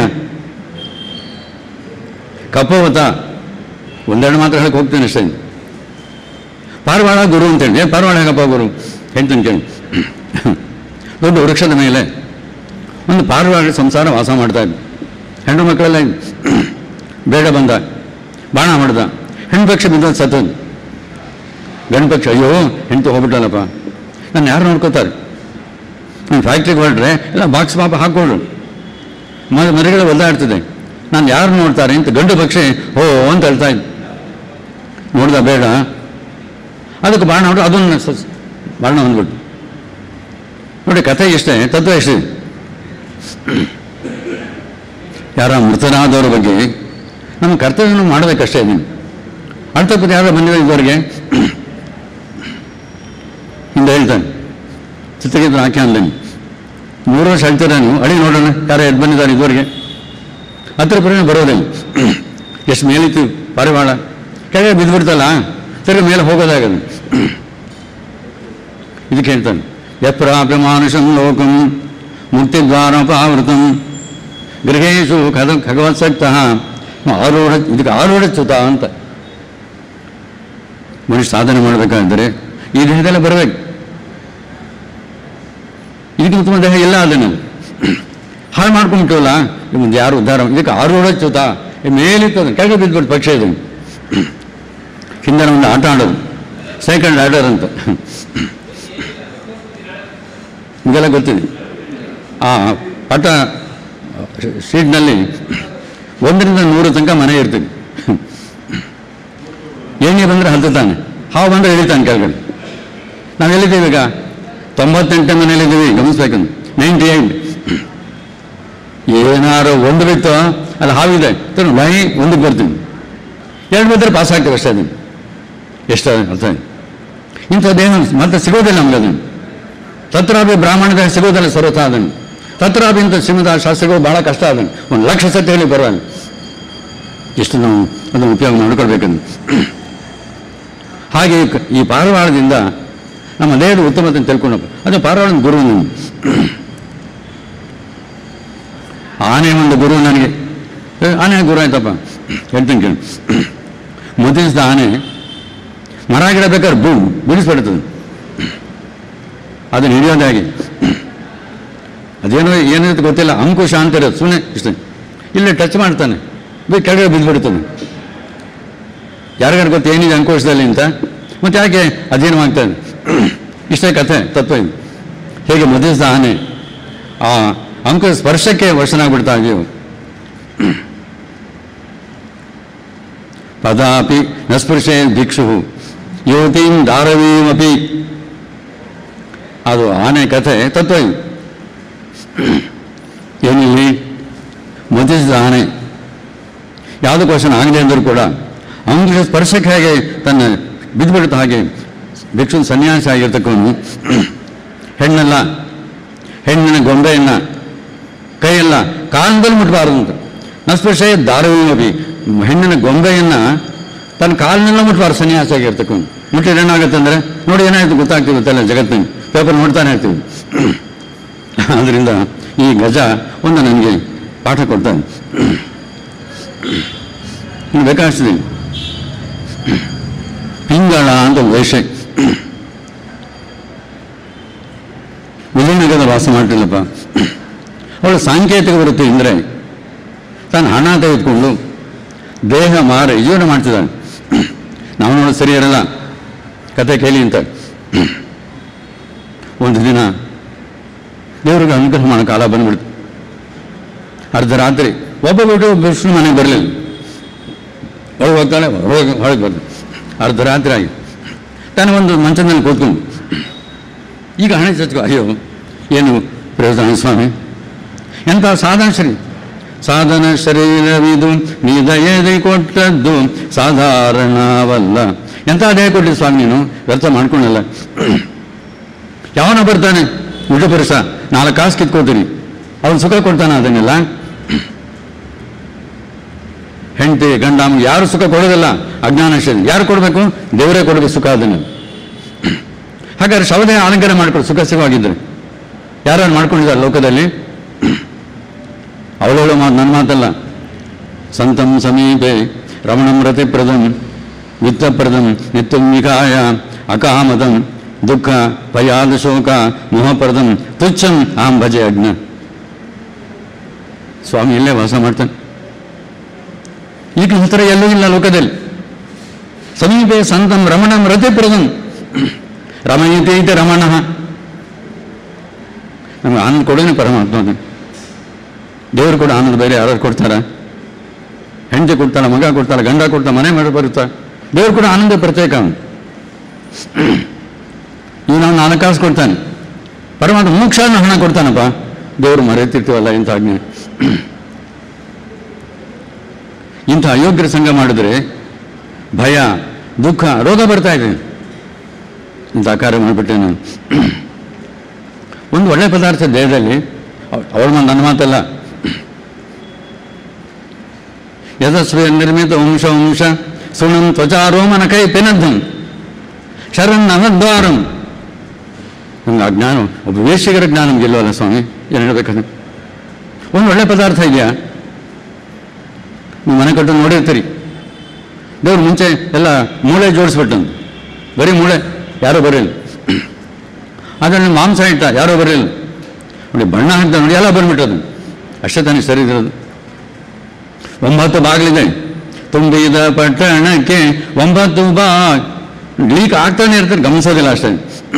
ಕಪೋವತ ಒಂದೆರಡು ಮಾತ್ರ ಹೇಳಕ್ಕೆ ಹೋಗ್ತೇನೆ ಅಷ್ಟೇ ಪಾರವಾಳ ಗುರು ಅಂತೇಳಿ ಏ ಪಾರವಾಳ ಹೇಗಪ್ಪ ಗುರು ಹೇಳ್ತೇನೆ ಕೇಳಿ ದೊಡ್ಡ ವೃಕ್ಷದ ಮೇಲೆ ಒಂದು ಪಾರವಾಳ ಸಂಸಾರ ವಾಸ ಮಾಡ್ತಾ ಇದ್ದ ಹೆಣ್ಣು ಮಕ್ಕಳೆಲ್ಲ ಬೇಡ ಬಂದ ಬಾಣ ಹೊಡೆದ ಹೆಣ್ಣು ಪಕ್ಷ ಬಿದ್ದ ಸತ್ತದು ಗಂಡು ಪಕ್ಷ ಅಯ್ಯೋ ಹೆಣ್ತು ಹೋಗ್ಬಿಟ್ಟಲ್ಲಪ್ಪ ನಾನು ಯಾರು ನೋಡ್ಕೋತಾರೆ ನಾನು ಫ್ಯಾಕ್ಟ್ರಿಗೆ ಹೊರಟ್ರೆ ಎಲ್ಲ ಬಾಕ್ಸ್ ಪಾಪ ಹಾಕ್ಕೊಳ್ರು ಮ ಮರಿಗಳು ಒದ್ದಾಡ್ತಿದೆ ನಾನು ಯಾರು ನೋಡ್ತಾರೆ ಅಂತ ಗಂಡು ಪಕ್ಷಿ ಓ ಅಂತ ಹೇಳ್ತಾ ಇದ್ದೆ ನೋಡ್ದ ಬೇಡ ಅದಕ್ಕೆ ಬಾಣ ಹೊಡೆದು ಅದನ್ನು ಸ ಬಾಣ ಹೊಂದ್ಬಿಟ್ಟು ನೋಡಿ ಕಥೆ ಇಷ್ಟೇ ತತ್ವ ಎಷ್ಟಿದೆ ಯಾರ ಮೃತರಾದವ್ರ ಬಗ್ಗೆ ನಮ್ಮ ಕರ್ತವ್ಯವನ್ನು ಮಾಡಬೇಕಷ್ಟೇ ನೀನು ಅರ್ಥಪತಿ ಯಾರೋ ಬಂದಿದೆ ಇದುವರೆಗೆ ಹಿಂದೆ ಹೇಳ್ತಾನೆ ಚಿತ್ರಗೀತ ಹಾಕಿ ಅಂದ ಮೂರು ವರ್ಷ ಹೇಳ್ತೀರಾ ನೀವು ಅಡಿ ನೋಡೋಣ ಯಾರು ಎದ್ದು ಬಂದಿದ್ದಾರೆ ಇದುವರೆಗೆ ಹತ್ತಿರ ಪರಿಣಾಮ ಬರೋದಿಲ್ಲ ಎಷ್ಟು ಮೇಲಿತ್ತು ಪಾರಿವಾಳ ಕೆಳಗೆ ಬಿದ್ದುಬಿಡ್ತಲ್ಲ ತಿರ್ಗಿ ಮೇಲೆ ಹೋಗೋದಾಗದು ಇದಕ್ಕೆ ಹೇಳ್ತಾನೆ ಯಪ್ರಾಪ್ಯ ಮಾನುಷಂ ಲೋಕಂ ಮುಕ್ತಿದ್ವಾರಪಾವೃತಂ ಗೃಹೇಶು ಕದ ಖಗವತ್ಸಕ್ತ ಆರೂಢ ಇದಕ್ಕೆ ಆರೂಢ ಚ್ಯುತ ಅಂತ ಮನುಷ್ಯ ಸಾಧನೆ ಮಾಡಬೇಕಾದ್ರೆ ಈ ದೇಹದಲ್ಲೇ ಬರಬೇಕು ಇದಕ್ಕೆ ಉತ್ತಮ ದೇಹ ಇಲ್ಲ ಅದನ್ನು ಹಾಳು ಮಾಡ್ಕೊಂಬಿಟ್ಟವಲ್ಲ ಮುಂದೆ ಯಾರು ಉದ್ಧಾರ ಇದಕ್ಕೆ ಆರೂಢ ಚ್ಯುತ ಮೇಲಿತ್ತು ಅದು ಕೆಳಗೆ ಬಿದ್ದುಬಿಟ್ಟು ಪಕ್ಷ ಇದು ಹಿಂದಿನ ಒಂದು ಆಟ ಆಡೋದು ಸೆಕೆಂಡ್ ಆರ್ಡರ್ ಅಂತ ಇದೆಲ್ಲ ಗೊತ್ತಿದೆ ಆ ಪಟ ಶೀಟ್ನಲ್ಲಿ ಒಂದರಿಂದ ನೂರು ತನಕ ಮನೆ ಇರ್ತೀವಿ ಎಣ್ಣೆ ಬಂದರೆ ಹತ್ತುತ್ತಾನೆ ಹಾವು ಬಂದರೆ ಇಳಿತಾನೆ ಕೆಳಗಡೆ ನಾವು ಎಲ್ಲಿದ್ದೀವಿ ಈಗ ತೊಂಬತ್ತೆಂಟನೇ ಮನೆಯಲ್ಲಿದ್ದೀವಿ ಗಮನಿಸ್ಬೇಕಂದು ನೈಂಟಿ ಏಯ್ಟ್ ಏನಾರು ಒಂದು ಬಿತ್ತು ಅಲ್ಲಿ ಹಾವಿದೆ ತಿನ್ನು ಬೈ ಒಂದಕ್ಕೆ ಬರ್ತೀನಿ ಎರಡು ಬಿದ್ದರೆ ಪಾಸ್ ಆಗ್ತೇವೆ ಅಷ್ಟೇ ಅದನ್ನು ಎಷ್ಟು ಅರ್ಥ ಇಂಥ ದೇಹ ಮತ್ತೆ ಸಿಗೋದಿಲ್ಲ ನಮ್ಗೆ ಅದನ್ನು ತತ್ರಾಭಿ ಬ್ರಾಹ್ಮಣದ ಸಿಗೋದಿಲ್ಲ ಸರ್ವತ ಅದನ್ನು ತತ್ರಾಭಿ ಅಂತ ಶ್ರೀಮದ ಶಾಸ್ತ್ರಗಳು ಬಹಳ ಕಷ್ಟ ಅದನ್ನು ಒಂದು ಲಕ್ಷ ಸತಿ ಹೇಳಿ ಬರೋಲ್ಲ ಎಷ್ಟು ನಾವು ಅದನ್ನು ಉಪಯೋಗ ಮಾಡ್ಕೊಳ್ಬೇಕಂದು ಹಾಗೆ ಕ- ಈ ಪಾರವಾಳದಿಂದ ನಮ್ಮ ದೇಹದ ಉತ್ತಮತೆ ತಿಳ್ಕೊಂಡಪ್ಪ ಅದು ಪಾರವಾಳದ ಗುರು ನಾನು ಆನೆ ಒಂದು ಗುರು ನನಗೆ ಏ, ಆನೆ ಗುರು ಆಯ್ತಪ್ಪ ಹೇಳ್ತೀನಿ ಕೇಳಿ ಮುದ್ದಿಸಿದ ಆನೆ ಮರ ಗಿಡ ಬೇಕಾದ್ರೆ ಬೂ ಬಿಡಿಸ್ಬಿಡ್ತದೆ ಅದನ್ನು ಹಿಡಿಯೋದೇ ಹಾಗೆ ಅದೇನೋ ಏನಿರುತ್ತೆ ಗೊತ್ತಿಲ್ಲ ಅಂಕುಶ ಅಂತ ಇರೋದು ಸುಮ್ಮನೆ ಇಷ್ಟೇ ಇಲ್ಲೇ ಟಚ್ ಮಾಡ್ತಾನೆ ಬಿ ಕೆಳಗಡೆ ಬಿದ್ದುಬಿಡ್ತಾನೆ ಯಾರಿಗಾರು ಗೊತ್ತು ಏನಿದೆ ಅಂಕುಶದಲ್ಲಿ ಅಂತ ಮತ್ತೆ ಯಾಕೆ ಅದೇನು ಆಗ್ತದೆ ಇಷ್ಟೇ ಕಥೆ ತತ್ವ ಇದು ಹೇಗೆ ಮದುವೆಸಿದ ಆನೆ ಆ ಅಂಕುಶ ಸ್ಪರ್ಶಕ್ಕೆ ವಶನಾಗ್ಬಿಡ್ತಾ ಇದೆಯೋ ಪದಾಪಿ ನ ಸ್ಪೃಶೇ ಭಿಕ್ಷು ಯುವತೀಂ ಧಾರವೀಮಪಿ ಅದು ಆನೆ ಕಥೆ ತತ್ವ ಇದು ಏನಿಲ್ಲಿ ಮದುವೆಸಿದ ಆನೆ ಯಾವುದಕ್ಕೋಸ್ಕರ ಆಗದೆ ಅಂದರೂ ಕೂಡ ಅಂಗುಶ ಸ್ಪರ್ಶಕ್ಕೆ ಹೇಗೆ ತನ್ನ ಬಿದ್ದುಬಿಡುತ್ತ ಹಾಗೆ ಭಿಕ್ಷು ಸನ್ಯಾಸಿ ಆಗಿರ್ತಕ್ಕವನು ಹೆಣ್ಣೆಲ್ಲ ಹೆಣ್ಣಿನ ಗೊಂಬೆಯನ್ನ ಕೈಯೆಲ್ಲ ಕಾಲದಲ್ಲಿ ಮುಟ್ಟಬಾರದು ಅಂತ ನಸ್ಪೃಶಯ ದಾರವೀಯವಿ ಹೆಣ್ಣಿನ ಗೊಂಬೆಯನ್ನ ತನ್ನ ಕಾಲಿನೆಲ್ಲ ಮುಟ್ಟಬಾರ್ದು ಸನ್ಯಾಸಿ ಆಗಿರ್ತಕ್ಕವನು ಮುಟ್ಟಿದ್ರೆ ಏನಾಗುತ್ತೆ ಅಂದರೆ ನೋಡಿ ಏನಾಯ್ತು ಗೊತ್ತಾಗ್ತಿರುತ್ತಲ್ಲ ಜಗತ್ತಿನ ಪೇಪರ್ ನೋಡ್ತಾನೆ ಇರ್ತೀವಿ ಆದ್ದರಿಂದ ಈ ಗಜ ಒಂದು ನನಗೆ ಪಾಠ ಕೊಡ್ತಾನೆ ಇನ್ನು ಬೇಕಾಗ್ತದೆ ಪಿಂಗಳ ಅಂತ ಒಂದು ವೇಷ ವಿಜಯನಗರದ ವಾಸ ಮಾಡ್ತಿಲ್ಲಪ್ಪ ಅವಳು ಸಾಂಕೇತಿಕ ವೃತ್ತಿ ಅಂದರೆ ತಾನು ಹಣ ತೆಗೆದುಕೊಂಡು ದೇಹ ಮಾರಿ ಜೀವನ ಮಾಡ್ತಿದ್ದಾನೆ ನಾವು ನೋಡೋದು ಸರಿ ಇರಲ್ಲ ಕತೆ ಕೇಳಿ ಅಂತ ಒಂದು ದಿನ ದೇವರಿಗೆ ಅನುಗ್ರಹ ಮಾಡೋ ಕಾಲ ಬಂದ್ಬಿಡ್ತು ಅರ್ಧ ರಾತ್ರಿ ಒಬ್ಬ ಬಿಟ್ಟು ವಿಷ್ಣು ಮನೆಗೆ ಬರಲಿಲ್ಲ ಒಳಗೆ ಹೋಗ್ತಾಳೆ ಹೊರಗೆ ಹೊರಗೆ ಬರ್ತಾಳೆ ಅರ್ಧ ರಾತ್ರಿ ಆಗಿ ತಾನು ಒಂದು ಮಂಚದ ಮೇಲೆ ಕೂತ್ಕೊಂಡು ಈಗ ಹಣೆ ಚಚ್ಕೊ ಅಯ್ಯೋ ಏನು ಪ್ರಯೋಜನ ಸ್ವಾಮಿ ಎಂಥ ಸಾಧನ ಶರೀರ ಸಾಧನ ಶರೀರವಿದು ನೀ ದಯದೆ ಕೊಟ್ಟದ್ದು ಸಾಧಾರಣವಲ್ಲ ಎಂಥ ದಯ ಕೊಟ್ಟಿ ಸ್ವಾಮಿ ನೀನು ವ್ಯರ್ಥ ಮಾಡ್ಕೊಂಡಲ್ಲ ಯಾವನ ಬರ್ತಾನೆ ಪುರುಷ ನಾಲ್ಕು ಕಾಸು ಕಿತ್ಕೋತೀನಿ ಅವನು ಸುಖ ಕೊಡ್ತಾನೆ ಅದನ್ನೆಲ್ಲ ಹೆಂಡತಿ ಗಂಡ ಅಮ್ಮ ಯಾರು ಸುಖ ಕೊಡೋದಿಲ್ಲ ಅಜ್ಞಾನ ಶರೀರ ಯಾರು ಕೊಡಬೇಕು ದೇವರೇ ಕೊಡಬೇಕು ಸುಖ ಅದನ್ನು ಹಾಗಾದ್ರೆ ಶವದೇಹ ಅಲಂಕಾರ ಮಾಡ್ಕೊಂಡು ಸುಖ ಸುಖವಾಗಿದ್ದರೆ ಯಾರು ಮಾಡ್ಕೊಂಡಿದ್ದಾರೆ ಲೋಕದಲ್ಲಿ ಅವಳವಳು ಮಾತು ನನ್ನ ಮಾತಲ್ಲ ಸಂತಂ ಸಮೀಪೆ ರಮಣಂ ರತಿಪ್ರದಂ ವಿತ್ತಪ್ರದಂ ನಿತ್ಯಂ ವಿಕಾಯ ಅಕಾಮದಂ ದುಃಖ ಭಯಾದ ಶೋಕ ಮೋಹಪ್ರದಂ ತುಚ್ಛಂ ಆಂ ಭಜೆ ಅಜ್ಞ ಸ್ವಾಮಿ ಇಲ್ಲೇ ವಾಸ ಮಾಡ್ತಾನೆ ಈಗ ಈ ಥರ ಎಲ್ಲೂ ಇಲ್ಲ ಲೋಕದಲ್ಲಿ ಸಮೀಪೆ ಸಂತಂ ರಮಣಂ ರತಿಪ್ರದಂ ರಮಯತೆ ಇತಿ ರಮಣ ನಮಗೆ ಆನಂದ ಕೊಡೋನೆ ಪರಮಾತ್ಮ ಅದು. ದೇವರು ಕೂಡ ಆನಂದ ಬೇರೆ ಯಾರು ಕೊಡ್ತಾರ ಹೆಂಡತಿ ಕೊಡ್ತಾಳ ಮಗ ಕೊಡ್ತಾಳ ಗಂಡ ಕೊಡ್ತಾಳ ಮನೆ ಮಾಡಿ ಬರುತ್ತಾ ದೇವರು ಕೂಡ ಆನಂದ ಪ್ರತ್ಯೇಕ ಅವನು ಇವ್ ನಾವು ನಾಲ್ಕು ಕಾಸು ಕೊಡ್ತಾನೆ ಪರಮಾತ್ಮ ಮೋಕ್ಷನ ಹಣ ಕೊಡ್ತಾನಪ್ಪ ದೇವರು ಮರೆತಿರ್ತೀವಲ್ಲ ಇಂಥ ಆಜ್ಞೆ ಇಂಥ ಅಯೋಗ್ಯರ ಸಂಘ ಮಾಡಿದ್ರೆ ಭಯ ದುಃಖ ರೋಗ ಬರ್ತಾ ಇದೆ ಇಂಥ ಕಾರ್ಯ ಮಾಡಿಬಿಟ್ಟೆ ನಾನು ಒಂದು ಒಳ್ಳೆ ಪದಾರ್ಥ ದೇಹದಲ್ಲಿ ಅವಳ ನನ್ನ ಮಾತಲ್ಲ ಯಶಸ್ವಿ ನಿರ್ಮಿತ ವಂಶ ವಂಶ ಸುಣಂ ತ್ವಚಾರೋಮನ ಕೈ ಪೆನದ್ದಂ ಶರನ್ ನವದ್ವಾರಂ ನಮ್ಗೆ ಆ ಜ್ಞಾನ ಒಬ್ಬ ವೇಷಿಗರ ಜ್ಞಾನ ನಮ್ಗೆ ಇಲ್ಲವಲ್ಲ ಸ್ವಾಮಿ ಏನು ಹೇಳ್ಬೇಕಂದ್ರೆ ಒಂದು ಒಳ್ಳೆ ಪದಾರ್ಥ ಇದೆಯಾ ನೀವು ಮನೆ ಕಟ್ಟು ನೋಡಿರ್ತೀರಿ ದೇವ್ರು ಮುಂಚೆ ಎಲ್ಲ ಮೂಳೆ ಜೋಡಿಸ್ಬಿಟ್ಟಂದು ಬರೀ ಮೂಳೆ ಯಾರೂ ಬರಲಿಲ್ಲ ಅದರಲ್ಲಿ ಮಾಂಸ ಇಟ್ಟ ಯಾರೋ ಬರಲಿಲ್ಲ ನೋಡಿ ಬಣ್ಣ ಹಾಕ್ದ ನೋಡಿ ಎಲ್ಲ ಬಂದ್ಬಿಟ್ಟದು ಅಷ್ಟೇ ತಾನೇ ಸರಿ ಇರೋದು ಒಂಬತ್ತು ಬಾಗಿಲಿದೆ ತುಂಬಿದ ಪಟ್ಟಣಕ್ಕೆ ಒಂಬತ್ತು ಬಾ ಲೀಕ್ ಆಗ್ತಾನೆ ಇರ್ತಾರೆ ಗಮನಿಸೋದಿಲ್ಲ ಅಷ್ಟೇ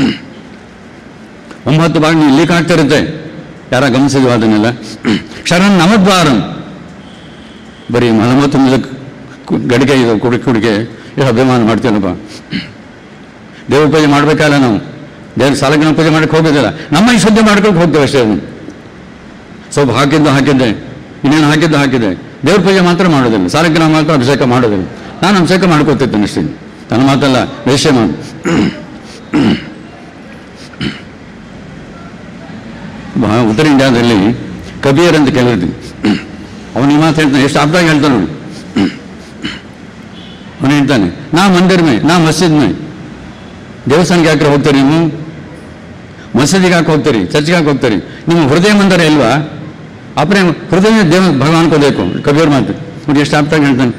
ಒಂಬತ್ತು ಬಾಗಿಲು ಲೀಕ್ ಆಗ್ತಾ ಇರುತ್ತೆ ಯಾರ ಗಮನಿಸಿದ್ವು ಅದನ್ನೆಲ್ಲ ಶರಣ್ ನಮದ್ವಾರಂ ಬರೀ ಮಲಮ ತುಂಬಿದ ಕು- ಗಡಿಗೆ ಇದು ಕುಡಿಕೆ ಕುಡಿಕೆ ಎಷ್ಟು ಅಭಿಮಾನ ಮಾಡ್ತೀನಪ್ಪ ದೇವ್ರ ಪೂಜೆ ಮಾಡಬೇಕಲ್ಲ ನಾವು ದೇವ್ರ ಸಾಲಗ್ನ ಪೂಜೆ ಮಾಡಕ್ಕೆ ಹೋಗೋದಿಲ್ಲ ನಮ್ಮ ಈ ಶುದ್ಧ ಮಾಡ್ಕೊಂಡು ಹೋಗ್ತೇವೆ ಅಷ್ಟೇ ಅದನ್ನು ಸ್ವಲ್ಪ ಹಾಕಿದ್ದು ಹಾಕಿದ್ದೆ ಇನ್ನೇನು ಹಾಕಿದ್ದು ಹಾಕಿದ್ದೆ ದೇವ್ರ ಪೂಜೆ ಮಾತ್ರ ಮಾಡೋದಿಲ್ಲ ಸಾಲಗ್ನ ಮಾತ್ರ ಅಭಿಷೇಕ ಮಾಡೋದಿಲ್ಲ ನಾನು ಅಭಿಷೇಕ ಮಾಡ್ಕೊತಿದ್ದೇನೆ ಅಷ್ಟೇ ನನ್ನ ಮಾತಲ್ಲ ವೇಶ್ಯ ಮಾತು ಬಹಳ ಉತ್ತರ ಇಂಡಿಯಾದಲ್ಲಿ ಕಬೀರ್ ಅಂತ ಕೇಳಿರ್ತೀನಿ ಅವನು ಈ ಮಾತು ಹೇಳ್ತಾನೆ ಎಷ್ಟು ಅರ್ಥವಾಗಿ ಹೇಳ್ತಾನೆ ನೋಡಿ ಅವನು ಹೇಳ್ತಾನೆ ನಾ ಮಂದಿರ್ ಮೇ ನಾ ಮಸ್ಜಿದ್ ಮೇ ದೇವಸ್ಥಾನಕ್ಕೆ ಯಾಕೆ ಹೋಗ್ತೀರಿ ನೀವು ಮಸೀದಿಗೆ ಯಾಕೆ ಹೋಗ್ತೀರಿ ಚರ್ಚ್ಗೆ ಯಾಕೆ ಹೋಗ್ತೀರಿ ನಿಮ್ಮ ಹೃದಯ ಮಂದಿರ ಇಲ್ವಾ ಅಪ್ರೆ ಹೃದಯ ದೇವ ಭಗವಾನ್ ಕೋ ಬೇಕು ಕಬೀರ್ ಮಾತು ನೋಡಿ ಎಷ್ಟು ಅರ್ಥವಾಗಿ ಹೇಳ್ತಾನೆ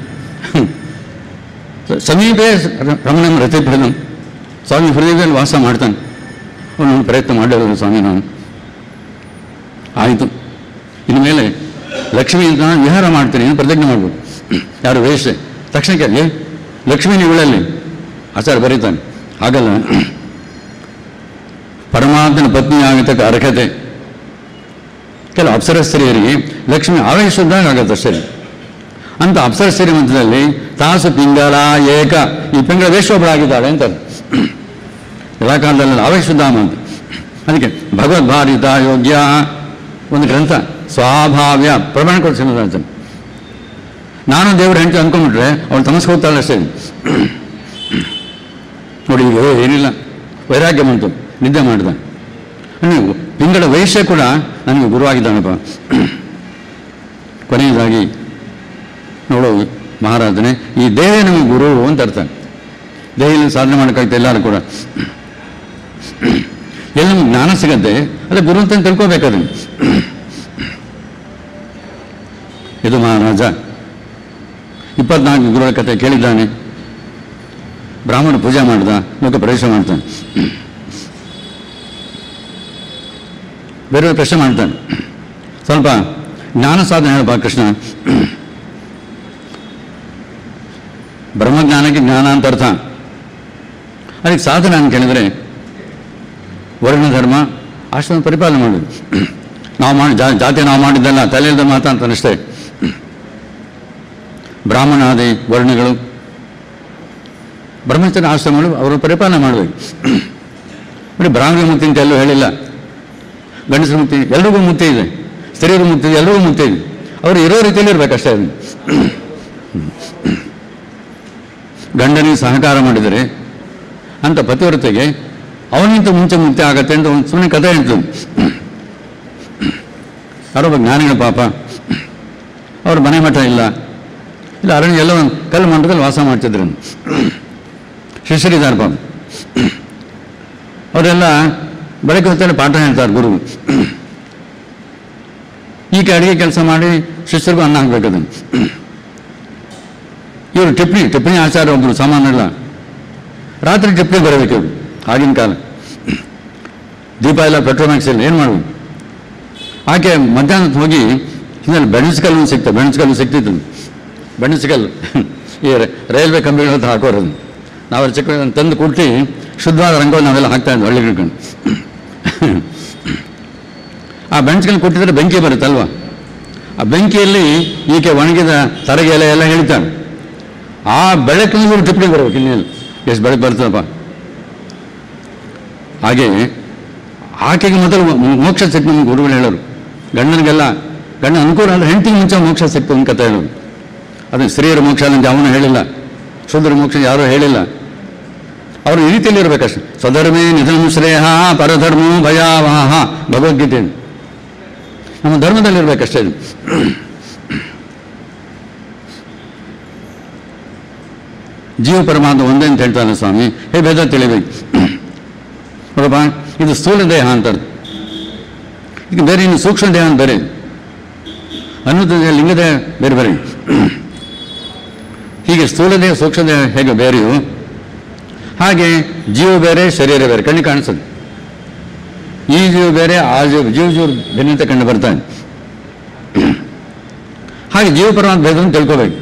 ಸಮೀಪೇ ರಮಣಂ ರತಿಪ್ರದಂ ಸ್ವಾಮಿ ಹೃದಯದಲ್ಲಿ ವಾಸ ಮಾಡ್ತಾನೆ ಅವನು ಪ್ರಯತ್ನ ಮಾಡಿರೋದು ಸ್ವಾಮಿ ನಾನು ಆಯಿತು ಇನ್ನು ಮೇಲೆ ಲಕ್ಷ್ಮಿ ಅಂತ ನಾನು ವಿಹಾರ ಮಾಡ್ತೀನಿ ಅಂತ ಪ್ರತಿಜ್ಞೆ ಮಾಡ್ಬೋದು ಯಾರು ವೇಷ ತಕ್ಷಣ ಕೇಳಿ ಲಕ್ಷ್ಮೀನ ಇವಳಲ್ಲಿ ಆಚಾರ್ಯ ಬರೀತಾನೆ ಹಾಗಲ್ಲ ಪರಮಾತ್ಮನ ಪತ್ನಿ ಆಗತಕ್ಕ ಅರ್ಹತೆ ಕೆಲವು ಅಪ್ಸರಸ್ತ್ರೀಯರಿಗೆ ಲಕ್ಷ್ಮಿ ಆವೇಶದಾಗ ಆಗತ್ತೆ ಅಷ್ಟೇ ಅಂತ ಅಪ್ಸರಸ್ತ್ರೀ ಮಧ್ಯದಲ್ಲಿ ತಾಸು ಪಿಂಗಲ ಏಕ ಈ ಪಿಂಗಳ ವೇಷೊಬ್ಬಳಾಗಿದ್ದಾಳೆ ಅಂತ ಎಲ್ಲ ಕಾಲದಲ್ಲಿ ಆವೇಶಧಾಮ ಅಂತ ಅದಕ್ಕೆ ಭಗವದ್ಭಾರಿತ ಯೋಗ್ಯ ಒಂದು ಗ್ರಂಥ ಸ್ವಾಭಾವ್ಯ ಪ್ರಮಾಣ ಕೊಡ್ತೀನಿ ನಾನು ದೇವ್ರ ಹೆಂಡತಿ ಅನ್ಕೊಂಡ್ಬಿಟ್ರೆ ಅವಳು ತಮಸ್ಗೆ ಹೋಗ್ತಾಳೆ ಅಷ್ಟೇ ನೋಡಿ ಈಗ ಏನಿಲ್ಲ ವೈರಾಗ್ಯ ಬಂತು ನಿದ್ದೆ ಮಾಡಿದ ನೀವು ಪಿಂಗಳ ವಯಸ್ಸೇ ಕೂಡ ನನಗೆ ಗುರುವಾಗಿದ್ದಾನಪ್ಪ ಕೊನೆಯದಾಗಿ ನೋಡು ಮಹಾರಾಜನೇ ಈ ದೇಹ ನಮಗೆ ಗುರು ಅಂತ ಅರ್ಥ ದೇಹದಲ್ಲಿ ಸಾಧನೆ ಮಾಡೋಕ್ಕಾಗ್ತಾ ಎಲ್ಲರೂ ಕೂಡ ಎಲ್ಲಿ ನಮ್ಗೆ ಜ್ಞಾನ ಸಿಗತ್ತೆ ಅದೇ ಗುರು ಅಂತ ತಿಳ್ಕೊಬೇಕಾದ್ರೆ ಇದು ಮಹಾರಾಜ ಇಪ್ಪತ್ನಾಲ್ಕು ಗುರುಗಳ ಕಥೆ ಕೇಳಿದ್ದಾನೆ ಬ್ರಾಹ್ಮಣ ಪೂಜೆ ಮಾಡ್ದ ಲೋಕ ಪ್ರವೇಶ ಮಾಡ್ತಾನೆ ಬೇರೆಯವ್ರ ಪ್ರಶ್ನೆ ಮಾಡ್ತಾನೆ ಸ್ವಲ್ಪ ಜ್ಞಾನ ಸಾಧನೆ ಹೇಳಪ್ಪ ಕೃಷ್ಣ ಬ್ರಹ್ಮಜ್ಞಾನಕ್ಕೆ ಜ್ಞಾನ ಅಂತ ಅರ್ಥ ಅದಕ್ಕೆ ಸಾಧನೆ ಅಂತ ಕೇಳಿದರೆ ವರ್ಣ ಧರ್ಮ ಆಶ್ರಮ ಪರಿಪಾಲನೆ ಮಾಡೋದು ನಾವು ಮಾಡಿ ಜಾ ಜಾತಿ ನಾವು ಮಾಡಿದ್ದಲ್ಲ ತಲೆಯಿಂದ ಮಾತಾಡ್ತಾನೆ ಅಷ್ಟೇ ಬ್ರಾಹ್ಮಣಾದಿ ವರ್ಣಗಳು ಬ್ರಹ್ಮಚರ್ಯ ಆಶ್ರಮಗಳು ಅವರು ಪರಿಪಾಲನೆ ಮಾಡಬೇಕು ಬರೀ ಬ್ರಾಹ್ಮಣ ಮುಕ್ತಿ ಅಂತ ಎಲ್ಲೂ ಹೇಳಿಲ್ಲ ಗಂಡಸರ ಮುಕ್ತಿ ಎಲ್ರಿಗೂ ಮುಕ್ತಿ ಇದೆ ಸ್ತ್ರೀಯರು ಮುಕ್ತಿ ಇದೆ ಎಲ್ರಿಗೂ ಮುಕ್ತಿ ಇದೆ ಅವರು ಇರೋ ರೀತಿಯಲ್ಲಿ ಇರಬೇಕಷ್ಟೇ ಅದು ಗಂಡನಿಗೆ ಸಹಕಾರ ಮಾಡಿದರೆ ಅಂತ ಪತಿವ್ರತೆಗೆ ಅವನಿಂತ ಮುಂಚೆ ಮುಕ್ತಿ ಆಗತ್ತೆ ಅಂತ ಒಂದು ಸುಮ್ಮನೆ ಕಥೆ ಹೇಳ್ತದೆ ಯಾರೊಬ್ಬ ಜ್ಞಾನಿಗಳ ಪಾಪ ಅವ್ರ ಮನೆ ಮಠ ಇಲ್ಲ ಇಲ್ಲ ಅರಣ್ಯ ಎಲ್ಲ ಒಂದು ಕಲ್ಲು ಮಂಟದಲ್ಲಿ ವಾಸ ಮಾಡ್ತಿದ್ರು ಶಿಷ್ಯರಿದ್ದಾರೆ ಪಾಪ ಅವರೆಲ್ಲ ಬೆಳಗ್ಗೆ ಹೊತ್ತಲ್ಲಿ ಪಾಠ ಹೇಳ್ತಾರೆ ಗುರು ಈಗ ಅಡುಗೆ ಕೆಲಸ ಮಾಡಿ ಶಿಷ್ಯರಿಗೂ ಅನ್ನ ಹಾಕ್ಬೇಕು ಅದನ್ನು ಇವರು ಟಿಪ್ಪಣಿ ಟಿಪ್ಪಣಿ ಆಚಾರ ಒಬ್ಬರು ಸಾಮಾನ್ಯಲ್ಲ ರಾತ್ರಿ ಟಿಪ್ಪಣಿ ಬರಬೇಕು ಇವರು ಆಗಿನ ಕಾಲ ದೀಪ ಎಲ್ಲ ಪೆಟ್ರೋಮ್ಯಾಕ್ಸ್ ಇಲ್ಲ ಏನು ಮಾಡ್ಬೇಕು ಆಕೆ ಮಧ್ಯಾಹ್ನಕ್ಕೆ ಹೋಗಿ ಹಿಂದೆ ಬೆಣಸ್ಕಲ್ಲು ಸಿಗ್ತದೆ ಬೆಣಸ್ಕಲ್ಲು ಸಿಗ್ತಿತ್ತು ಬೆಣಸ್ಕಲ್ಲು ಈ ರ- ರೈಲ್ವೆ ಕಂಬಿಗಳ ಹತ್ರ ಹಾಕೋರದು ನಾವು ಚಿಕ್ಕ ವಯಸ್ಸಲ್ಲಿ ತಂದು ಕುಟ್ಟಿ ಶುದ್ಧವಾದ ರಂಗೋಲಿ ನಾವೆಲ್ಲ ಹಾಕ್ತಾ ಇದ್ವಿ ಹಳ್ಳಿ ಹಿಡ್ಕೊಂಡು ಆ ಬೆಣಸ್ಕಲ್ಲು ಕೊಟ್ಟಿದ್ರೆ ಬೆಂಕಿ ಬರುತ್ತಲ್ವಾ ಆ ಬೆಂಕಿಯಲ್ಲಿ ಈಕೆ ಒಣಗಿದ ತರಗೆ ಎಲೆ ಎಲ್ಲ ಹೇಳ್ತಾನೆ ಆ ಬೆಳಕಿನ ಇವರು ಟಿಪ್ಪಣಿ ಬರ್ಬೇಕು ಇನ್ನೇನು ಎಷ್ಟು ಬೆಳಕು ಬರ್ತದಪ್ಪ ಹಾಗೆ ಆಕೆಗೆ ಮೊದಲು ಮೋ- ಮೋಕ್ಷ ಸಿಕ್ತು ನಮ್ಗೆ ಗುರುಗಳು ಹೇಳೋರು ಗಂಡನಿಗೆಲ್ಲ ಗಂಡ ಅನುಕೂಲ ಅಂದರೆ ಹೆಂಡತಿಗೆ ಮುಂಚೆ ಮೋಕ್ಷ ಸಿಕ್ತು ಅಂತ ಕಥೆ ಹೇಳೋರು ಅದನ್ನು ಸ್ತ್ರೀಯರ ಮೋಕ್ಷ ಅಂತ ಅವನು ಹೇಳಿಲ್ಲ ಶೂದ್ರ ಮೋಕ್ಷ ಯಾರೂ ಹೇಳಿಲ್ಲ ಅವರು ಈ ರೀತಿಯಲ್ಲಿ ಇರಬೇಕಷ್ಟೆ ಸ್ವಧರ್ಮೇ ನಿಧನ ಶ್ರೇಯ ಪರಧರ್ಮೋ ಭಯಾವಹ ಭಗವದ್ಗೀತೆ ನಮ್ಮ ಧರ್ಮದಲ್ಲಿ ಇರಬೇಕಷ್ಟೇ ಇದು ಜೀವ ಪರಮಾತ್ಮ ಒಂದೇ ಅಂತ ಹೇಳ್ತಾನೆ ಸ್ವಾಮಿ ಹೇ ಭೇದ ತಿಳಿಬೇಕು ನೋಡಪ್ಪ ಇದು ಸ್ಥೂಲ ದೇಹ ಅಂತಾರೆ ಈಗ ಬೇರೆ ಇನ್ನು ಸೂಕ್ಷ್ಮ ದೇಹ ಅಂತ ಬೇರೆ ಅನ್ನೋದು ಲಿಂಗ ದೇಹ ಬೇರೆ ಬೇರೆ ಹೀಗೆ ಸ್ಥೂಲ ದೇಹ ಸೂಕ್ಷ್ಮ ದೇಹ ಹೇಗೆ ಬೇರೆಯೋ ಹಾಗೆ ಜೀವ ಬೇರೆ ಶರೀರ ಬೇರೆ ಕಣ್ಣು ಕಾಣಿಸೋದು ಈ ಜೀವ ಬೇರೆ ಆ ಜೀವ ಜೀವ ಜೀವ ಭಿನ್ನತೆ ಕಂಡು ಬರ್ತಾನೆ ಹಾಗೆ ಜೀವ ಪರಮಾತ್ಮ ಭೇದವನ್ನು ತಿಳ್ಕೋಬೇಕು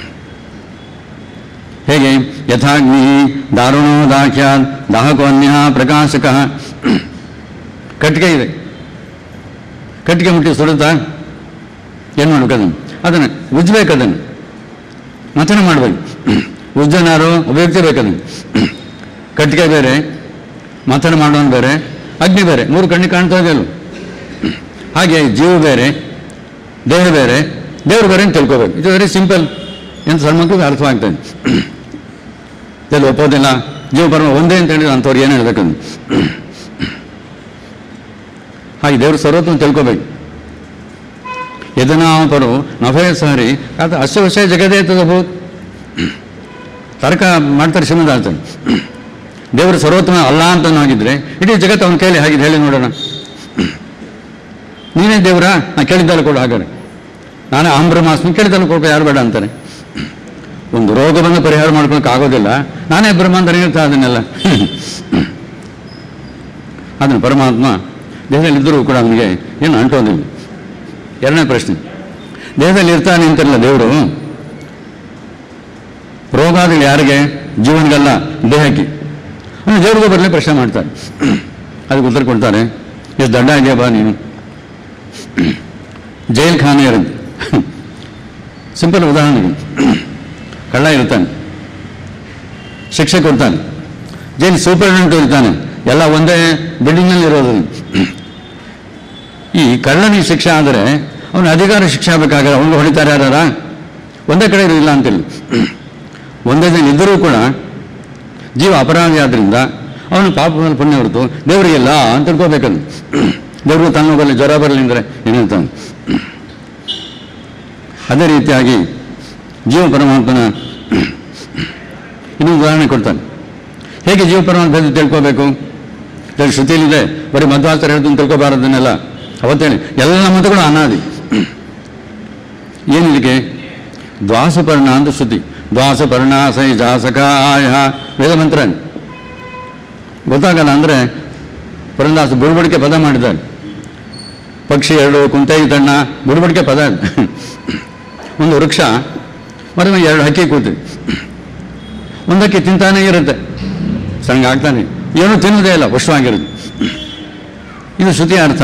ಹೇಗೆ ಯಥಾಗ್ನಿ ದಾರುಣೋ ದಾಖ್ಯಾತ್ ದಾಹಕೋನ್ಯ ಪ್ರಕಾಶಕ ಕಟ್ಟಿಗೆ ಇದೆ ಕಟ್ಟಿಗೆ ಮುಟ್ಟಿ ಸುಡುತ್ತಾ ಏನು ಮಾಡ್ಬೇಕು ಅದನ್ನು ಅದನ್ನು ಉಜ್ಬೇಕು ಅದನ್ನು ಮಥನ ಮಾಡಬೇಕು ಉಜ್ಜನಾರು ಉಪಯುಕ್ತ ಅದನ್ನು ಕಟ್ಟಿಗೆ ಬೇರೆ ಮಥನ ಮಾಡೋನು ಬೇರೆ ಅಗ್ನಿ ಬೇರೆ ಮೂರು ಕಣ್ಣಿಗೆ ಕಾಣ್ತಾ ಇದೆಯಲ್ಲ ಹಾಗೆ ಜೀವ ಬೇರೆ ದೇಹ ಬೇರೆ ದೇವರು ಬೇರೆ ಅಂತ ತಿಳ್ಕೋಬೇಕು ಇದು ವೆರಿ ಸಿಂಪಲ್ ಎಂತ ಸಣ್ಣ ಮಕ್ಕಳಿಗೆ ಅರ್ಥವಾಗ್ತದೆ ಎಲ್ಲಿ ಒಪ್ಪೋದಿಲ್ಲ ಜೀವ ಪರಮ ಒಂದೇ ಅಂತ ಹೇಳಿದ್ರೆ ಅಂಥವ್ರು ಏನು ಹೇಳ್ಬೇಕಂದು ಹಾಗೆ ದೇವರು ಸರ್ವತ್ವ ತಿಳ್ಕೋಬೇಕು ಎದನಾವ ಪರು ನಭಯ ಸಹರಿ ಅದು ಅಶ್ವ ವಿಷಯ ಜಗದೇ ತಗೋಬಹುದು ತರ್ಕ ಮಾಡ್ತಾರೆ ಶ್ರೀಮಂತ ಹೇಳ್ತಾನೆ ದೇವರು ಸರ್ವೋತ್ತಮ ಅಲ್ಲ ಅಂತ ಆಗಿದ್ರೆ ಇಡೀ ಜಗತ್ತು ಅವನ ಕೈಲಿ ಹಾಗೆ ಹೇಳಿ ನೋಡೋಣ ನೀನೇ ದೇವರಾ ನಾ ಕೇಳಿದ್ದಲ್ಲ ಕೊಡು ಹಾಗಾದ್ರೆ ನಾನೇ ಆಂಬ್ರಹ್ಮಾಸ್ಮಿ ಕೇಳಿದ್ದಲ್ಲ ಕೊಡ್ಬೇಕು ಯಾರು ಬೇಡ ಅಂತಾನೆ ಒಂದು ರೋಗ ಬಂದು ಪರಿಹಾರ ಮಾಡ್ಕೊಳಕ್ಕೆ ಆಗೋದಿಲ್ಲ ನಾನೇ ಬ್ರಹ್ಮ ಅಂತ ಹೇಳ್ತಾ ಅದನ್ನೆಲ್ಲ ಅದನ್ನು ಪರಮಾತ್ಮ ದೇಹದಲ್ಲಿ ಇದ್ದರೂ ಕೂಡ ಅವನಿಗೆ ಏನು ಅಂಟೋದಿಲ್ಲ ಎರಡನೇ ಪ್ರಶ್ನೆ ದೇಹದಲ್ಲಿ ಇರ್ತಾನೆ ಅಂತಿರಲ್ಲ ದೇವರು ರೋಗಾದಿಗಳು ಯಾರಿಗೆ ಜೀವನಿಗಲ್ಲ ದೇಹಕ್ಕೆ ಅಂದರೆ ದೇವ್ರಿಗೂ ಬರಲಿ ಪ್ರಶ್ನೆ ಮಾಡ್ತಾರೆ ಅದಕ್ಕೆ ಉತ್ತರ ಕೊಡ್ತಾರೆ ಎಷ್ಟು ದಡ್ಡ ಇದೆಯಾ ಬಾ ನೀನು ಜೈಲ್ ಖಾನೆ ಇರುತ್ತೆ ಸಿಂಪಲ್ ಉದಾಹರಣೆಗೆ ಕಳ್ಳ ಇರ್ತಾನೆ ಶಿಕ್ಷೆ ಕೊಡ್ತಾನೆ ಜೈಲು ಸೂಪರಿಂಟೆಂಡೆಂಟ್ ಇರ್ತಾನೆ ಎಲ್ಲ ಒಂದೇ ಬಿಲ್ಡಿಂಗ್ನಲ್ಲಿ ಇರೋದು ಈ ಕಳ್ಳನಿಗೆ ಶಿಕ್ಷೆ ಆದರೆ ಅವನ ಅಧಿಕಾರ ಶಿಕ್ಷೆ ಆಗಬೇಕಾದ್ರೆ ಅವನಿಗೆ ಹೊಡಿತಾರೆ ಯಾರ ಒಂದೇ ಕಡೆ ಇರಲಿಲ್ಲ ಅಂತಿಲ್ಲ ಒಂದೇ ಜನ ಇದ್ದರೂ ಕೂಡ ಜೀವ ಅಪರಾಧಿ ಆದ್ರಿಂದ ಅವನು ಪಾಪ ಮೇಲೆ ಪುಣ್ಯ ಹೊರತು ದೇವರಿಗೆಲ್ಲ ಅಂತ ತಿಳ್ಕೊಬೇಕಂದು ದೇವರು ತನ್ನ ಬರಲಿ ಜ್ವರ ಬರಲಿ ಅಂದರೆ ಏನಂತಾನೆ ಅದೇ ರೀತಿಯಾಗಿ ಜೀವ ಪರಮಾತ್ಮನ ಇನ್ನೊಂದು ಉದಾಹರಣೆ ಕೊಡ್ತಾನೆ ಹೇಗೆ ಜೀವ ಪರಮಾತ್ಮ ಭೇದ ತಿಳ್ಕೋಬೇಕು ಇದರಲ್ಲಿ ಶ್ರುತಿಯಲ್ಲಿದೆ ಬರೀ ಮಧ್ವಾಚಾರ ಹೇಳ್ದು ತಿಳ್ಕೊಬಾರದನ್ನೆಲ್ಲ ಅವತ್ತೇಳಿ ಎಲ್ಲ ಮತಗಳು ಅನಾದಿ ಏನಿದಕ್ಕೆ ದ್ವಾಸಪರ್ಣ ಅಂತ ಶ್ರುತಿ ದ್ವಾಸಪರ್ಣ ಸೈ ಜಾಸಕ ಆಯ ವೇದ ಮಂತ್ರ ಗೊತ್ತಾಗಲ್ಲ ಅಂದರೆ ಪುರಂದಾಸ ಬುಡುಬಡಿಕೆ ಪದ ಮಾಡಿದ್ದಾರೆ ಪಕ್ಷಿ ಎರಡು ಕುಂತೈ ತಣ್ಣ ಬುಡುಬಡಿಕೆ ಪದ ಅದು. ಒಂದು ವೃಕ್ಷ ಮರ ಮೇಲೆ ಎರಡು ಹಕ್ಕಿ ಕೂತಿದೆ ಒಂದಕ್ಕೆ ತಿಂತಾನೇ ಇರುತ್ತೆ ಸಣ್ಣ ಆಗ್ತಾನೆ ಏನೂ ತಿನ್ನೋದೇ ಇಲ್ಲ ಪುಷ್ಟವಾಗಿರುತ್ತೆ ಇದು ಶ್ರುತಿಯ ಅರ್ಥ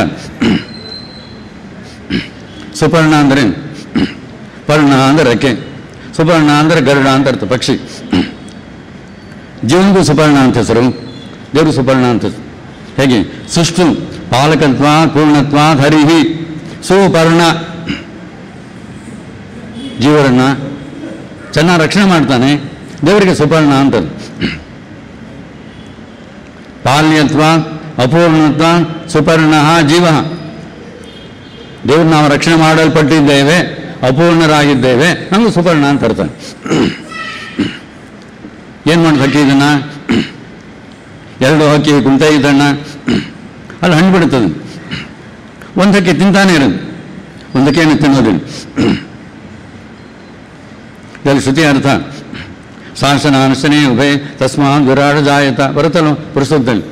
ಸುಪರ್ಣ ಅಂದರೆ ಪರ್ಣ ಅಂದರೆ ರೆಕ್ಕೆ ಸುಪರ್ಣ ಅಂದರೆ ಗರುಡ ಅಂತ ಅರ್ಥ ಪಕ್ಷಿ ಜೀವನಿಗೂ ಸುಪರ್ಣ ಅಂತ ಹೆಸರು ದೇವರು ಸುಪರ್ಣ ಅಂತ ಹೆಸರು. ಹೇಗೆ ಸುಷ್ಟು ಪಾಲಕತ್ವ ಪೂರ್ಣತ್ವ ಹರಿಹಿ ಸುಪರ್ಣ ಜೀವರನ್ನ ಚೆನ್ನಾಗಿ ರಕ್ಷಣೆ ಮಾಡ್ತಾನೆ ದೇವರಿಗೆ ಸುಪರ್ಣ ಅಂತ ಪಾಲ್ಯತ್ವ ಅಪೂರ್ಣತ್ವ ಸುಪರ್ಣ ಜೀವ ದೇವ್ರು ನಾವು ರಕ್ಷಣೆ ಮಾಡಲ್ಪಟ್ಟಿದ್ದೇವೆ ಅಪೂರ್ಣರಾಗಿದ್ದೇವೆ ನಮಗೂ ಸುಪರ್ಣ ಅಂತ ಅರ್ಥ ಏನು ಮಾಡಿ ಹಕ್ಕಿ ಇದನ್ನ ಎರಡು ಹಕ್ಕಿ ಕುಂತ ಇದಣ್ಣ ಅಲ್ಲಿ ಹಣ್ಣು ಬಿಡುತ್ತದೆ ಒಂದು ಹಕ್ಕಿ ತಿಂತಾನೆ ಇರೋದು ಒಂದಕ್ಕೆ ಏನು ತಿನ್ನೋದಿಲ್ಲ ಇದರಲ್ಲಿ ಶ್ರುತಿ ಅರ್ಥ ಶಾಸನ ಅನುಸನೆ ಉಭಯ ತಸ್ಮಾತ್ ವಿರಾಟ ಜಾಯತ ಬರುತ್ತಲ್ಲ ಪುರುಷದಲ್ಲಿ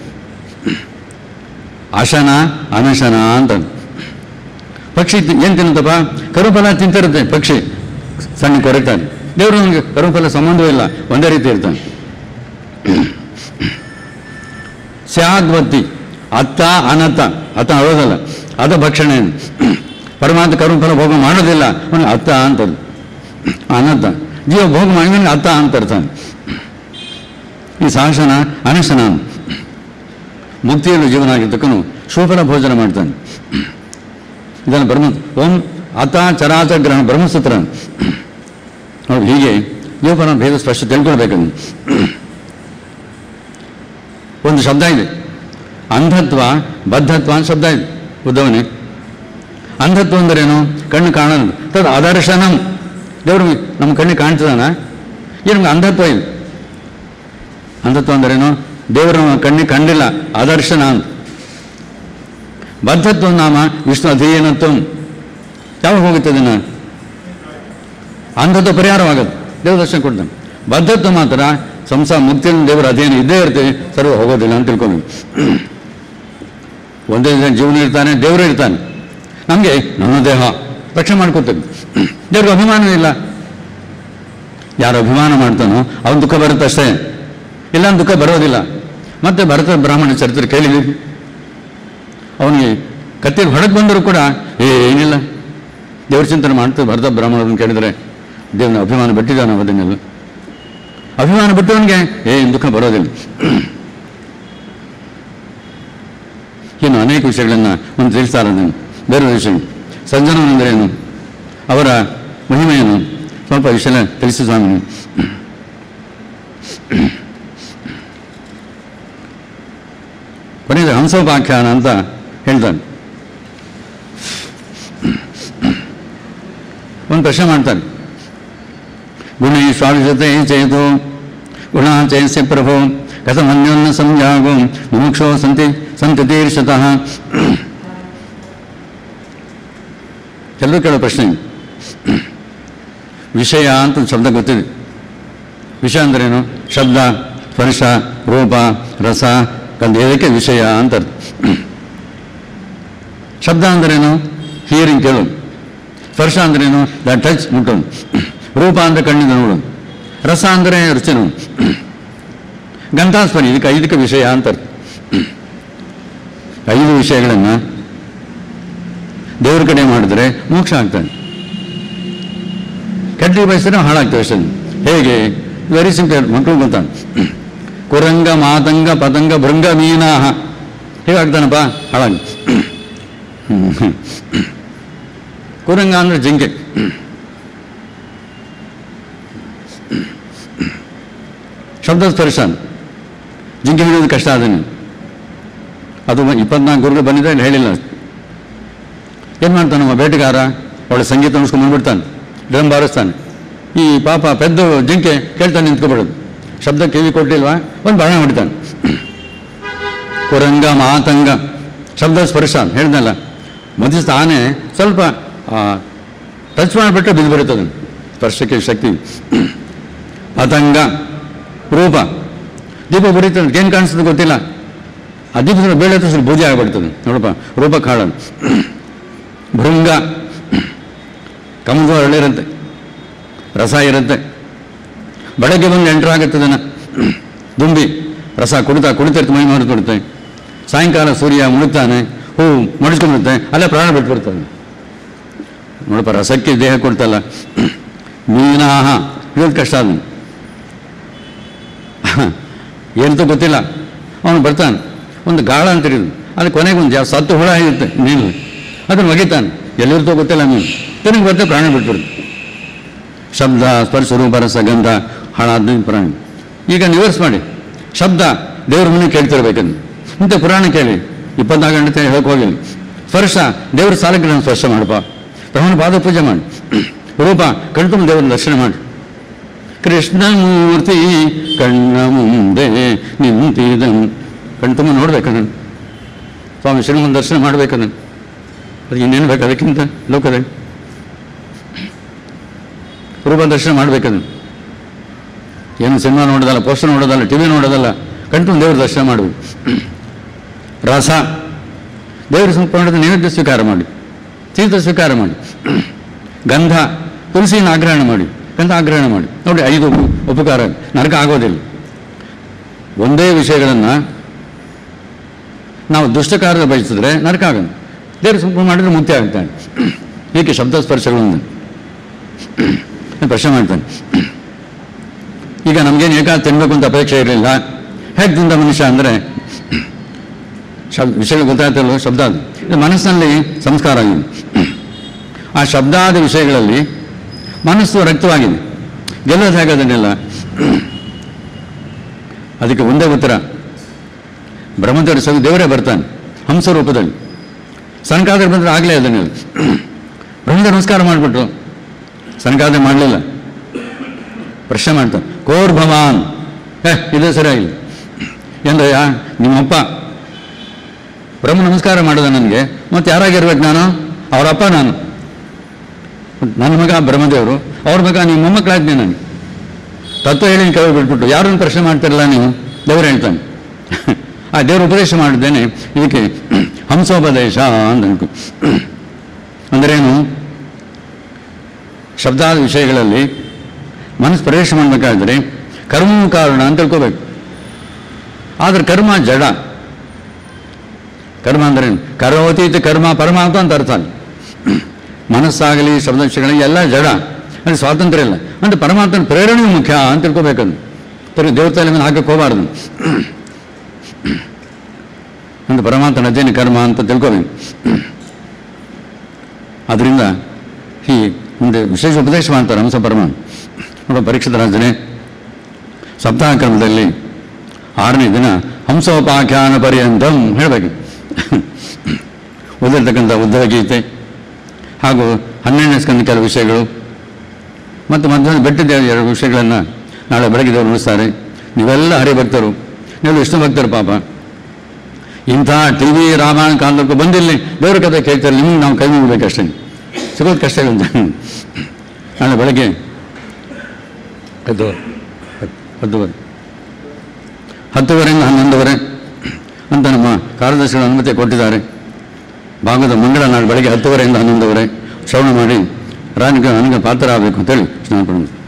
ಅಶನ ಅನಶನ ಅಂತ ಪಕ್ಷಿ ತಿ- ಏನ್ ತಿನ್ನುತ್ತಪ್ಪ ಕರುಫಲ ತಿಂತಿರುತ್ತೆ ಪಕ್ಷಿ ಸಣ್ಣ ಕೊರಗ್ತಾನೆ ದೇವರು ನಮಗೆ ಕರುಫಲ ಸಂಬಂಧವೂ ಇಲ್ಲ ಒಂದೇ ರೀತಿ ಇರ್ತಾನೆ ಸ್ಯಾದ್ವತ್ತಿ ಅತ್ತ ಅನತ್ತ ಅತ್ತ ಅಳೋದಲ್ಲ ಅದ ಭಕ್ಷಣೆ ಪರಮಾತ್ಮ ಕರುಫಲ ಭೋಗ ಮಾಡೋದಿಲ್ಲ ಅವನು ಅತ್ತ ಅಂತದ್ದು ಅನಂತ ಜೀವ ಭೋಗ ಮಾಡಿದ್ರೆ ಅತ್ತ ಅಂತ ಇರ್ತಾನೆ ಈ ಶಾಸನ ಅನಶನ ಮುಕ್ತಿಯಲ್ಲಿ ಜೀವನ ಆಗಿರ್ತಕ್ಕನು ಶೋಭನ ಭೋಜನ ಮಾಡ್ತಾನೆ ಇದನ್ನು ಬ್ರಹ್ಮ ಓಂ ಅತ ಚರಾಚ ಗ್ರಹಣ ಬ್ರಹ್ಮಸೂತ್ರ ನೋಡಿ ಹೀಗೆ ಜೀವನ ಭೇದ ಸ್ಪಷ್ಟ ತಿಳ್ಕೊಳ್ಬೇಕಂದು ಒಂದು ಶಬ್ದ ಇದೆ ಅಂಧತ್ವ ಬದ್ಧತ್ವ ಅಂತ ಶಬ್ದ ಇದೆ ಉದ್ದವನೇ ಅಂಧತ್ವ ಅಂದರೇನು ಕಣ್ಣು ಕಾಣೋದು ತದ್ ಅದರ್ಶನಂ ದೇವರು ನಮ್ಮ ಕಣ್ಣಿಗೆ ಕಾಣ್ತದಾನ ಈ ನಮ್ಗೆ ಅಂಧತ್ವ ಇದೆ ಅಂಧತ್ವ ಅಂದರೇನು ದೇವರು ನಮ್ಮ ಕಣ್ಣಿಗೆ ಕಂಡಿಲ್ಲ ಅದರ್ಶನ ಅಂತ ಬದ್ಧತ್ವ ನಾಮ ವಿಷ್ಣು ಅಧೀನತ್ವ ಯಾವಾಗ ಹೋಗುತ್ತೆ ದಿನ ಅಂಧತ್ವ ಪರಿಹಾರವಾಗುತ್ತೆ ದೇವ್ರ ದರ್ಶನ ಕೊಡ್ತಾನೆ ಬದ್ಧತ್ವ ಮಾತ್ರ ಸಂಸಾರ ಮುಕ್ತಿಯನ್ನು ದೇವರ ಅಧೀನ ಇದ್ದೇ ಇರ್ತೀವಿ ಸರ್ವ ಹೋಗೋದಿಲ್ಲ ಅಂತ ತಿಳ್ಕೊಂಡು ಒಂದೇ ದಿನ ಜೀವನ ಇರ್ತಾನೆ ದೇವರು ಇರ್ತಾನೆ ನಮಗೆ ನನ್ನ ದೇಹ ರಕ್ಷಣೆ ಮಾಡ್ಕೋತೀವಿ ದೇವ್ರಿಗೆ ಅಭಿಮಾನ ಇಲ್ಲ ಯಾರು ಅಭಿಮಾನ ಮಾಡ್ತಾನೋ ಅವನ ದುಃಖ ಬರುತ್ತೆ ಅಷ್ಟೇ ಇಲ್ಲ ಅವ್ನ್ ದುಃಖ ಬರೋದಿಲ್ಲ ಮತ್ತೆ ಭರತ ಬ್ರಾಹ್ಮಣ ಚರಿತ್ರೆ ಕೇಳಿದ್ದೀವಿ ಅವನಿಗೆ ಕತ್ತಿಗೆ ಹೊಡೆದು ಬಂದರೂ ಕೂಡ ಏ ಏನಿಲ್ಲ ದೇವ್ರ ಚಿಂತನೆ ಮಾಡ್ತೀವಿ ಭರತ ಬ್ರಾಹ್ಮಣರನ್ನು ಕೇಳಿದರೆ ದೇವನ ಅಭಿಮಾನ ಬಿಟ್ಟಿದ್ದಾನೆ ಅದನ್ನೆಲ್ಲ ಅಭಿಮಾನ ಬಿಟ್ಟವನಿಗೆ ಏನ್ ದುಃಖ ಬರೋದಿಲ್ಲ ಇನ್ನು ಅನೇಕ ವಿಷಯಗಳನ್ನು ಒಂದು ತಿಳಿಸ್ತಾರೆ ಅದನ್ನು ಬೇರೆ ವಿಷಯ ಸಂಜನವನೆಂದರೇನು ಅವರ ಮಹಿಮೆಯನ್ನು ಸ್ವಲ್ಪ ವಿಷಯ ತಿಳಿಸಿ ಸ್ವಾಮಿ ನೀವು. ಕೊನೆಗೆ ಹಂಸೋಪಾಖ್ಯಾನ ಅಂತ ಹೇಳ್ತಾನೆ ಒಂದು ಪ್ರಶ್ನೆ ಮಾಡ್ತಾನೆ ಗುಣೈ ಸ್ವಾಭಿಷತೆ ಚೇತು ಗುಣ ಚೈಸ್ಯ ಪ್ರಭು ಕಥಮನ್ಯೋನ್ನ ಸಂಜಾಗು ಮುಮುಕ್ಷೋ ಸಂತಿ ಸಂತತೀರ್ಷತಃ ಎಲ್ಲರೂ ಕೇಳೋ ಪ್ರಶ್ನೆ ಇದು. ವಿಷಯ ಅಂತ ಒಂದು ಶಬ್ದ ಗೊತ್ತಿದೆ ವಿಷಯ ಅಂದ್ರೇನು ಶಬ್ದ ಸ್ಪರ್ಶ ರೂಪ ರಸ ಕಂದು ಇದಕ್ಕೆ ವಿಷಯ ಅಂತ ಅರ್ಥ. ಶಬ್ದ ಅಂದ್ರೇನು ಹಿಯರಿಂಗ್ ಕೇಳೋದು ಸ್ಪರ್ಶ ಅಂದ್ರೇನು ದ ಟಚ್ ಮುಟ್ಟೋದು ರೂಪ ಅಂದರೆ ಕಣ್ಣಿಂದ ನೋಡೋದು ರಸ ಅಂದರೆ ರುಚಿ ನೋಡು ಗಂಧಾಸ್ಪರಿ ಇದಕ್ಕೆ ಐದಕ್ಕೆ ವಿಷಯ ಅಂತ ಅರ್ಥ. ಐದು ವಿಷಯಗಳನ್ನು ದೇವ್ರ ಕಡೆ ಮಾಡಿದ್ರೆ ಮೋಕ್ಷ ಆಗ್ತಾನೆ ಕೆಟ್ಟಿಗೆ ಬಯಸಿದ್ರೆ ಹಾಳಾಗ್ತವೆ ಅಷ್ಟೇ ಹೇಗೆ ವೆರಿ ಸಿಂಪಲ್ ಮಕ್ಕಳು ಗೊತ್ತಾನೆ ಕುರಂಗ ಮಾತಂಗ ಪತಂಗ ಭೃಂಗ ಮೀನಾಹ ಹೇಗಾಗ್ತಾನಪ್ಪ ಹಾಳಾಗಿ ಕುರಂಗ ಅಂದ್ರೆ ಜಿಂಕೆ ಶಬ್ದ ಸ್ಪರ್ಶ ಜಿಂಕೆ ಹಿಡಿಯೋದು ಕಷ್ಟ ಅದನ್ನು ಅದು ಇಪ್ಪತ್ನಾಲ್ಕು ಗುರುಗಳು ಬಂದಿದ್ದೆ ಇಲ್ಲಿ ಹೇಳಿಲ್ಲ ಏನು ಮಾಡ್ತಾನೆ ನಮ್ಮ ಬೇಟೆಗಾರ ಒಳ್ಳೆ ಸಂಗೀತ ಅನ್ಸ್ಕೊಂಡು ಬಂದ್ಬಿಡ್ತಾನೆ ಡ್ರಮ್ ಬಾರಿಸ್ತಾನೆ ಈ ಪಾಪ ಪೆದ್ದ ಜಿಂಕೆ ಕೇಳ್ತಾನೆ ನಿಂತ್ಕೊಬಿಡೋದು ಶಬ್ದ ಕಿವಿ ಕೊಟ್ಟಿಲ್ವಾ ಒಂದು ಬಾಣ ಹೊಡಿತಾನೆ ಕುರಂಗ ಮಾತಂಗ ಶಬ್ದ ಸ್ಪರ್ಶ ಹೇಳ್ದಲ್ಲ ಮಧ್ಯಸ್ಥ ಆನೆ ಸ್ವಲ್ಪ ಟಚ್ ಮಾಡಿಬಿಟ್ರೆ ಬಿದ್ದು ಬರುತ್ತದೆ ಸ್ಪರ್ಶಕ್ಕೆ ಶಕ್ತಿ ಪತಂಗ ರೂಪ ದೀಪ ಬರೀತದೆ ಏನು ಕಾಣಿಸ್ತದೆ ಗೊತ್ತಿಲ್ಲ ಆ ದೀಪದ ಬೇಳೆ ಸ್ವಲ್ಪ ಬೂದಿ ಆಗಿಬಿಡ್ತದೆ ನೋಡಪ್ಪ ರೂಪ ಕಾಳದು ಭೃಂಗ ಕಮಲ ಇರುತ್ತೆ ರಸ ಇರುತ್ತೆ ಬೆಳಗ್ಗೆ ಬಂದು ಎಂಟ್ರ್ ಆಗುತ್ತದನ ದುಂಬಿ ರಸ ಕುಡಿತಾ ಕುಡಿತಿರ್ತ ಮೈ ಮಾರು ಕೊಡುತ್ತೆ ಸಾಯಂಕಾಲ ಸೂರ್ಯ ಮುಳುಗ್ತಾನೆ ಹೂ ಮಡಿಸ್ಕೊಂಡ್ಬಿಡುತ್ತೆ ಅಲ್ಲೇ ಪ್ರಾಣ ಬಿಟ್ಬಿಡ್ತಾನೆ ನೋಡಪ್ಪ ರಸಕ್ಕೆ ದೇಹ ಕೊಡ್ತಲ್ಲ ಮೀನಾಹ ಇರೋದು ಕಷ್ಟ ಅದು ಏನಂತ ಗೊತ್ತಿಲ್ಲ ಅವನು ಬರ್ತಾನೆ ಒಂದು ಗಾಳ ಅಂತ ಇರೋದು ಅದು ಕೊನೆಗೆ ಒಂದು ಯಾವ ಸತ್ತು ಹುಳ ಇರುತ್ತೆ ಮೀನು ಅದನ್ನು ಒಗಿತಾನೆ ಎಲ್ಲಿರ್ತೋ ಗೊತ್ತಿಲ್ಲ ಮೀನು ತಿರುಗಿ ಬರ್ತೆ ಪ್ರಾಣ ಬಿಟ್ಬಿಡುತ್ತೆ ಶಬ್ದ ಸ್ಪರ್ಶ ರೂಪ ರಸ ಗಂಧ ಹಾಳಾದ ಪ್ರಾಣಿ ಈಗ ನಿವರ್ಸ್ ಮಾಡಿ ಶಬ್ದ ದೇವ್ರ ಮನೆ ಕೇಳ್ತಿರ್ಬೇಕಂದು ಇಂಥ ಪುರಾಣ ಕೇಳಿ ಇಪ್ಪತ್ನಾಲ್ಕು ಗಂಟೆ ಹೇಳಕ್ ಹೋಗಿಲ್ಲ ಸ್ಪರ್ಶ ದೇವ್ರ ಸಾಲಕ್ಕೆ ನಾನು ಸ್ಪರ್ಶ ಮಾಡಪ್ಪ ಬ್ರಹ್ಮಣ ಪಾದ ಪೂಜೆ ಮಾಡಿ ರೂಪ ಕಣ್ತುಂಬ ದೇವರ ದರ್ಶನ ಮಾಡಿ ಕೃಷ್ಣಮೂರ್ತಿ ಕಣ್ಣ ಮುಂದೆ ನಿಂತಿದನು ಕಣ್ತುಂಬ ನೋಡ್ಬೇಕನ್ನ ಸ್ವಾಮಿ ಶ್ರೀಮನ್ ದರ್ಶನ ಮಾಡ್ಬೇಕನ್ನ ಅದಕ್ಕೆ ಇನ್ನೇನು ಬೇಕು ಅದಕ್ಕಿಂತ ಲೋಕದಲ್ಲಿ ರೂಪ ದರ್ಶನ ಮಾಡ್ಬೇಕದು ಏನು ಸಿನಿಮಾ ನೋಡೋದಲ್ಲ ಪೋಸ್ಟರ್ ನೋಡೋದಲ್ಲ ಟಿ ವಿ ನೋಡೋದಲ್ಲ ಕಣ್ತು ದೇವ್ರ ದರ್ಶನ ಮಾಡಬೇಕು ರಸ ದೇವರ ಸಂಪೂರ್ಣದ ನೈವೇದ್ಯ ಸ್ವೀಕಾರ ಮಾಡಿ ತೀರ್ಥ ಸ್ವೀಕಾರ ಮಾಡಿ ಗಂಧ ತುಳಸಿನ ಆಗ್ರಹಣ ಮಾಡಿ ಗಂಧ ಆಗ್ರಹಣ ಮಾಡಿ ನೋಡಿ ಐದು ಉಪ- ಉಪಕಾರ ನರಕ ಆಗೋದಿಲ್ಲ ಒಂದೇ ವಿಷಯಗಳನ್ನು ನಾವು ದುಷ್ಟಕಾರ್ಯ ಬಯಸಿದ್ರೆ ನರಕ ಆಗಲ್ಲ ದೇವ್ರ ಸಂಪೂರ್ಣ ಮಾಡಿದ್ರೆ ಮುಕ್ತಿ ಆಗ್ತಾನೆ ಹೀಗೆ ಶಬ್ದ ಸ್ಪರ್ಶಗಳನ್ನು ಪ್ರಶ್ನೆ ಮಾಡ್ತಾನೆ ಈಗ ನಮಗೇನು ಏಕಾದ ತಿನ್ಬೇಕು ಅಂತ ಅಪೇಕ್ಷೆ ಇರಲಿಲ್ಲ ಹೇಗೆ ತಿಂದ ಮನುಷ್ಯ ಅಂದರೆ ಶಬ್ದ ವಿಷಯಗಳು ಗೊತ್ತಾಗ್ತಿಲ್ಲ ಶಬ್ದ ಅದು ಇದು ಮನಸ್ಸಿನಲ್ಲಿ ಸಂಸ್ಕಾರ ಆಗಿದೆ ಆ ಶಬ್ದಾದ ವಿಷಯಗಳಲ್ಲಿ ಮನಸ್ಸು ರಕ್ತವಾಗಿದೆ ಗೆಲ್ಲೋದು ಹೇಗೆ ಅದನ್ನೆಲ್ಲ ಅದಕ್ಕೆ ಒಂದೇ ಉತ್ತರ ಬ್ರಹ್ಮದೇವರ ಸವಿ ದೇವರೇ ಬರ್ತಾನೆ ಹಂಸ ರೂಪದಲ್ಲಿ ಸನಕಾದ್ರೆ ಬಂದರೆ ಆಗಲೇ ಅದನ್ನೆಲ್ಲ ಬ್ರಹ್ಮದೇವ ನಮಸ್ಕಾರ ಮಾಡಿಬಿಟ್ರು ಸನಕಾದ್ರೆ ಮಾಡಲಿಲ್ಲ ಪ್ರಶ್ನೆ ಮಾಡ್ತಾನೆ ಕೋರ್ ಭವಾನ್ ಏ ಇದೇ ಸರಿಯಾಗಿಲ್ಲ ಎಂದಯ್ಯ ನಿಮ್ಮಪ್ಪ ಬ್ರಹ್ಮ ನಮಸ್ಕಾರ ಮಾಡಿದ ನನಗೆ ಮತ್ತೆ ಯಾರಾಗಿರ್ಬೇಕು ನಾನು ಅವರಪ್ಪ ನಾನು ನನ್ನ ಮಗ ಬ್ರಹ್ಮದೇವರು ಅವ್ರ ಮಗ ನಿಮ್ಮ ಮೊಮ್ಮಕ್ಕಳಾಗ್ತೀನಿ ನಾನು ತತ್ವ ಹೇಳಿ ಕೈ ಬಿಟ್ಬಿಟ್ಟು ಯಾರನ್ನು ಪ್ರಶ್ನೆ ಮಾಡ್ತಿರಲ್ಲ ನೀವು ದೇವರು ಹೇಳ್ತಾನೆ ಆ ದೇವರು ಉಪದೇಶ ಮಾಡಿದ್ದೇನೆ ಇದಕ್ಕೆ ಹಂಸೋಪದೇಶ ಅಂತ ಅನ್ಕೊ ಅಂದ್ರೇನು ಶಬ್ದಾದ ವಿಷಯಗಳಲ್ಲಿ ಮನಸ್ಸು ಪ್ರವೇಶ ಮಾಡಬೇಕಾದ್ರೆ ಕರ್ಮವು ಕಾರಣ ಅಂತ ತಿಳ್ಕೋಬೇಕು ಆದರೆ ಕರ್ಮ ಜಡ ಕರ್ಮ ಅಂದ್ರೆ ಕರೋತೀತ ಕರ್ಮ ಪರಮಾತ್ಮ ಅಂತ ಅರ್ಥ ಅಲ್ಲಿ ಮನಸ್ಸಾಗಲಿ ಶಬ್ದ ವಿಷಯಗಳಿಗೆ ಎಲ್ಲ ಜಡ ಅಂದರೆ ಸ್ವಾತಂತ್ರ್ಯ ಇಲ್ಲ ಅಂದರೆ ಪರಮಾತ್ಮನ ಪ್ರೇರಣೆ ಮುಖ್ಯ ಅಂತ ತಿಳ್ಕೊಬೇಕಂದು ತಿರುಗಿ ದೇವತೆ ಮೇಲೆ ಹಾಕಕ್ಕೆ ಹೋಗಬಾರ್ದು ಅಂದ್ರೆ ಪರಮಾತ್ಮನ ಅಧ್ಯಯನ ಕರ್ಮ ಅಂತ ತಿಳ್ಕೋಬೇಕು ಅದರಿಂದ ಈ ಮುಂದೆ ವಿಶೇಷ ಉಪದೇಶ ಮಾಡ್ತಾರೆ ಹಂಸ ಪರಮ ನೋಡೋ ಪರೀಕ್ಷಿತ ರಾಜನೇ ಸಪ್ತಾಹ ಕ್ರಮದಲ್ಲಿ ಆರನೇ ದಿನ ಹಂಸೋಪಾಖ್ಯಾನ ಪರ್ಯಂತಂ ಹೇಳಬೇಕು ಓದಿರ್ತಕ್ಕಂಥ ಉದ್ಧವ ಗೀತೆ ಹಾಗೂ ಹನ್ನೆರಡನೇ ಸ್ಕಂದ ಕೆಲವು ವಿಷಯಗಳು ಮತ್ತು ಮಧ್ಯಾಹ್ನ ಬೆಟ್ಟದ ಎರಡು ವಿಷಯಗಳನ್ನು ನಾಳೆ ಬೆಳಗ್ಗೆ ದೇವರು ನುಡಿಸ್ತಾರೆ ನೀವೆಲ್ಲ ಹರಿಭಕ್ತರು ನೀವು ವಿಷ್ಣು ಭಕ್ತರು ಪಾಪ ಇಂಥ ಟಿ ವಿ ರಾಮಾಯಣ ಕಾಲದಕ್ಕೂ ಬಂದಿಲ್ಲಿ ದೇವ್ರ ಕಥೆ ಕೇಳ್ತಾರೆ ನಿಮಗೆ ನಾವು ಕೈ ಮುಗಬೇಕಷ್ಟೇ ಸಿಗೋದು ಕಷ್ಟ ಇಲ್ಲ ನಾಳೆ ಬೆಳಗ್ಗೆ ಹತ್ತು ಹತ್ತುವರೆ ಹತ್ತುವರೆಯಿಂದ ಹನ್ನೊಂದುವರೆ ಅಂತ ನಮ್ಮ ಕಾರ್ಯದರ್ಶಿಗಳು ಅನುಮತಿ ಕೊಟ್ಟಿದ್ದಾರೆ ಭಾಗದ ಮಂಗಳ ನಾಳೆ ಬೆಳಗ್ಗೆ ಹತ್ತುವರೆಯಿಂದ ಹನ್ನೊಂದುವರೆ ಶ್ರವಣ ಮಾಡಿ ರಾಜನಿಗೆ ನನಗೆ ಪಾತ್ರ ಆಗಬೇಕು ಅಂತೇಳಿ ಸ್ನಾನ